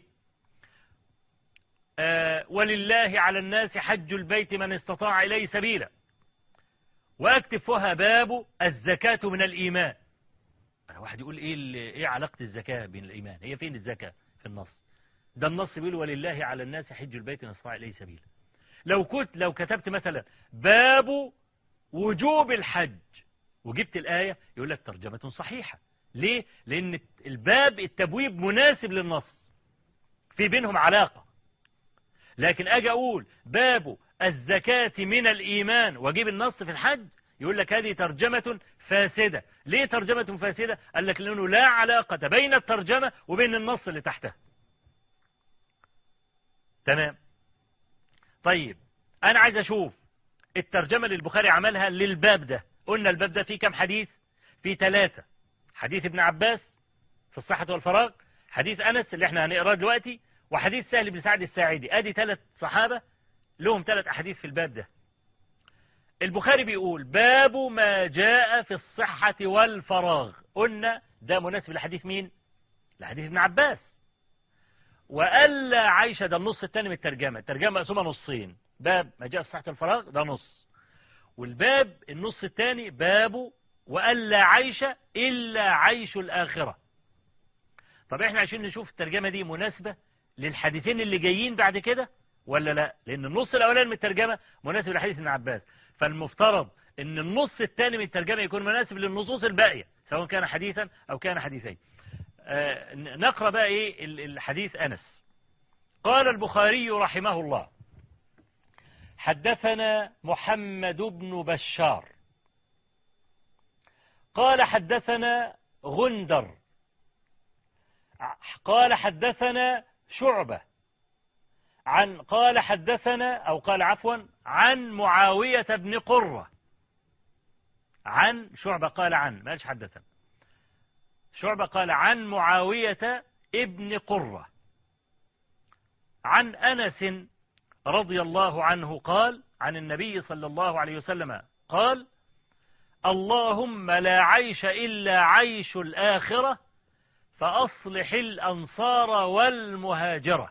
آه ولله على الناس حج البيت من استطاع إليه سبيلا وأكتب فيها باب الزكاة من الإيمان واحد يقول إيه, إيه علاقة الزكاة بين الإيمان هي فين الزكاة في النص ده النص بيقول ولله على الناس حج البيت من استطاع إليه سبيلا لو كنت لو كتبت مثلا باب وجوب الحج وجبت الآية يقول لك ترجمة صحيحة ليه؟ لأن الباب التبويب مناسب للنص في بينهم علاقة لكن أجي أقول باب الزكاة من الإيمان وأجيب النص في الحج يقول لك هذه ترجمة فاسدة ليه ترجمة فاسدة؟ قال لك لأنه لا علاقة بين الترجمة وبين النص اللي تحتها تمام طيب أنا عايز أشوف الترجمة اللي البخاري عملها للباب ده قلنا الباب ده فيه كم حديث فيه ثلاثة حديث ابن عباس في الصحة والفراغ حديث أنس اللي احنا هنقراه دلوقتي وحديث سهل بن سعد الساعدي ادي ثلاث صحابة لهم ثلاث أحاديث في الباب ده البخاري بيقول باب ما جاء في الصحة والفراغ قلنا ده مناسب لحديث مين لحديث ابن عباس وألا عيش ده النص الثاني من الترجمة الترجمة مقسومة نصين باب ما جاء في صحة الفراغ ده نص والباب النص الثاني باب وألا عيش إلا عيش الآخرة طب احنا عشان نشوف الترجمة دي مناسبة للحديثين اللي جايين بعد كده ولا لا لأن النص الأولاني من الترجمة مناسب لحديث ابن عباس فالمفترض ان النص الثاني من الترجمة يكون مناسب للنصوص الباقية سواء كان حديثا أو كان حديثين آه نقرأ بقى ايه الحديث أنس قال البخاري رحمه الله حدثنا محمد بن بشار قال حدثنا غندر قال حدثنا شعبة عن قال حدثنا أو قال عفوا عن معاوية بن قرة عن شعبة قال عن ما قالش حدثنا شعبة قال عن معاوية ابن قرة عن أنس رضي الله عنه قال عن النبي صلى الله عليه وسلم قال اللهم لا عيش إلا عيش الآخرة فأصلح الأنصار والمهاجرة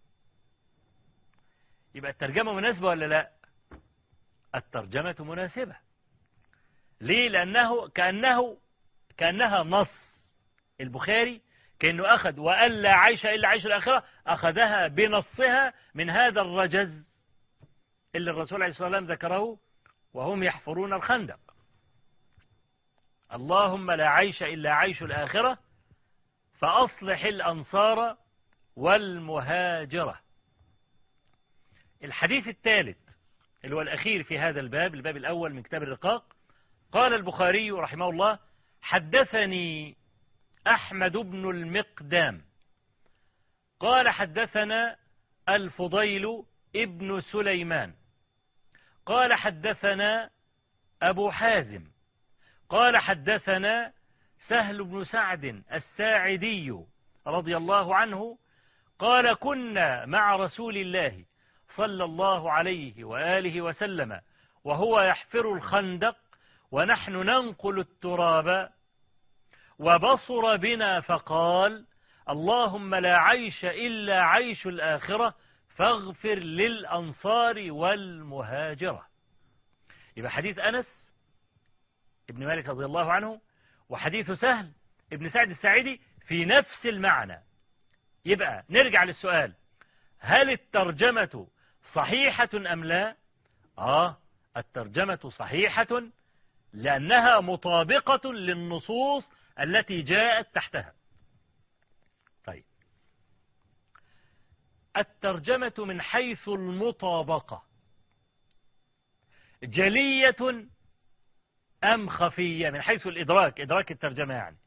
يبقى الترجمة مناسبة ولا لا الترجمة مناسبة ليه لأنه كأنه كأنها نص البخاري كأنه أخذ وأن لا عيش إلا عيش الآخرة أخذها بنصها من هذا الرجز اللي الرسول عليه الصلاة والسلام ذكره وهم يحفرون الخندق اللهم لا عيش إلا عيش الآخرة فأصلح الأنصار والمهاجرة الحديث الثالث اللي هو الأخير في هذا الباب الباب الأول من كتاب الرقاق قال البخاري رحمه الله حدثني أحمد بن المقدام قال حدثنا الفضيل ابن سليمان قال حدثنا أبو حازم قال حدثنا سهل بن سعد الساعدي رضي الله عنه قال كنا مع رسول الله صلى الله عليه وآله وسلم وهو يحفر الخندق ونحن ننقل التراب وبصر بنا فقال اللهم لا عيش إلا عيش الآخرة فاغفر للأنصار والمهاجرة يبقى حديث أنس ابن مالك رضي الله عنه وحديث سهل ابن سعد السعيدي في نفس المعنى يبقى نرجع للسؤال هل الترجمة صحيحة أم لا آه الترجمة صحيحة لأنها مطابقة للنصوص التي جاءت تحتها طيب الترجمة من حيث المطابقة جلية أم خفية من حيث الإدراك إدراك الترجمة يعني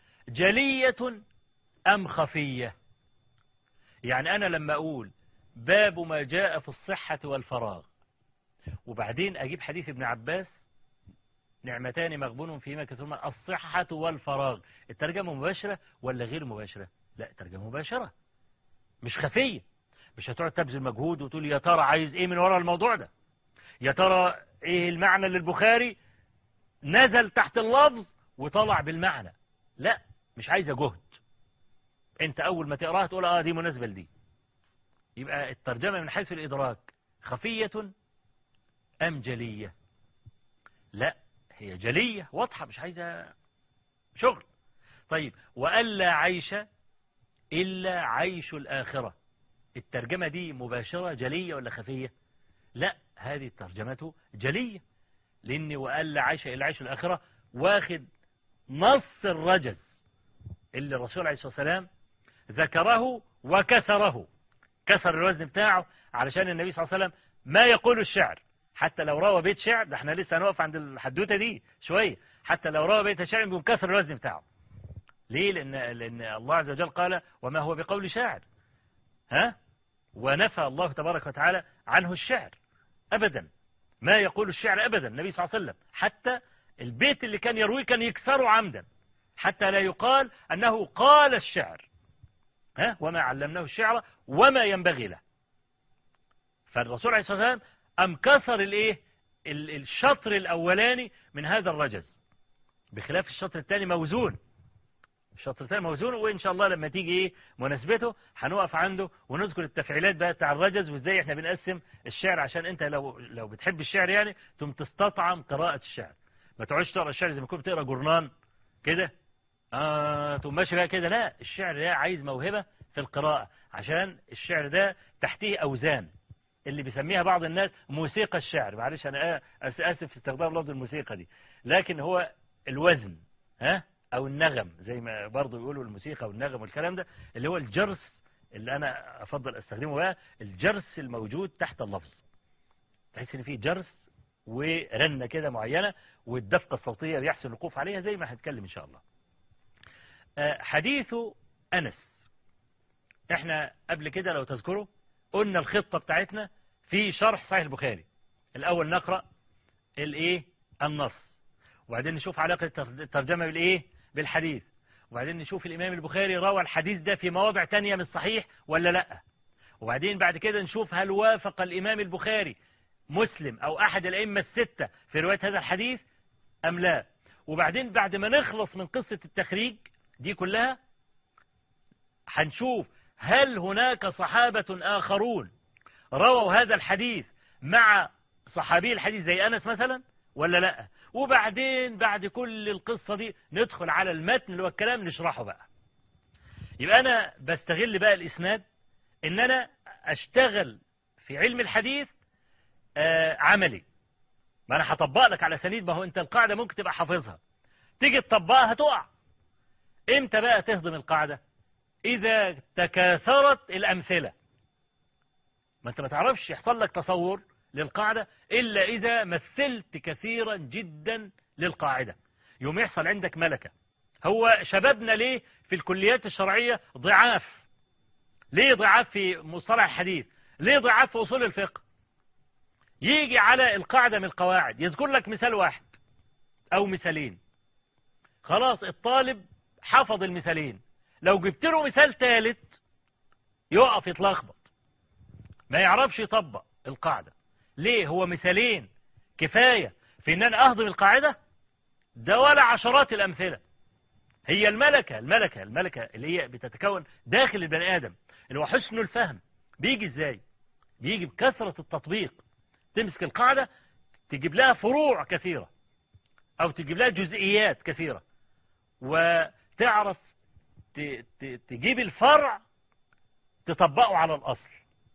جلية أم خفية يعني أنا لما أقول باب ما جاء في الصحة والفراغ وبعدين أجيب حديث ابن عباس نعمتان مغبون فيما كثرما الصحة والفراغ الترجمة مباشرة ولا غير مباشرة لا الترجمة مباشرة مش خفية مش هتقعد تبذل مجهود وتقول يا ترى عايز ايه من وراء الموضوع ده يا ترى ايه المعنى للبخاري نزل تحت اللفظ وطلع بالمعنى لا مش عايزة جهد انت اول ما تقراها تقول اه دي مناسبة لدي يبقى الترجمة من حيث الادراك خفية ام جلية لا هي جلية واضحة مش عايزة شغل طيب وألا عيش إلا عيش الآخرة الترجمة دي مباشرة جلية ولا خفية لا هذه الترجمة جلية لأن وألا عيش إلا عيش الآخرة واخد نص الرجز اللي الرسول عليه الصلاة والسلام ذكره وكسره كسر الوزن بتاعه علشان النبي صلى الله عليه وسلم ما يقول الشعر حتى لو روى بيت شعر ده احنا لسه هنقف عند الحدوته دي شويه حتى لو روى بيت شعر بيقوم كسر الوزن بتاعه ليه لان لان الله عز وجل قال وما هو بقول شاعر ها ونفى الله تبارك وتعالى عنه الشعر ابدا ما يقول الشعر ابدا النبي صلى الله عليه وسلم حتى البيت اللي كان يرويه كان يكسره عمدا حتى لا يقال انه قال الشعر ها وما علمناه الشعر وما ينبغي له فالرسول عليه الصلاه والسلام أم كسر الايه الشطر الأولاني من هذا الرجز بخلاف الشطر الثاني موزون الشطر الثاني موزون وإن شاء الله لما تيجي إيه مناسبته هنقف عنده ونذكر التفعيلات بقى بتاع الرجز وإزاي إحنا بنقسم الشعر عشان أنت لو لو بتحب الشعر يعني تم تستطعم قراءة الشعر ما تقعدش تقرا الشعر زي ما كنت بتقرا جورنان كده آه تقوم ماشي بقى كده لا الشعر ده عايز موهبة في القراءة عشان الشعر ده تحتيه أوزان اللي بيسميها بعض الناس موسيقى الشعر معلش انا اسف في استخدام لفظ الموسيقى دي لكن هو الوزن ها او النغم زي ما برضه يقولوا الموسيقى والنغم والكلام ده اللي هو الجرس اللي انا افضل استخدمه بقى الجرس الموجود تحت اللفظ تحس ان في جرس ورنة كده معينة والدفقة الصوتية بيحصل الوقوف عليها زي ما هنتكلم ان شاء الله حديث أنس احنا قبل كده لو تذكروا قلنا الخطة بتاعتنا في شرح صحيح البخاري الأول نقرأ الايه النص وبعدين نشوف علاقة الترجمة بالايه بالحديث وبعدين نشوف الإمام البخاري روى الحديث ده في مواضع تانية من الصحيح ولا لا وبعدين بعد كده نشوف هل وافق الإمام البخاري مسلم أو أحد الأئمة الستة في رواية هذا الحديث أم لا وبعدين بعد ما نخلص من قصة التخريج دي كلها هنشوف هل هناك صحابة آخرون رووا هذا الحديث مع صحابي الحديث زي أنس مثلا ولا لا وبعدين بعد كل القصة دي ندخل على المتن اللي هو الكلام نشرحه بقى يبقى أنا بستغل بقى الإسناد إن أنا أشتغل في علم الحديث آه عملي ما أنا هطبق لك على سنيد ما هو أنت القاعدة ممكن تبقى حافظها تيجي تطبقها تقع امتى بقى تهضم القاعدة إذا تكاثرت الأمثلة ما أنت ما تعرفش يحصل لك تصور للقاعدة إلا إذا مثلت كثيرا جدا للقاعدة يوم يحصل عندك ملكة هو شبابنا ليه في الكليات الشرعية ضعاف ليه ضعاف في مصطلح الحديث ليه ضعاف في أصول الفقه يجي على القاعدة من القواعد يذكر لك مثال واحد أو مثالين خلاص الطالب حفظ المثالين لو جبت له مثال ثالث يقف يتلخبط ما يعرفش يطبق القاعدة ليه هو مثالين كفاية في ان انا اهضم القاعدة ده ولا عشرات الامثلة هي الملكة الملكة الملكة اللي هي بتتكون داخل البني ادم اللي هو حسن الفهم بيجي ازاي بيجي بكثرة التطبيق تمسك القاعدة تجيب لها فروع كثيرة او تجيب لها جزئيات كثيرة وتعرف تجيب الفرع تطبقه على الأصل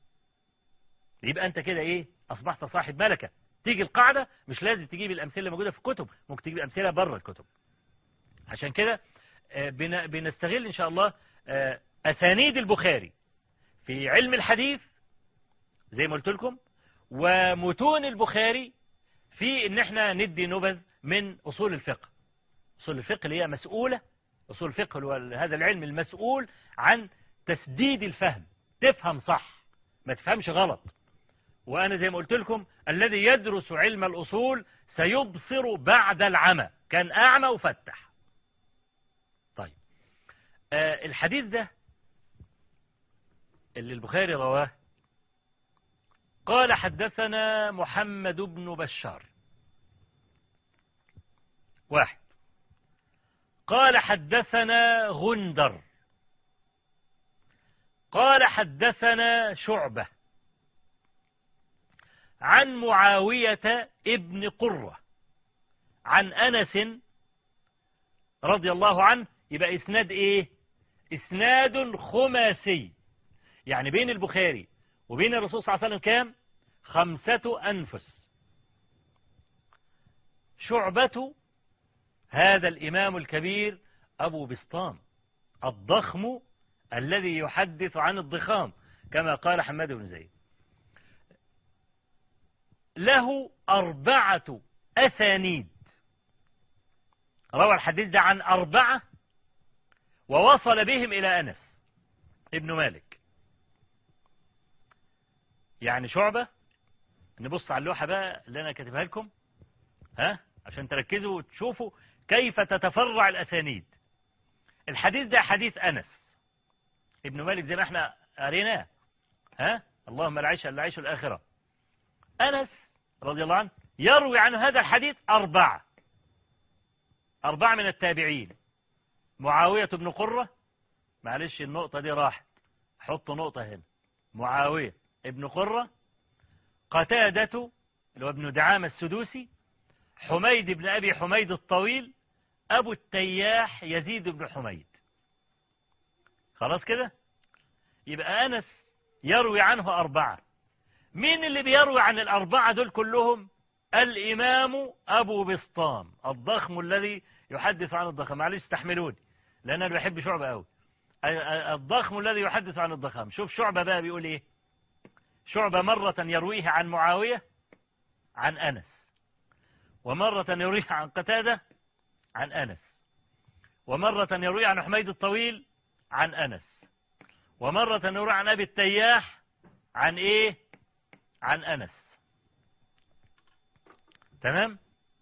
يبقى أنت كده إيه أصبحت صاحب ملكة تيجي القاعدة مش لازم تجيب الأمثلة اللي موجودة في الكتب ممكن تجيب أمثلة بره الكتب عشان كده بنستغل إن شاء الله أسانيد البخاري في علم الحديث زي ما قلت لكم ومتون البخاري في ان احنا ندي نبذ من اصول الفقه اصول الفقه اللي هي مسؤولة اصول الفقه هو هذا العلم المسؤول عن تسديد الفهم تفهم صح ما تفهمش غلط وانا زي ما قلت لكم الذي يدرس علم الاصول سيبصر بعد العمى كان اعمى وفتح طيب آه الحديث ده اللي البخاري رواه قال حدثنا محمد بن بشار واحد قال حدثنا غندر قال حدثنا شعبة عن معاوية ابن قرة عن أنس رضي الله عنه يبقى إسناد إيه إسناد خماسي يعني بين البخاري وبين الرسول صلى الله عليه وسلم كام خمسة أنفس شعبة هذا الإمام الكبير أبو بسطام الضخم الذي يحدث عن الضخام كما قال حماد بن زيد له أربعة أسانيد روى الحديث ده عن أربعة ووصل بهم إلى أنس ابن مالك يعني شعبة نبص على اللوحة بقى اللي أنا كاتبها لكم ها عشان تركزوا وتشوفوا كيف تتفرع الأسانيد الحديث ده حديث أنس ابن مالك زي ما احنا قريناه ها اللهم لا عيش الا عيش الآخرة أنس رضي الله عنه يروي عن هذا الحديث أربعة أربعة من التابعين معاوية بن قرة معلش النقطة دي راحت حط نقطة هنا معاوية ابن قرة قتادة اللي هو ابن دعامة السدوسي حميد بن أبي حميد الطويل أبو التياح يزيد بن حميد خلاص كده يبقى أنس يروي عنه أربعة مين اللي بيروي عن الأربعة دول كلهم الإمام أبو بسطام الضخم الذي يحدث عن الضخم معلش استحملوني لأن أنا بحب شعبة أوي الضخم الذي يحدث عن الضخام شوف شعبة بقى بيقول إيه شعبة مرة يرويه عن معاوية عن أنس ومرة يرويها عن قتادة عن أنس ومرة يروي عن حميد الطويل عن أنس ومرة يروي عن أبي التياح عن إيه عن أنس تمام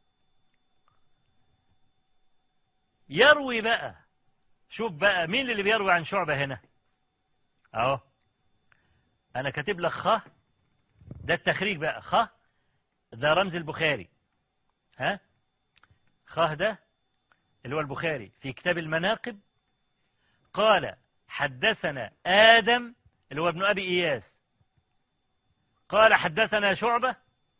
يروي بقى شوف بقى مين اللي بيروي عن شعبة هنا اهو انا كاتب لك خ ده التخريج بقى خ ده رمز البخاري ها خ ده اللي هو البخاري في كتاب المناقب قال حدثنا آدم اللي هو ابن أبي إياس قال حدثنا شعبة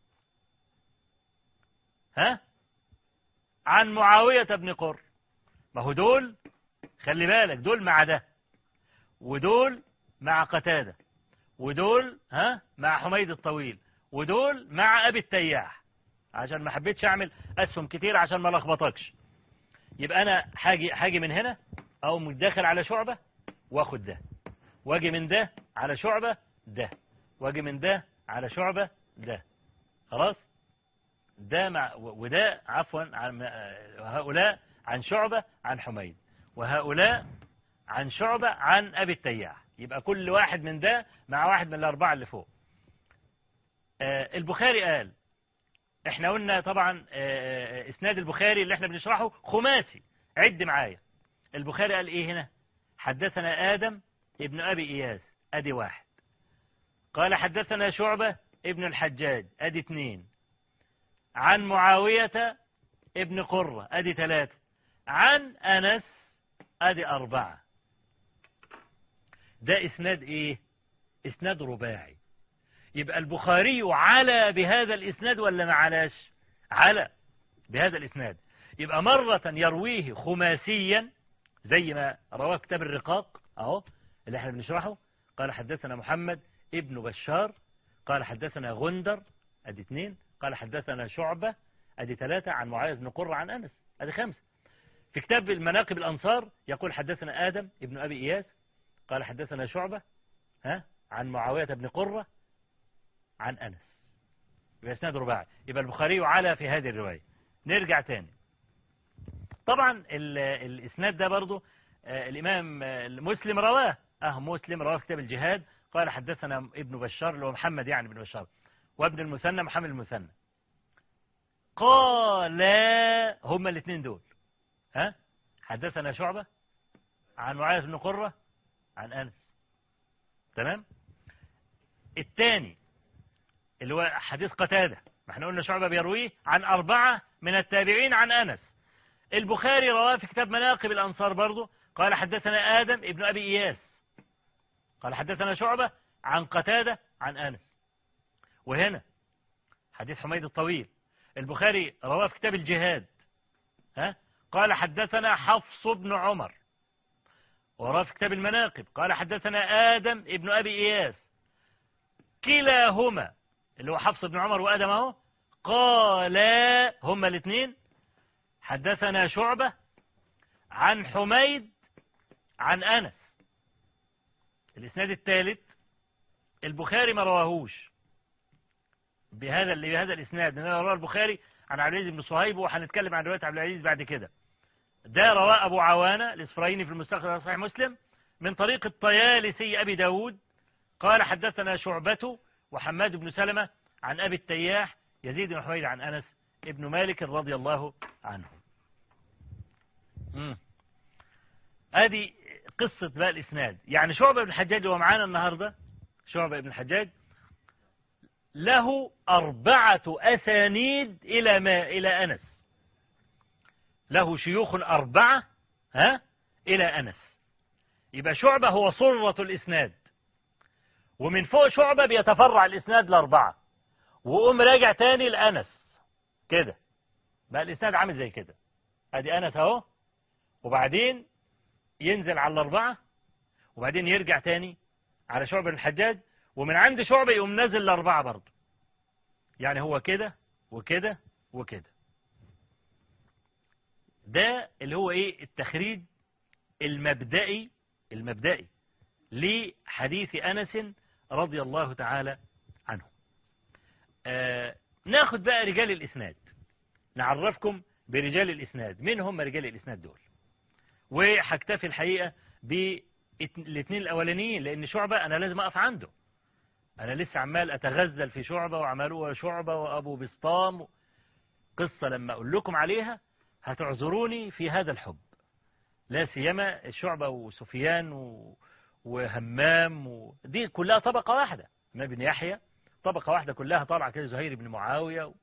ها عن معاوية بن قر ما هو دول خلي بالك دول مع ده ودول مع قتادة ودول ها مع حميد الطويل ودول مع أبي التياح عشان ما حبيتش أعمل أسهم كتير عشان ما لخبطكش يبقى أنا حاجي حاجي من هنا أو متداخل على شعبة واخد ده واجي من ده على شعبة ده واجي من ده على شعبة ده خلاص ده مع وده عفوا عن هؤلاء عن شعبة عن حميد وهؤلاء عن شعبة عن أبي التياح يبقى كل واحد من ده مع واحد من الأربعة اللي فوق آه البخاري قال احنا قلنا طبعا آه اسناد البخاري اللي احنا بنشرحه خماسي عد معايا البخاري قال ايه هنا حدثنا آدم ابن أبي إياس أدي واحد قال حدثنا شعبة ابن الحجاج أدي اثنين عن معاوية ابن قرة أدي ثلاثة عن أنس أدي أربعة ده إسناد إيه إسناد رباعي يبقى البخاري على بهذا الإسناد ولا ما علاش على بهذا الإسناد يبقى مرة يرويه خماسيا زي ما رواه كتاب الرقاق أهو اللي احنا بنشرحه قال حدثنا محمد ابن بشار قال حدثنا غندر ادي اثنين قال حدثنا شعبة ادي ثلاثة عن معاذ بن قرة عن انس ادي خمسة في كتاب المناقب الانصار يقول حدثنا ادم ابن ابي اياس قال حدثنا شعبة ها عن معاوية بن قرة عن انس يبقى اسناد رباعي يبقى البخاري على في هذه الرواية نرجع تاني طبعا الاسناد ده برضو الامام مسلم رواه اه مسلم رواه في كتاب الجهاد قال حدثنا ابن بشار اللي هو محمد يعني بن بشار وابن المثنى محمد المثنى قال هما الاثنين دول ها حدثنا شعبة عن معاذ بن قرة عن أنس تمام الثاني اللي هو حديث قتادة ما احنا قلنا شعبة بيرويه عن أربعة من التابعين عن أنس البخاري رواه في كتاب مناقب الأنصار برضه قال حدثنا آدم ابن أبي إياس قال حدثنا شعبة عن قتادة عن أنس وهنا حديث حميد الطويل البخاري رواه في كتاب الجهاد ها قال حدثنا حفص بن عمر ورواه في كتاب المناقب قال حدثنا آدم ابن أبي إياس كلاهما اللي هو حفص بن عمر وآدم اهو قالا هما الاثنين حدثنا شعبة عن حميد عن أنس الإسناد الثالث البخاري ما رواهوش بهذا اللي بهذا الإسناد إن رواه البخاري عن عبد العزيز بن صهيب وهنتكلم عن رواية عبد العزيز بعد كده ده رواه أبو عوانة الإسفرايني في المستخرج صحيح مسلم من طريق الطيالسي أبي داود قال حدثنا شعبة وحماد بن سلمة عن أبي التياح يزيد بن حميد عن أنس ابن مالك رضي الله عنه مم. ادي قصة بقى الاسناد يعني شعبة بن الحجاج هو معانا النهاردة شعبة بن الحجاج له أربعة أسانيد إلى ما إلى أنس له شيوخ أربعة ها إلى أنس يبقى شعبة هو صرة الإسناد ومن فوق شعبة بيتفرع الإسناد لأربعة وقوم راجع تاني لأنس كده بقى الإسناد عامل زي كده أدي أنس أهو وبعدين ينزل على الأربعة وبعدين يرجع تاني على شعبة الحجاج ومن عند شعبة يقوم نازل الأربعة برضه يعني هو كده وكده وكده ده اللي هو ايه التخريج المبدئي المبدئي لحديث أنس رضي الله تعالى عنه آه ناخد بقى رجال الإسناد نعرفكم برجال الإسناد مين هم رجال الإسناد دول وهكتفي الحقيقة بالاثنين الأولانيين لأن شعبة أنا لازم أقف عنده أنا لسه عمال أتغزل في شعبة وعملوها شعبة وأبو بسطام قصة لما أقول لكم عليها هتعذروني في هذا الحب لا سيما الشعبة وسفيان و... وهمام و... دي كلها طبقة واحدة ما بن يحيى طبقة واحدة كلها طالعة كده زهير بن معاوية و...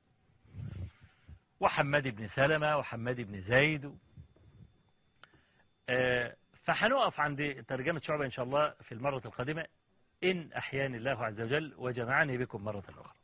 وحماد بن سلمة وحماد بن زيد و... آه فهنقف عند ترجمة شعبة إن شاء الله في المرة القادمة إن أحياني الله عز وجل وجمعني بكم مرة أخرى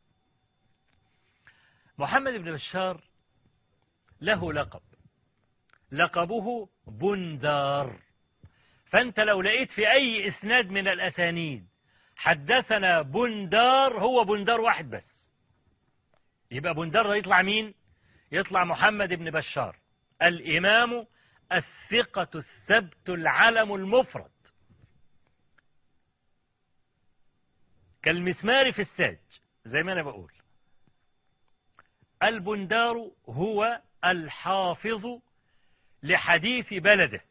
محمد بن بشار له لقب لقبه بندار فأنت لو لقيت في أي إسناد من الأسانيد حدثنا بندار هو بندار واحد بس يبقى بندار يطلع مين يطلع محمد بن بشار الإمام الثقة الثبت العلم المفرد كالمسمار في الساج زي ما أنا بقول البندار هو الحافظ لحديث بلده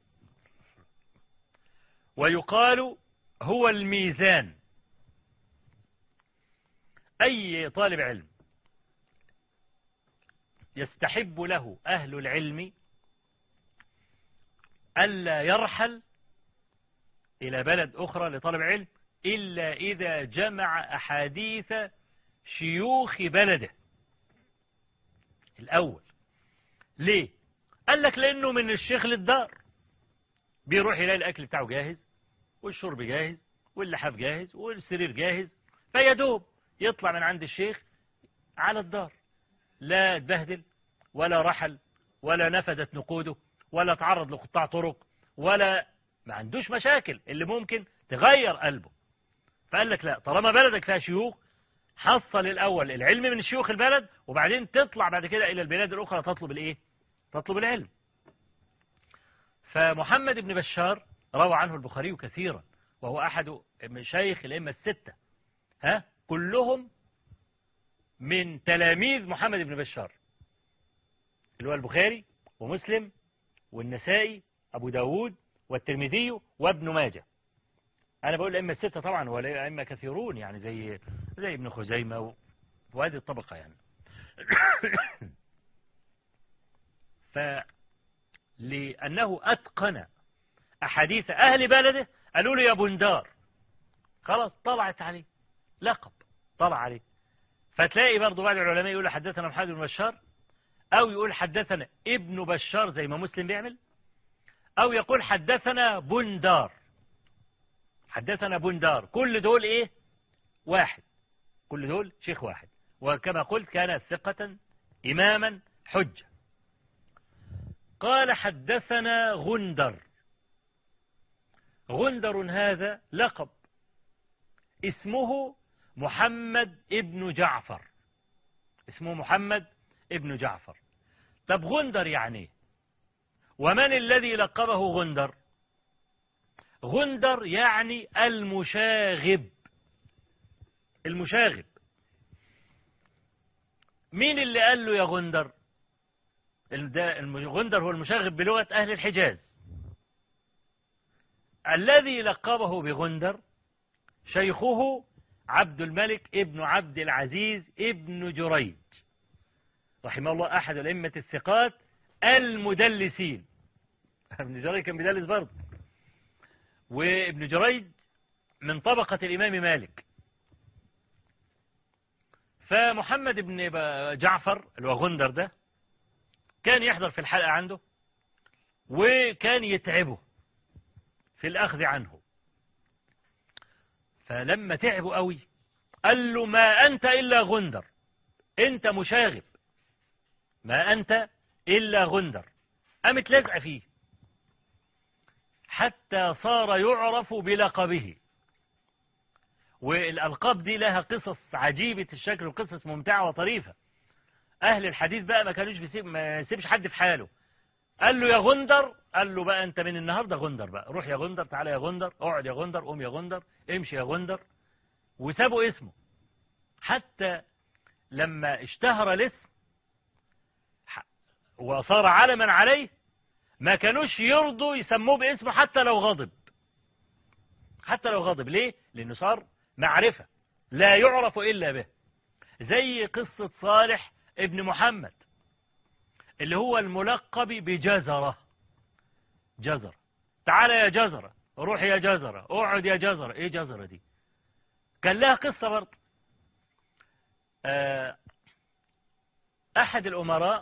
ويقال هو الميزان أي طالب علم يستحب له أهل العلم ألا يرحل إلى بلد أخرى لطالب علم إلا إذا جمع أحاديث شيوخ بلده الأول ليه قال لك لأنه من الشيخ للدار بيروح يلاقي الأكل بتاعه جاهز والشرب جاهز واللحاف جاهز والسرير جاهز فيدوب يطلع من عند الشيخ على الدار لا اتبهدل ولا رحل ولا نفدت نقوده ولا تعرض لقطاع طرق ولا ما عندوش مشاكل اللي ممكن تغير قلبه فقال لك لا طالما بلدك فيها شيوخ حصل الأول العلم من شيوخ البلد وبعدين تطلع بعد كده إلى البلاد الأخرى تطلب الإيه تطلب العلم فمحمد بن بشار روى عنه البخاري كثيرا وهو أحد مشايخ الأئمة الستة ها كلهم من تلاميذ محمد بن بشار اللي هو البخاري ومسلم والنسائي أبو داود والترمذي وابن ماجه أنا بقول الأئمة الستة طبعا ولا أئمة كثيرون يعني زي زي ابن خزيمة وهذه الطبقة يعني فلأنه أتقن أحاديث أهل بلده قالوا له يا بندار خلاص طلعت عليه لقب طلع عليه فتلاقي برضه بعض العلماء يقول حدثنا محمد بن بشار أو يقول حدثنا ابن بشار زي ما مسلم بيعمل أو يقول حدثنا بندار حدثنا بندار كل دول إيه واحد كل دول شيخ واحد وكما قلت كان ثقة إماما حجة قال حدثنا غندر غندر هذا لقب اسمه محمد ابن جعفر اسمه محمد ابن جعفر طب غندر يعني ومن الذي لقبه غندر غندر يعني المشاغب المشاغب مين اللي قال له يا غندر غندر هو المشاغب بلغة أهل الحجاز الذي لقبه بغندر شيخه عبد الملك ابن عبد العزيز ابن جريج رحمه الله أحد الأئمة الثقات المدلسين ابن جريج كان بيدلس برضه وابن جريج من طبقة الإمام مالك فمحمد بن جعفر اللي هو غندر ده كان يحضر في الحلقة عنده وكان يتعبه في الأخذ عنه فلما تعبوا قوي قال له ما أنت إلا غندر أنت مشاغب ما أنت إلا غندر قامت لازقة فيه حتى صار يعرف بلقبه والألقاب دي لها قصص عجيبة الشكل وقصص ممتعة وطريفة أهل الحديث بقى ما كانوش بيسيب ما يسيبش حد في حاله قال له يا غندر قال له بقى أنت من النهاردة غندر بقى روح يا غندر تعالى يا غندر اقعد يا غندر قوم يا غندر امشي يا غندر وسابوا اسمه حتى لما اشتهر الاسم وصار علما عليه ما كانوش يرضوا يسموه باسمه حتى لو غضب حتى لو غضب ليه لانه صار معرفة لا يعرف الا به زي قصة صالح ابن محمد اللي هو الملقب بجزرة جزر تعال يا جزرة روح يا جزرة اقعد يا جزرة ايه جزرة دي كان لها قصة برضه احد الامراء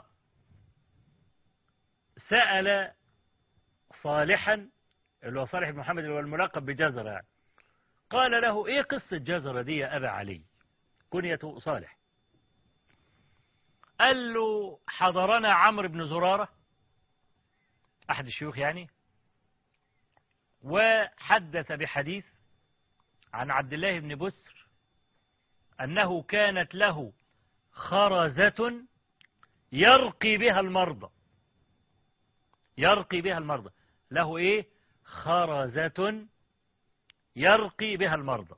سأل صالحا اللي هو صالح بن محمد اللي هو الملقب بجزرة يعني قال له ايه قصة جزرة دي يا ابا علي كنية صالح قال له حضرنا عمرو بن زرارة أحد الشيوخ يعني وحدث بحديث عن عبد الله بن بسر أنه كانت له خرزة يرقي بها المرضى يرقي بها المرضى له إيه خرزة يرقي بها المرضى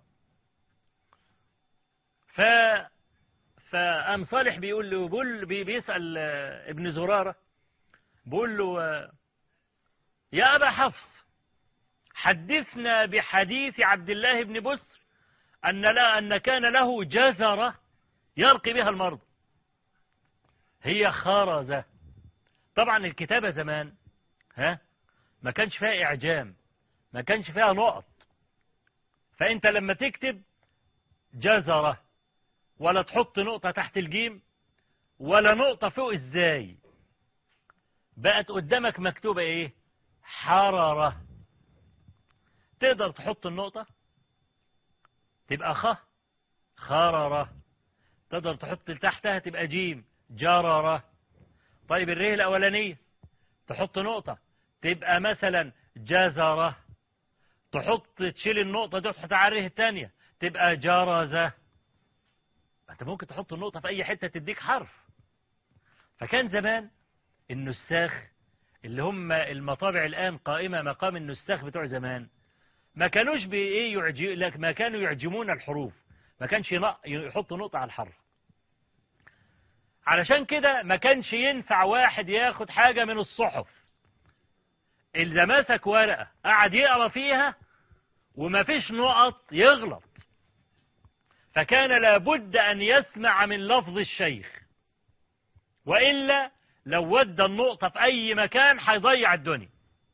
ف فأم صالح بيقول له بيقول بيسأل ابن زرارة بيقول له يا أبا حفص حدثنا بحديث عبد الله بن بسر أن لا أن كان له جزرة يرقي بها المرضى هي خرزة طبعا الكتابة زمان ها ما كانش فيها إعجام ما كانش فيها نقط فأنت لما تكتب جزرة ولا تحط نقطة تحت الجيم ولا نقطة فوق ازاي بقت قدامك مكتوبة ايه حرارة تقدر تحط النقطة تبقى خ خررة تقدر تحط تحتها تبقى جيم جررة طيب الريه الأولانية تحط نقطة تبقى مثلا جزرة تحط تشيل النقطة دي وتحط على الريه الثانية تبقى جرزة انت ممكن تحط النقطة في اي حتة تديك حرف فكان زمان النساخ اللي هم المطابع الان قائمة مقام النساخ بتوع زمان ما كانوش بايه يعجي لك ما كانوا يعجمون الحروف ما كانش يحط نقطة على الحرف علشان كده ما كانش ينفع واحد ياخد حاجة من الصحف إذا مسك ورقة قعد يقرا فيها وما فيش نقط يغلط فكان لابد أن يسمع من لفظ الشيخ وإلا لو ودى النقطة في أي مكان هيضيع الدنيا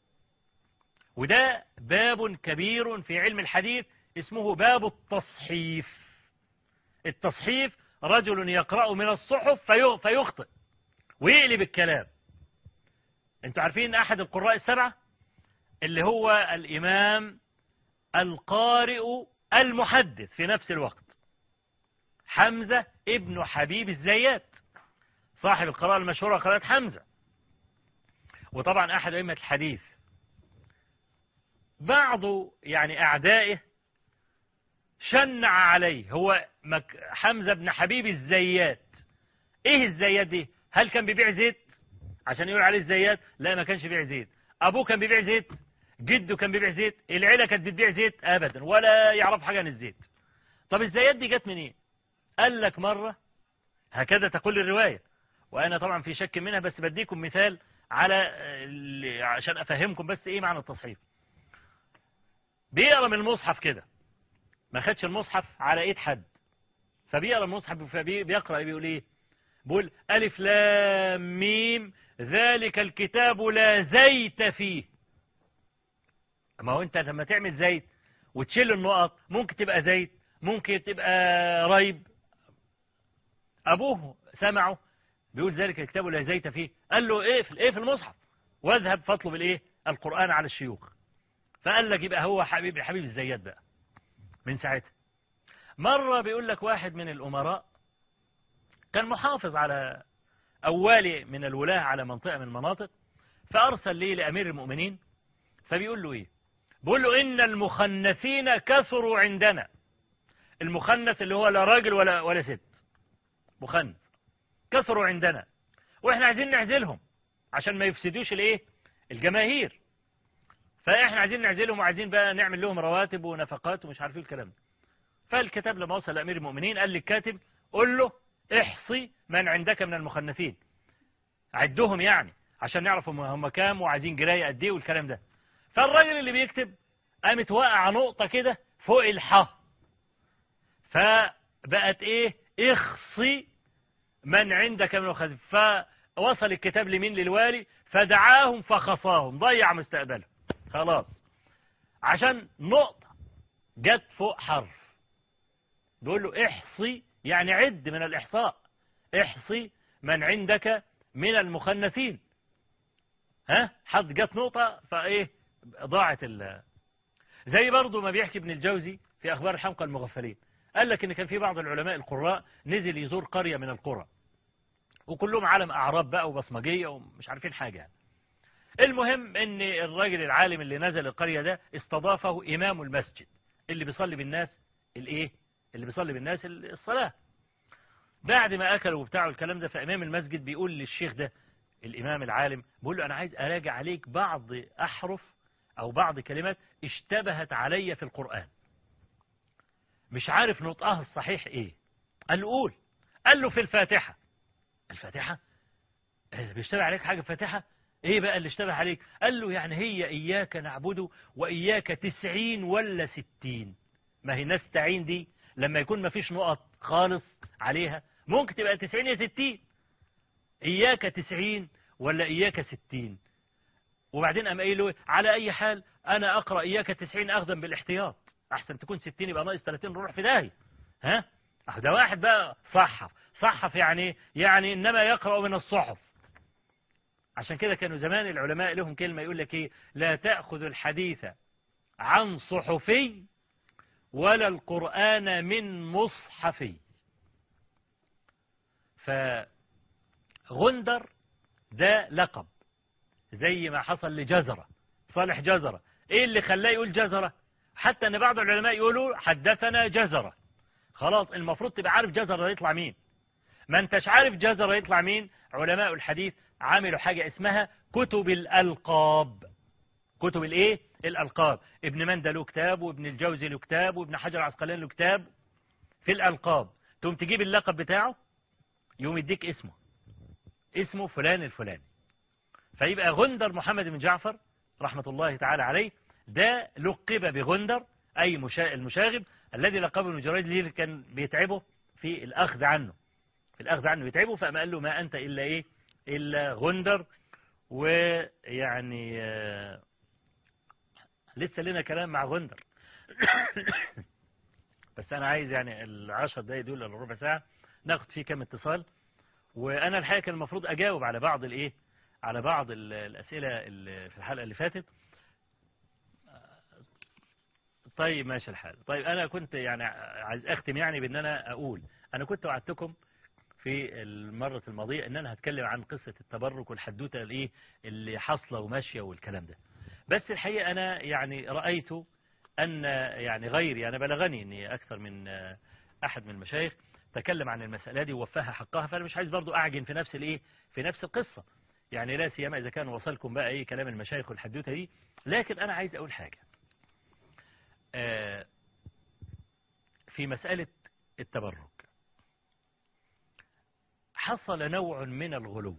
وده باب كبير في علم الحديث اسمه باب التصحيف التصحيف رجل يقرأ من الصحف فيخطئ ويقلب الكلام انتوا عارفين أحد القراء السبعة اللي هو الإمام القارئ المحدث في نفس الوقت حمزة ابن حبيب الزيات صاحب القراءة المشهورة قراءة حمزة وطبعا أحد أئمة الحديث بعض يعني أعدائه شنع عليه هو حمزة بن حبيب الزيات ايه الزيات دي هل كان بيبيع زيت عشان يقول عليه الزيات لا ما كانش بيبيع زيت ابوه كان بيبيع زيت جده كان بيبيع زيت العيلة كانت بتبيع زيت ابدا ولا يعرف حاجة عن الزيت طب الزيات دي جت منين إيه؟ قال لك مرة هكذا تقول الرواية وأنا طبعا في شك منها بس بديكم مثال على عشان أفهمكم بس إيه معنى التصحيف بيقرأ من المصحف كده ما خدش المصحف على إيد حد فبيقرأ المصحف فبيقرأ بيقول إيه بيقول ألف لام ميم ذلك الكتاب لا زيت فيه ما هو أنت لما تعمل زيت وتشيل النقط ممكن تبقى زيت ممكن تبقى ريب أبوه سمعه بيقول ذلك الكتاب لا زيت فيه قال له ايه في ايه في المصحف واذهب فاطلب الايه القرآن على الشيوخ فقال لك يبقى هو حبيب حبيب الزيات بقى من ساعتها مرة بيقول لك واحد من الأمراء كان محافظ على أولي من الولاة على منطقة من المناطق فأرسل ليه لأمير المؤمنين فبيقول له إيه بيقول له إن المخنثين كثروا عندنا المخنث اللي هو لا راجل ولا ولا ست مخنث كثروا عندنا واحنا عايزين نعزلهم عشان ما يفسدوش الايه الجماهير فاحنا عايزين نعزلهم وعايزين بقى نعمل لهم رواتب ونفقات ومش عارفين الكلام ده فالكتاب لما وصل لامير المؤمنين قال للكاتب قول له احصي من عندك من المخنثين عدهم يعني عشان نعرف هم كام وعايزين جراية قد ايه والكلام ده فالراجل اللي بيكتب قامت واقع نقطة كده فوق الحاء فبقت ايه اخصي من عندك من المخنثين فوصل الكتاب لمين للوالي فدعاهم فخصاهم ضيع مستقبله خلاص عشان نقطة جت فوق حرف بيقول له احصي يعني عد من الإحصاء احصي من عندك من المخنثين ها حد جت نقطة فايه ضاعت ال زي برضه ما بيحكي ابن الجوزي في أخبار الحمقى المغفلين قال لك ان كان في بعض العلماء القراء نزل يزور قرية من القرى وكلهم عالم أعراب بقى وبصمجية ومش عارفين حاجة يعني. المهم ان الراجل العالم اللي نزل القرية ده استضافه إمام المسجد اللي بيصلي بالناس الايه اللي بيصلي بالناس الصلاة بعد ما أكلوا وبتاعوا الكلام ده فإمام المسجد بيقول للشيخ ده الإمام العالم بيقول له أنا عايز أراجع عليك بعض أحرف أو بعض كلمات اشتبهت علي في القرآن مش عارف نطقها الصحيح إيه قال له قول قال له في الفاتحة الفاتحة بيشتبه عليك حاجة في الفاتحة ايه بقى اللي اشتبه عليك قال له يعني هي اياك نعبد واياك تسعين ولا ستين ما هي نستعين دي لما يكون ما فيش نقط خالص عليها ممكن تبقى تسعين يا ستين اياك تسعين ولا اياك ستين وبعدين قام قايل له على اي حال انا اقرا اياك تسعين اخذا بالاحتياط احسن تكون ستين يبقى ناقص 30 نروح في داهيه ها ده واحد بقى صحف صحف يعني يعني انما يقرا من الصحف عشان كده كانوا زمان العلماء لهم كلمة يقول لك ايه لا تأخذ الحديث عن صحفي ولا القرآن من مصحفي فغندر ده لقب زي ما حصل لجزرة صالح جزرة ايه اللي خلاه يقول جزرة حتى ان بعض العلماء يقولوا حدثنا جزرة خلاص المفروض تبقى عارف جزرة يطلع مين ما انتش عارف جزرة يطلع مين علماء الحديث عملوا حاجة اسمها كتب الألقاب كتب الايه الألقاب ابن مندى له كتاب وابن الجوزي له كتاب وابن حجر العسقلاني له كتاب في الألقاب تقوم تجيب اللقب بتاعه يقوم يديك اسمه اسمه فلان الفلاني فيبقى غندر محمد بن جعفر رحمة الله تعالى عليه ده لقب بغندر أي المشاغب الذي لقبه ابن جريج اللي كان بيتعبه في الأخذ عنه في الأخذ عنه بيتعبه فما قال له ما أنت إلا إيه إلا غندر ويعني آه لسه لنا كلام مع غندر بس أنا عايز يعني العشر دقايق دول ولا ربع ساعة ناخد فيه كم اتصال وأنا الحقيقة كان المفروض أجاوب على بعض الإيه على بعض الأسئلة اللي في الحلقة اللي فاتت طيب ماشي الحال طيب أنا كنت يعني عايز أختم يعني بأن أنا أقول أنا كنت وعدتكم في المرة الماضية ان انا هتكلم عن قصة التبرك والحدوتة الايه اللي حاصلة وماشية والكلام ده بس الحقيقة انا يعني رأيت ان يعني غيري انا بلغني اني اكثر من احد من المشايخ تكلم عن المسألة دي ووفاها حقها فانا مش عايز برضو اعجن في نفس الايه في نفس القصة يعني لا سيما اذا كان وصلكم بقى ايه كلام المشايخ والحدوتة دي لكن انا عايز اقول حاجة في مسألة التبرك حصل نوع من الغلو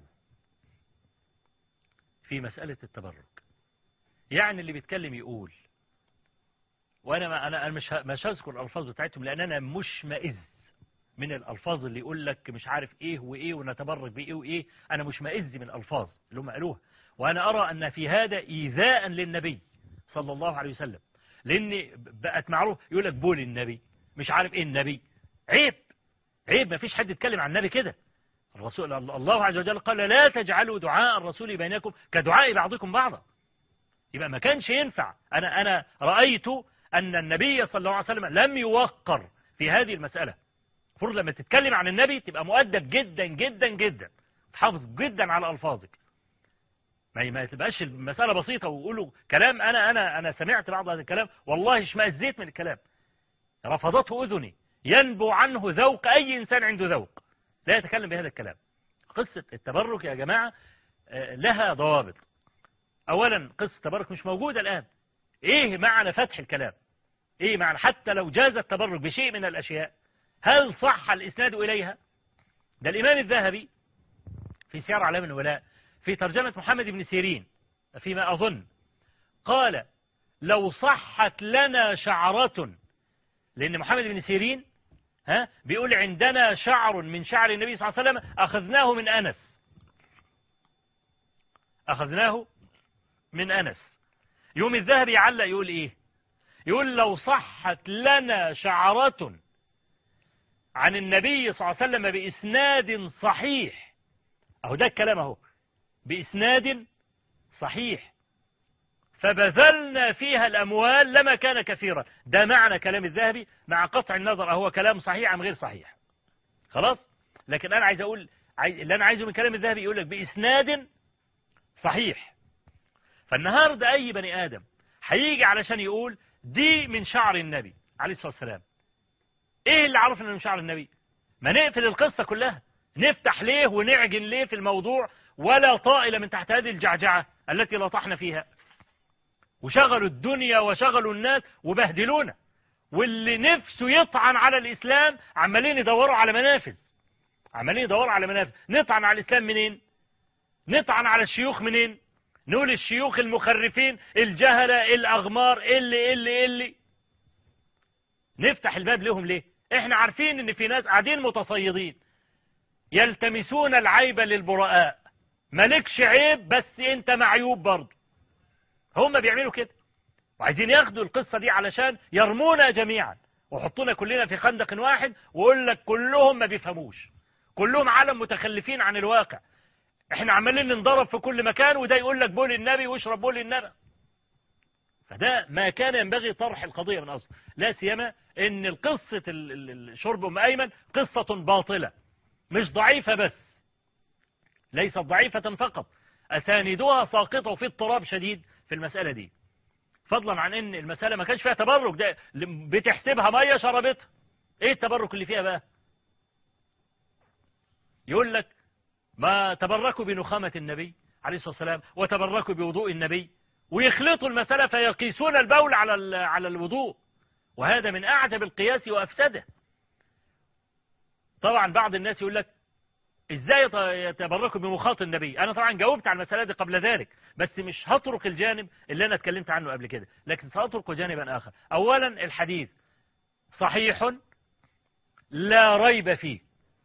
في مسألة التبرك يعني اللي بيتكلم يقول وانا ما انا مش مش هذكر الالفاظ بتاعتهم لان انا مشمئز من الالفاظ اللي يقول لك مش عارف ايه وايه ونتبرك بايه وايه انا مشمئز من الالفاظ اللي هم قالوها وانا ارى ان في هذا ايذاء للنبي صلى الله عليه وسلم لان بقت معروف يقول لك بول النبي مش عارف ايه النبي عيب عيب ما فيش حد يتكلم عن النبي كده الرسول الله عز وجل قال لا تجعلوا دعاء الرسول بينكم كدعاء بعضكم بعضا يبقى ما كانش ينفع أنا, أنا رأيت أن النبي صلى الله عليه وسلم لم يوقر في هذه المسألة المفروض لما تتكلم عن النبي تبقى مؤدب جدا جدا جدا تحافظ جدا على ألفاظك ما ما تبقاش المسألة بسيطة ويقولوا كلام أنا أنا أنا سمعت بعض هذا الكلام والله اشمأزيت من الكلام رفضته أذني ينبو عنه ذوق أي إنسان عنده ذوق لا يتكلم بهذا الكلام قصة التبرك يا جماعة لها ضوابط أولا قصة التبرك مش موجودة الآن إيه معنى فتح الكلام إيه معنى حتى لو جاز التبرك بشيء من الأشياء هل صح الإسناد إليها ده الإمام الذهبي في سير علام الولاء في ترجمة محمد بن سيرين فيما أظن قال لو صحت لنا شعرة لأن محمد بن سيرين ها بيقول عندنا شعر من شعر النبي صلى الله عليه وسلم أخذناه من أنس أخذناه من أنس يوم الذهبي يعلق يقول إيه يقول لو صحت لنا شعرة عن النبي صلى الله عليه وسلم بإسناد صحيح أهو ده الكلام أهو بإسناد صحيح فبذلنا فيها الأموال لما كان كثيرا ده معنى كلام الذهبي مع قطع النظر أهو كلام صحيح أم غير صحيح خلاص لكن أنا عايز أقول اللي أنا عايزه من كلام الذهبي يقول لك بإسناد صحيح فالنهاردة أي بني آدم هيجي علشان يقول دي من شعر النبي عليه الصلاة والسلام ايه اللي عرفنا من شعر النبي ما نقفل القصة كلها نفتح ليه ونعجن ليه في الموضوع ولا طائل من تحت هذه الجعجعة التي لطحنا فيها وشغلوا الدنيا وشغلوا الناس وبهدلونا واللي نفسه يطعن على الإسلام عمالين يدوروا على منافذ عمالين يدوروا على منافذ نطعن على الإسلام منين نطعن على الشيوخ منين نقول الشيوخ المخرفين الجهلة الأغمار اللي اللي اللي نفتح الباب لهم ليه احنا عارفين ان في ناس قاعدين متصيدين يلتمسون العيب للبراء مالكش عيب بس انت معيوب برضه هم بيعملوا كده وعايزين ياخدوا القصة دي علشان يرمونا جميعا وحطونا كلنا في خندق واحد ويقول لك كلهم ما بيفهموش كلهم عالم متخلفين عن الواقع احنا عمالين ننضرب في كل مكان وده يقول لك بول النبي واشرب بول النبي فده ما كان ينبغي طرح القضية من أصل لا سيما ان القصة الشرب ام ايمن قصة باطلة مش ضعيفة بس ليست ضعيفة فقط اساندها ساقطة وفي اضطراب شديد في المسألة دي فضلا عن ان المسألة ما كانش فيها تبرك ده بتحسبها مية شربتها ايه التبرك اللي فيها بقى يقول لك ما تبركوا بنخامة النبي عليه الصلاة والسلام وتبركوا بوضوء النبي ويخلطوا المسألة فيقيسون البول على على الوضوء وهذا من أعجب القياس وأفسده طبعا بعض الناس يقول لك ازاي يتبركوا بمخاط النبي انا طبعا جاوبت على المسألة دي قبل ذلك بس مش هترك الجانب اللي انا اتكلمت عنه قبل كده لكن سأترك جانبا اخر اولا الحديث صحيح لا ريب فيه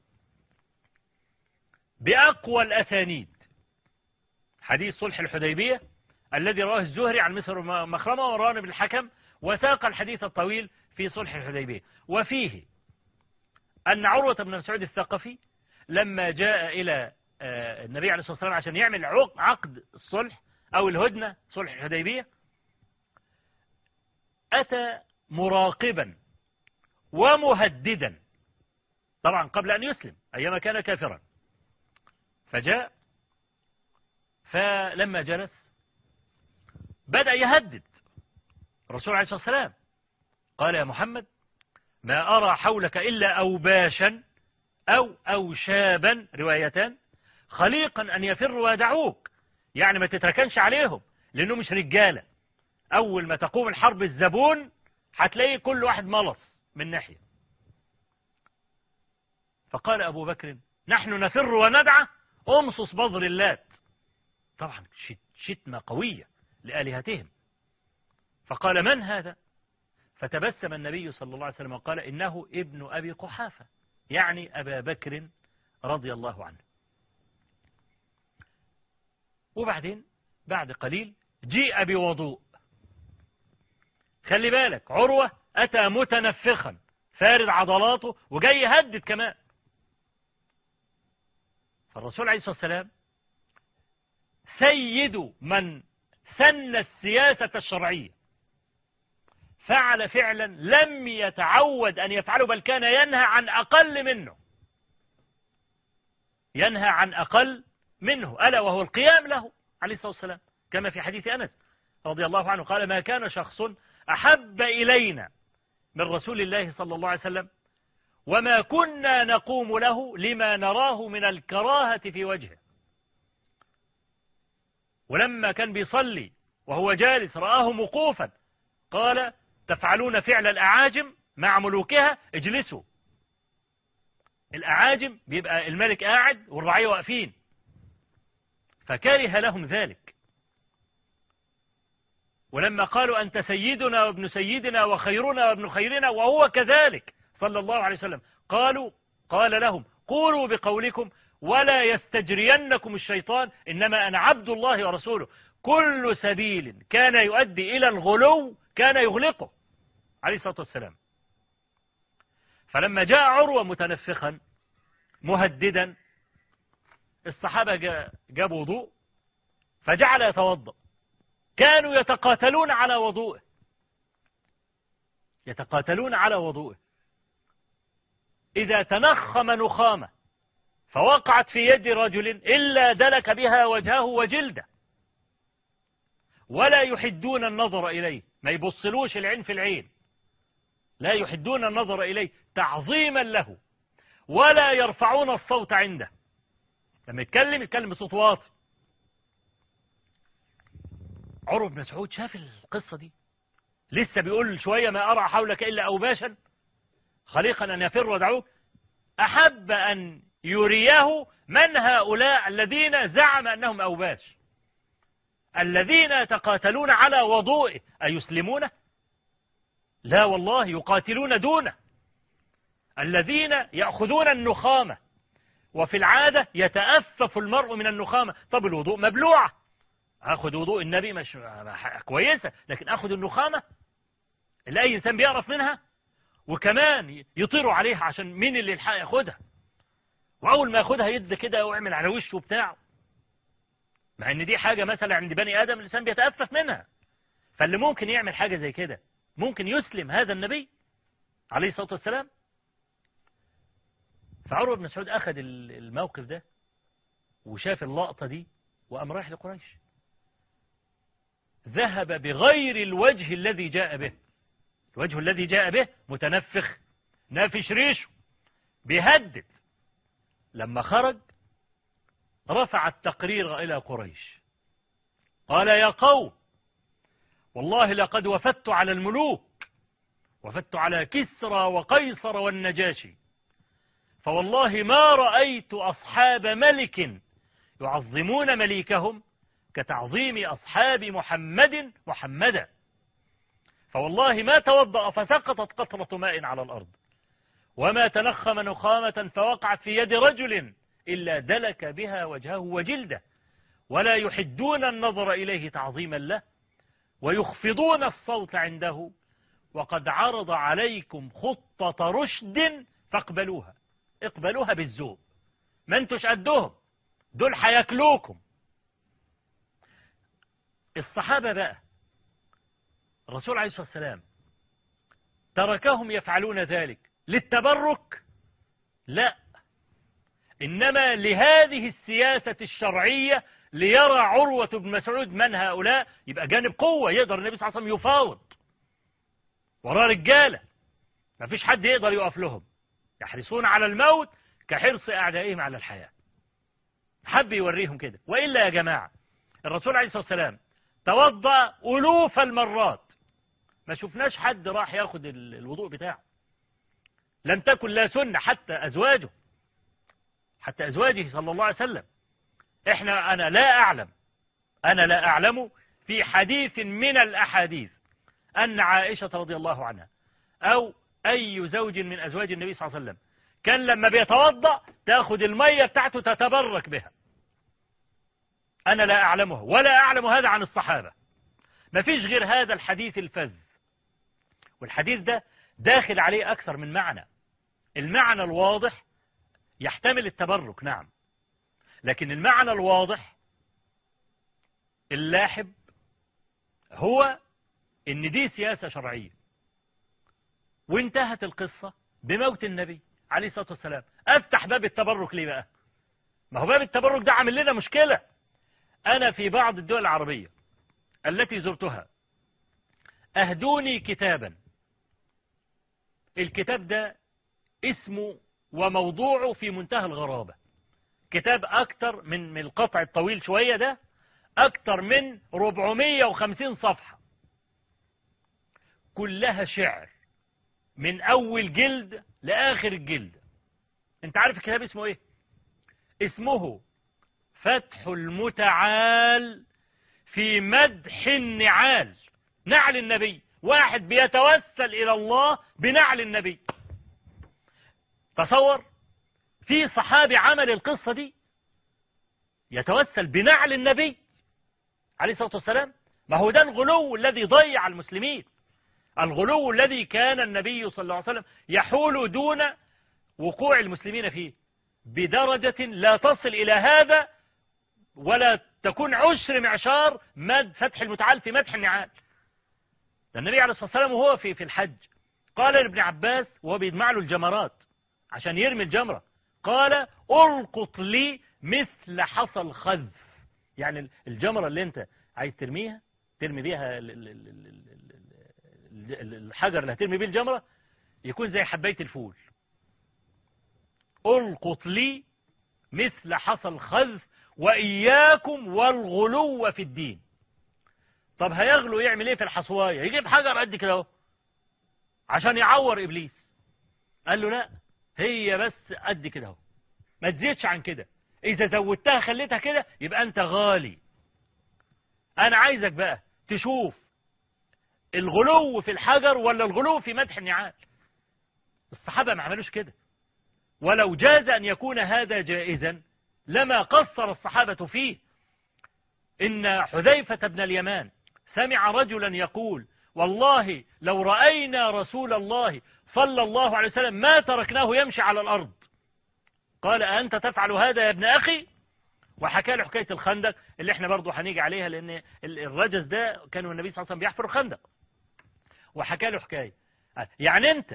بأقوى الأسانيد حديث صلح الحديبية الذي رواه الزهري عن مصر مخرمة وران بن الحكم وساق الحديث الطويل في صلح الحديبية وفيه أن عروة بن مسعود الثقفي لما جاء إلى النبي عليه الصلاة والسلام عشان يعمل عقد الصلح أو الهدنة صلح الحديبية أتى مراقبا ومهددا طبعا قبل أن يسلم أيما كان كافرا فجاء فلما جلس بدأ يهدد الرسول عليه الصلاة والسلام قال يا محمد ما أرى حولك إلا أوباشا أو أوشابا روايتان خليقا أن يفروا ويدعوك يعني ما تتركنش عليهم لأنه مش رجالة أول ما تقوم الحرب الزبون هتلاقي كل واحد ملص من ناحية فقال أبو بكر نحن نفر وندعى أمصص بظر اللات طبعا شتمة قوية لآلهتهم فقال من هذا فتبسم النبي صلى الله عليه وسلم وقال إنه ابن أبي قحافة يعني أبا بكر رضي الله عنه وبعدين بعد قليل جيء بوضوء خلي بالك عروة أتى متنفخا فارد عضلاته وجاي يهدد كمان فالرسول عليه الصلاة والسلام سيد من سن السياسة الشرعية فعل فعلا لم يتعود أن يفعله بل كان ينهى عن أقل منه ينهى عن أقل منه ألا وهو القيام له عليه الصلاة والسلام كما في حديث أنس رضي الله عنه قال ما كان شخص أحب إلينا من رسول الله صلى الله عليه وسلم وما كنا نقوم له لما نراه من الكراهة في وجهه ولما كان بيصلي وهو جالس رآه موقوفا قال تفعلون فعل الأعاجم مع ملوكها اجلسوا الأعاجم بيبقى الملك قاعد والرعية واقفين فكره لهم ذلك ولما قالوا أنت سيدنا وابن سيدنا وخيرنا وابن خيرنا وهو كذلك صلى الله عليه وسلم قالوا قال لهم قولوا بقولكم ولا يستجرينكم الشيطان إنما أنا عبد الله ورسوله كل سبيل كان يؤدي إلى الغلو كان يغلقه عليه الصلاة والسلام فلما جاء عروة متنفخا مهددا الصحابة جابوا وضوء فجعل يتوضأ كانوا يتقاتلون على وضوءه يتقاتلون على وضوءه إذا تنخم نخامة فوقعت في يد رجل إلا دلك بها وجهه وجلده ولا يحدون النظر إليه ما يبصلوش العين في العين لا يحدون النظر إليه تعظيما له ولا يرفعون الصوت عنده لما يتكلم يتكلم بصوت واطي عروة بن مسعود شاف القصة دي لسه بيقول شوية ما أرى حولك إلا أوباشا خليقا أن يفر ودعوه أحب أن يريه من هؤلاء الذين زعم أنهم أوباش الذين يتقاتلون على وضوءه أيسلمونه لا والله يقاتلون دونه الذين يأخذون النخامة وفي العادة يتأفف المرء من النخامة طب الوضوء مبلوعة أخذ وضوء النبي مش كويسة لكن أخذ النخامة اللي أي إنسان بيعرف منها وكمان يطيروا عليها عشان مين اللي يلحق ياخدها وأول ما ياخدها يد كده ويعمل على وشه بتاعه مع ان دي حاجة مثلا عند بني آدم الإنسان بيتأفف منها فاللي ممكن يعمل حاجة زي كده ممكن يسلم هذا النبي عليه الصلاة والسلام فعروة بن مسعود أخذ الموقف ده وشاف اللقطة دي وقام رايح لقريش ذهب بغير الوجه الذي جاء به الوجه الذي جاء به متنفخ نافش ريشه بيهدد لما خرج رفع التقرير إلى قريش قال يا قوم والله لقد وفدت على الملوك وفدت على كسرى وقيصر والنجاشي فوالله ما رأيت أصحاب ملك يعظمون مليكهم كتعظيم أصحاب محمد محمدا فوالله ما توضأ فسقطت قطرة ماء على الأرض وما تنخم نخامة فوقعت في يد رجل إلا دلك بها وجهه وجلده ولا يحدون النظر إليه تعظيما له ويخفضون الصوت عنده وقد عرض عليكم خطة رشد فاقبلوها اقبلوها بالذوق ما انتوش قدهم دول هياكلوكم الصحابة بقى الرسول عليه الصلاة والسلام تركهم يفعلون ذلك للتبرك لا إنما لهذه السياسة الشرعية ليرى عروة بن مسعود من هؤلاء يبقى جانب قوة يقدر النبي صلى الله عليه وسلم يفاوض وراه رجالة ما فيش حد يقدر يقف لهم يحرصون على الموت كحرص أعدائهم على الحياة حب يوريهم كده وإلا يا جماعة الرسول عليه الصلاة والسلام توضأ ألوف المرات ما شفناش حد راح ياخد الوضوء بتاعه لم تكن لا سنة حتى أزواجه حتى أزواجه صلى الله عليه وسلم إحنا أنا لا أعلم أنا لا أعلم في حديث من الأحاديث أن عائشة رضي الله عنها أو أي زوج من أزواج النبي صلى الله عليه وسلم كان لما بيتوضأ تاخد المية بتاعته تتبرك بها أنا لا أعلمه ولا أعلم هذا عن الصحابة ما فيش غير هذا الحديث الفذ والحديث ده داخل عليه أكثر من معنى المعنى الواضح يحتمل التبرك نعم لكن المعنى الواضح اللاحب هو ان دي سياسة شرعية وانتهت القصة بموت النبي عليه الصلاة والسلام افتح باب التبرك ليه بقى ما هو باب التبرك ده عامل لنا مشكلة انا في بعض الدول العربية التي زرتها اهدوني كتابا الكتاب ده اسمه وموضوعه في منتهى الغرابة كتاب أكتر من من القطع الطويل شوية ده أكتر من 450 صفحة كلها شعر من أول جلد لآخر الجلد انت عارف الكتاب اسمه ايه اسمه فتح المتعال في مدح النعال نعل النبي واحد بيتوسل إلى الله بنعل النبي تصور في صحابي عمل القصة دي يتوسل بنعل النبي عليه الصلاة والسلام ما هو ده الغلو الذي ضيع المسلمين الغلو الذي كان النبي صلى الله عليه وسلم يحول دون وقوع المسلمين فيه بدرجة لا تصل إلى هذا ولا تكون عشر معشار مد فتح المتعال في مدح النعال النبي عليه الصلاة والسلام وهو في في الحج قال لابن عباس وهو بيجمع له الجمرات عشان يرمي الجمرة قال القط لي مثل حصى الخذف يعني الجمرة اللي انت عايز ترميها ترمي بيها الحجر اللي هترمي بيه الجمرة يكون زي حباية الفول القط لي مثل حصى الخذف وإياكم والغلو في الدين طب هيغلو يعمل ايه في الحصواية يجيب حجر قد كده اهو عشان يعور إبليس قال له لا هي بس قد كده اهو ما تزيدش عن كده إذا زودتها خليتها كده يبقى أنت غالي أنا عايزك بقى تشوف الغلو في الحجر ولا الغلو في مدح النعال الصحابة ما عملوش كده ولو جاز أن يكون هذا جائزا لما قصر الصحابة فيه إن حذيفة بن اليمان سمع رجلا يقول والله لو رأينا رسول الله صلى الله عليه وسلم ما تركناه يمشي على الأرض قال أنت تفعل هذا يا ابن أخي وحكى له حكاية الخندق اللي احنا برضو هنيجي عليها لأن الرجز ده كانوا النبي صلى الله عليه وسلم بيحفر الخندق وحكى له حكاية يعني أنت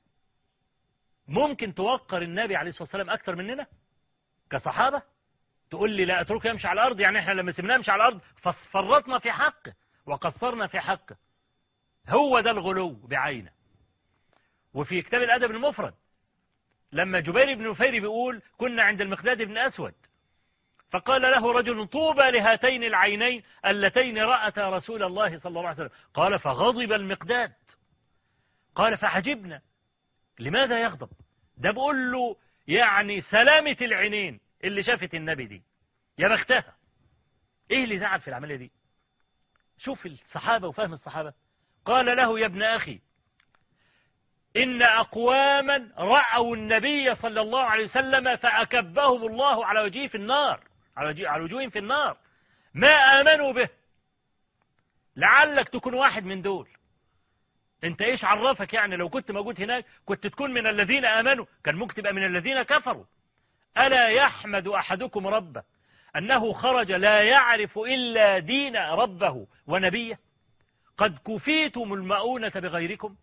ممكن توقر النبي عليه الصلاة والسلام أكثر مننا كصحابة تقول لي لا أتركه يمشي على الأرض يعني احنا لما سيبناه يمشي على الأرض فرطنا في حقه وقصرنا في حقه هو ده الغلو بعينه وفي كتاب الأدب المفرد لما جبير بن نفير بيقول كنا عند المقداد بن أسود فقال له رجل طوبى لهاتين العينين اللتين رأتا رسول الله صلى الله عليه وسلم قال فغضب المقداد قال فعجبنا لماذا يغضب ده بقول له يعني سلامة العينين اللي شافت النبي دي يا بختها ايه اللي زعل في العملية دي شوف الصحابة وفهم الصحابة قال له يا ابن أخي إن أقواما رأوا النبي صلى الله عليه وسلم فأكبهم الله على وجهه في النار على وجوههم في النار ما آمنوا به لعلك تكون واحد من دول انت ايش عرفك يعني لو كنت موجود هناك كنت تكون من الذين آمنوا كان ممكن تبقى من الذين كفروا ألا يحمد أحدكم ربه أنه خرج لا يعرف إلا دين ربه ونبيه قد كفيتم المؤونة بغيركم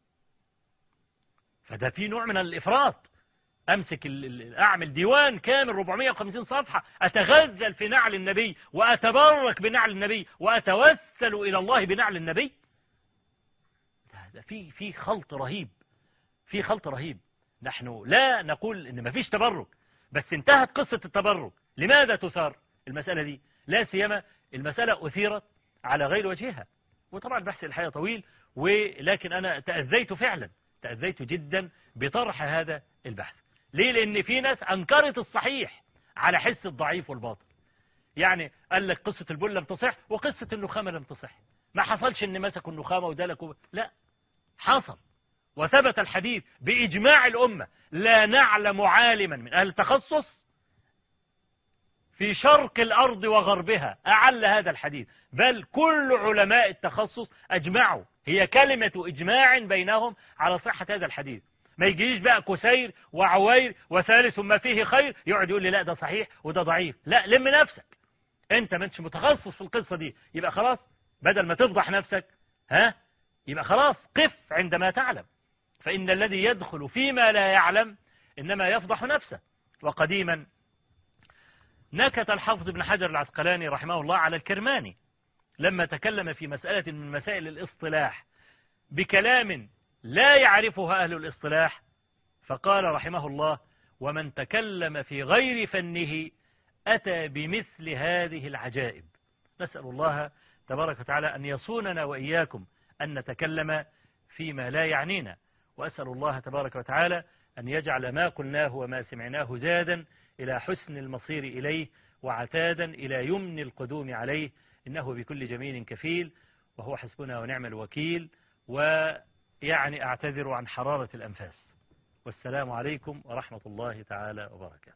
فده في نوع من الإفراط أمسك أعمل ديوان كامل 450 صفحة أتغزل في نعل النبي وأتبرك بنعل النبي وأتوسل إلى الله بنعل النبي ده في في خلط رهيب في خلط رهيب نحن لا نقول ان مفيش تبرك بس انتهت قصة التبرك لماذا تثار المسألة دي لا سيما المسألة أثيرت على غير وجهها وطبعا البحث الحقيقة طويل ولكن أنا تأذيت فعلا تأذيت جدا بطرح هذا البحث ليه لأن في ناس أنكرت الصحيح على حس الضعيف والباطل يعني قال لك قصة البول لم تصح وقصة النخامة لم تصح ما حصلش ان مسكوا النخامة ودلكوا لا حصل وثبت الحديث بإجماع الأمة لا نعلم عالما من أهل التخصص في شرق الأرض وغربها أعل هذا الحديث بل كل علماء التخصص أجمعوا هي كلمة إجماع بينهم على صحة هذا الحديث ما يجيش بقى كسير وعوير وثالث ما فيه خير يقعد يقول لي لا ده صحيح وده ضعيف لا لم نفسك انت ما انتش متخصص في القصة دي يبقى خلاص بدل ما تفضح نفسك ها يبقى خلاص قف عندما تعلم فإن الذي يدخل فيما لا يعلم إنما يفضح نفسه وقديما نكت الحافظ ابن حجر العسقلاني رحمه الله على الكرماني لما تكلم في مسألة من مسائل الاصطلاح بكلام لا يعرفها أهل الاصطلاح فقال رحمه الله ومن تكلم في غير فنه أتى بمثل هذه العجائب نسأل الله تبارك وتعالى أن يصوننا وإياكم أن نتكلم فيما لا يعنينا وأسأل الله تبارك وتعالى أن يجعل ما قلناه وما سمعناه زادا إلى حسن المصير إليه وعتادا إلى يمن القدوم عليه إنه بكل جميل كفيل وهو حسبنا ونعم الوكيل ويعني أعتذر عن حرارة الأنفاس والسلام عليكم ورحمة الله تعالى وبركاته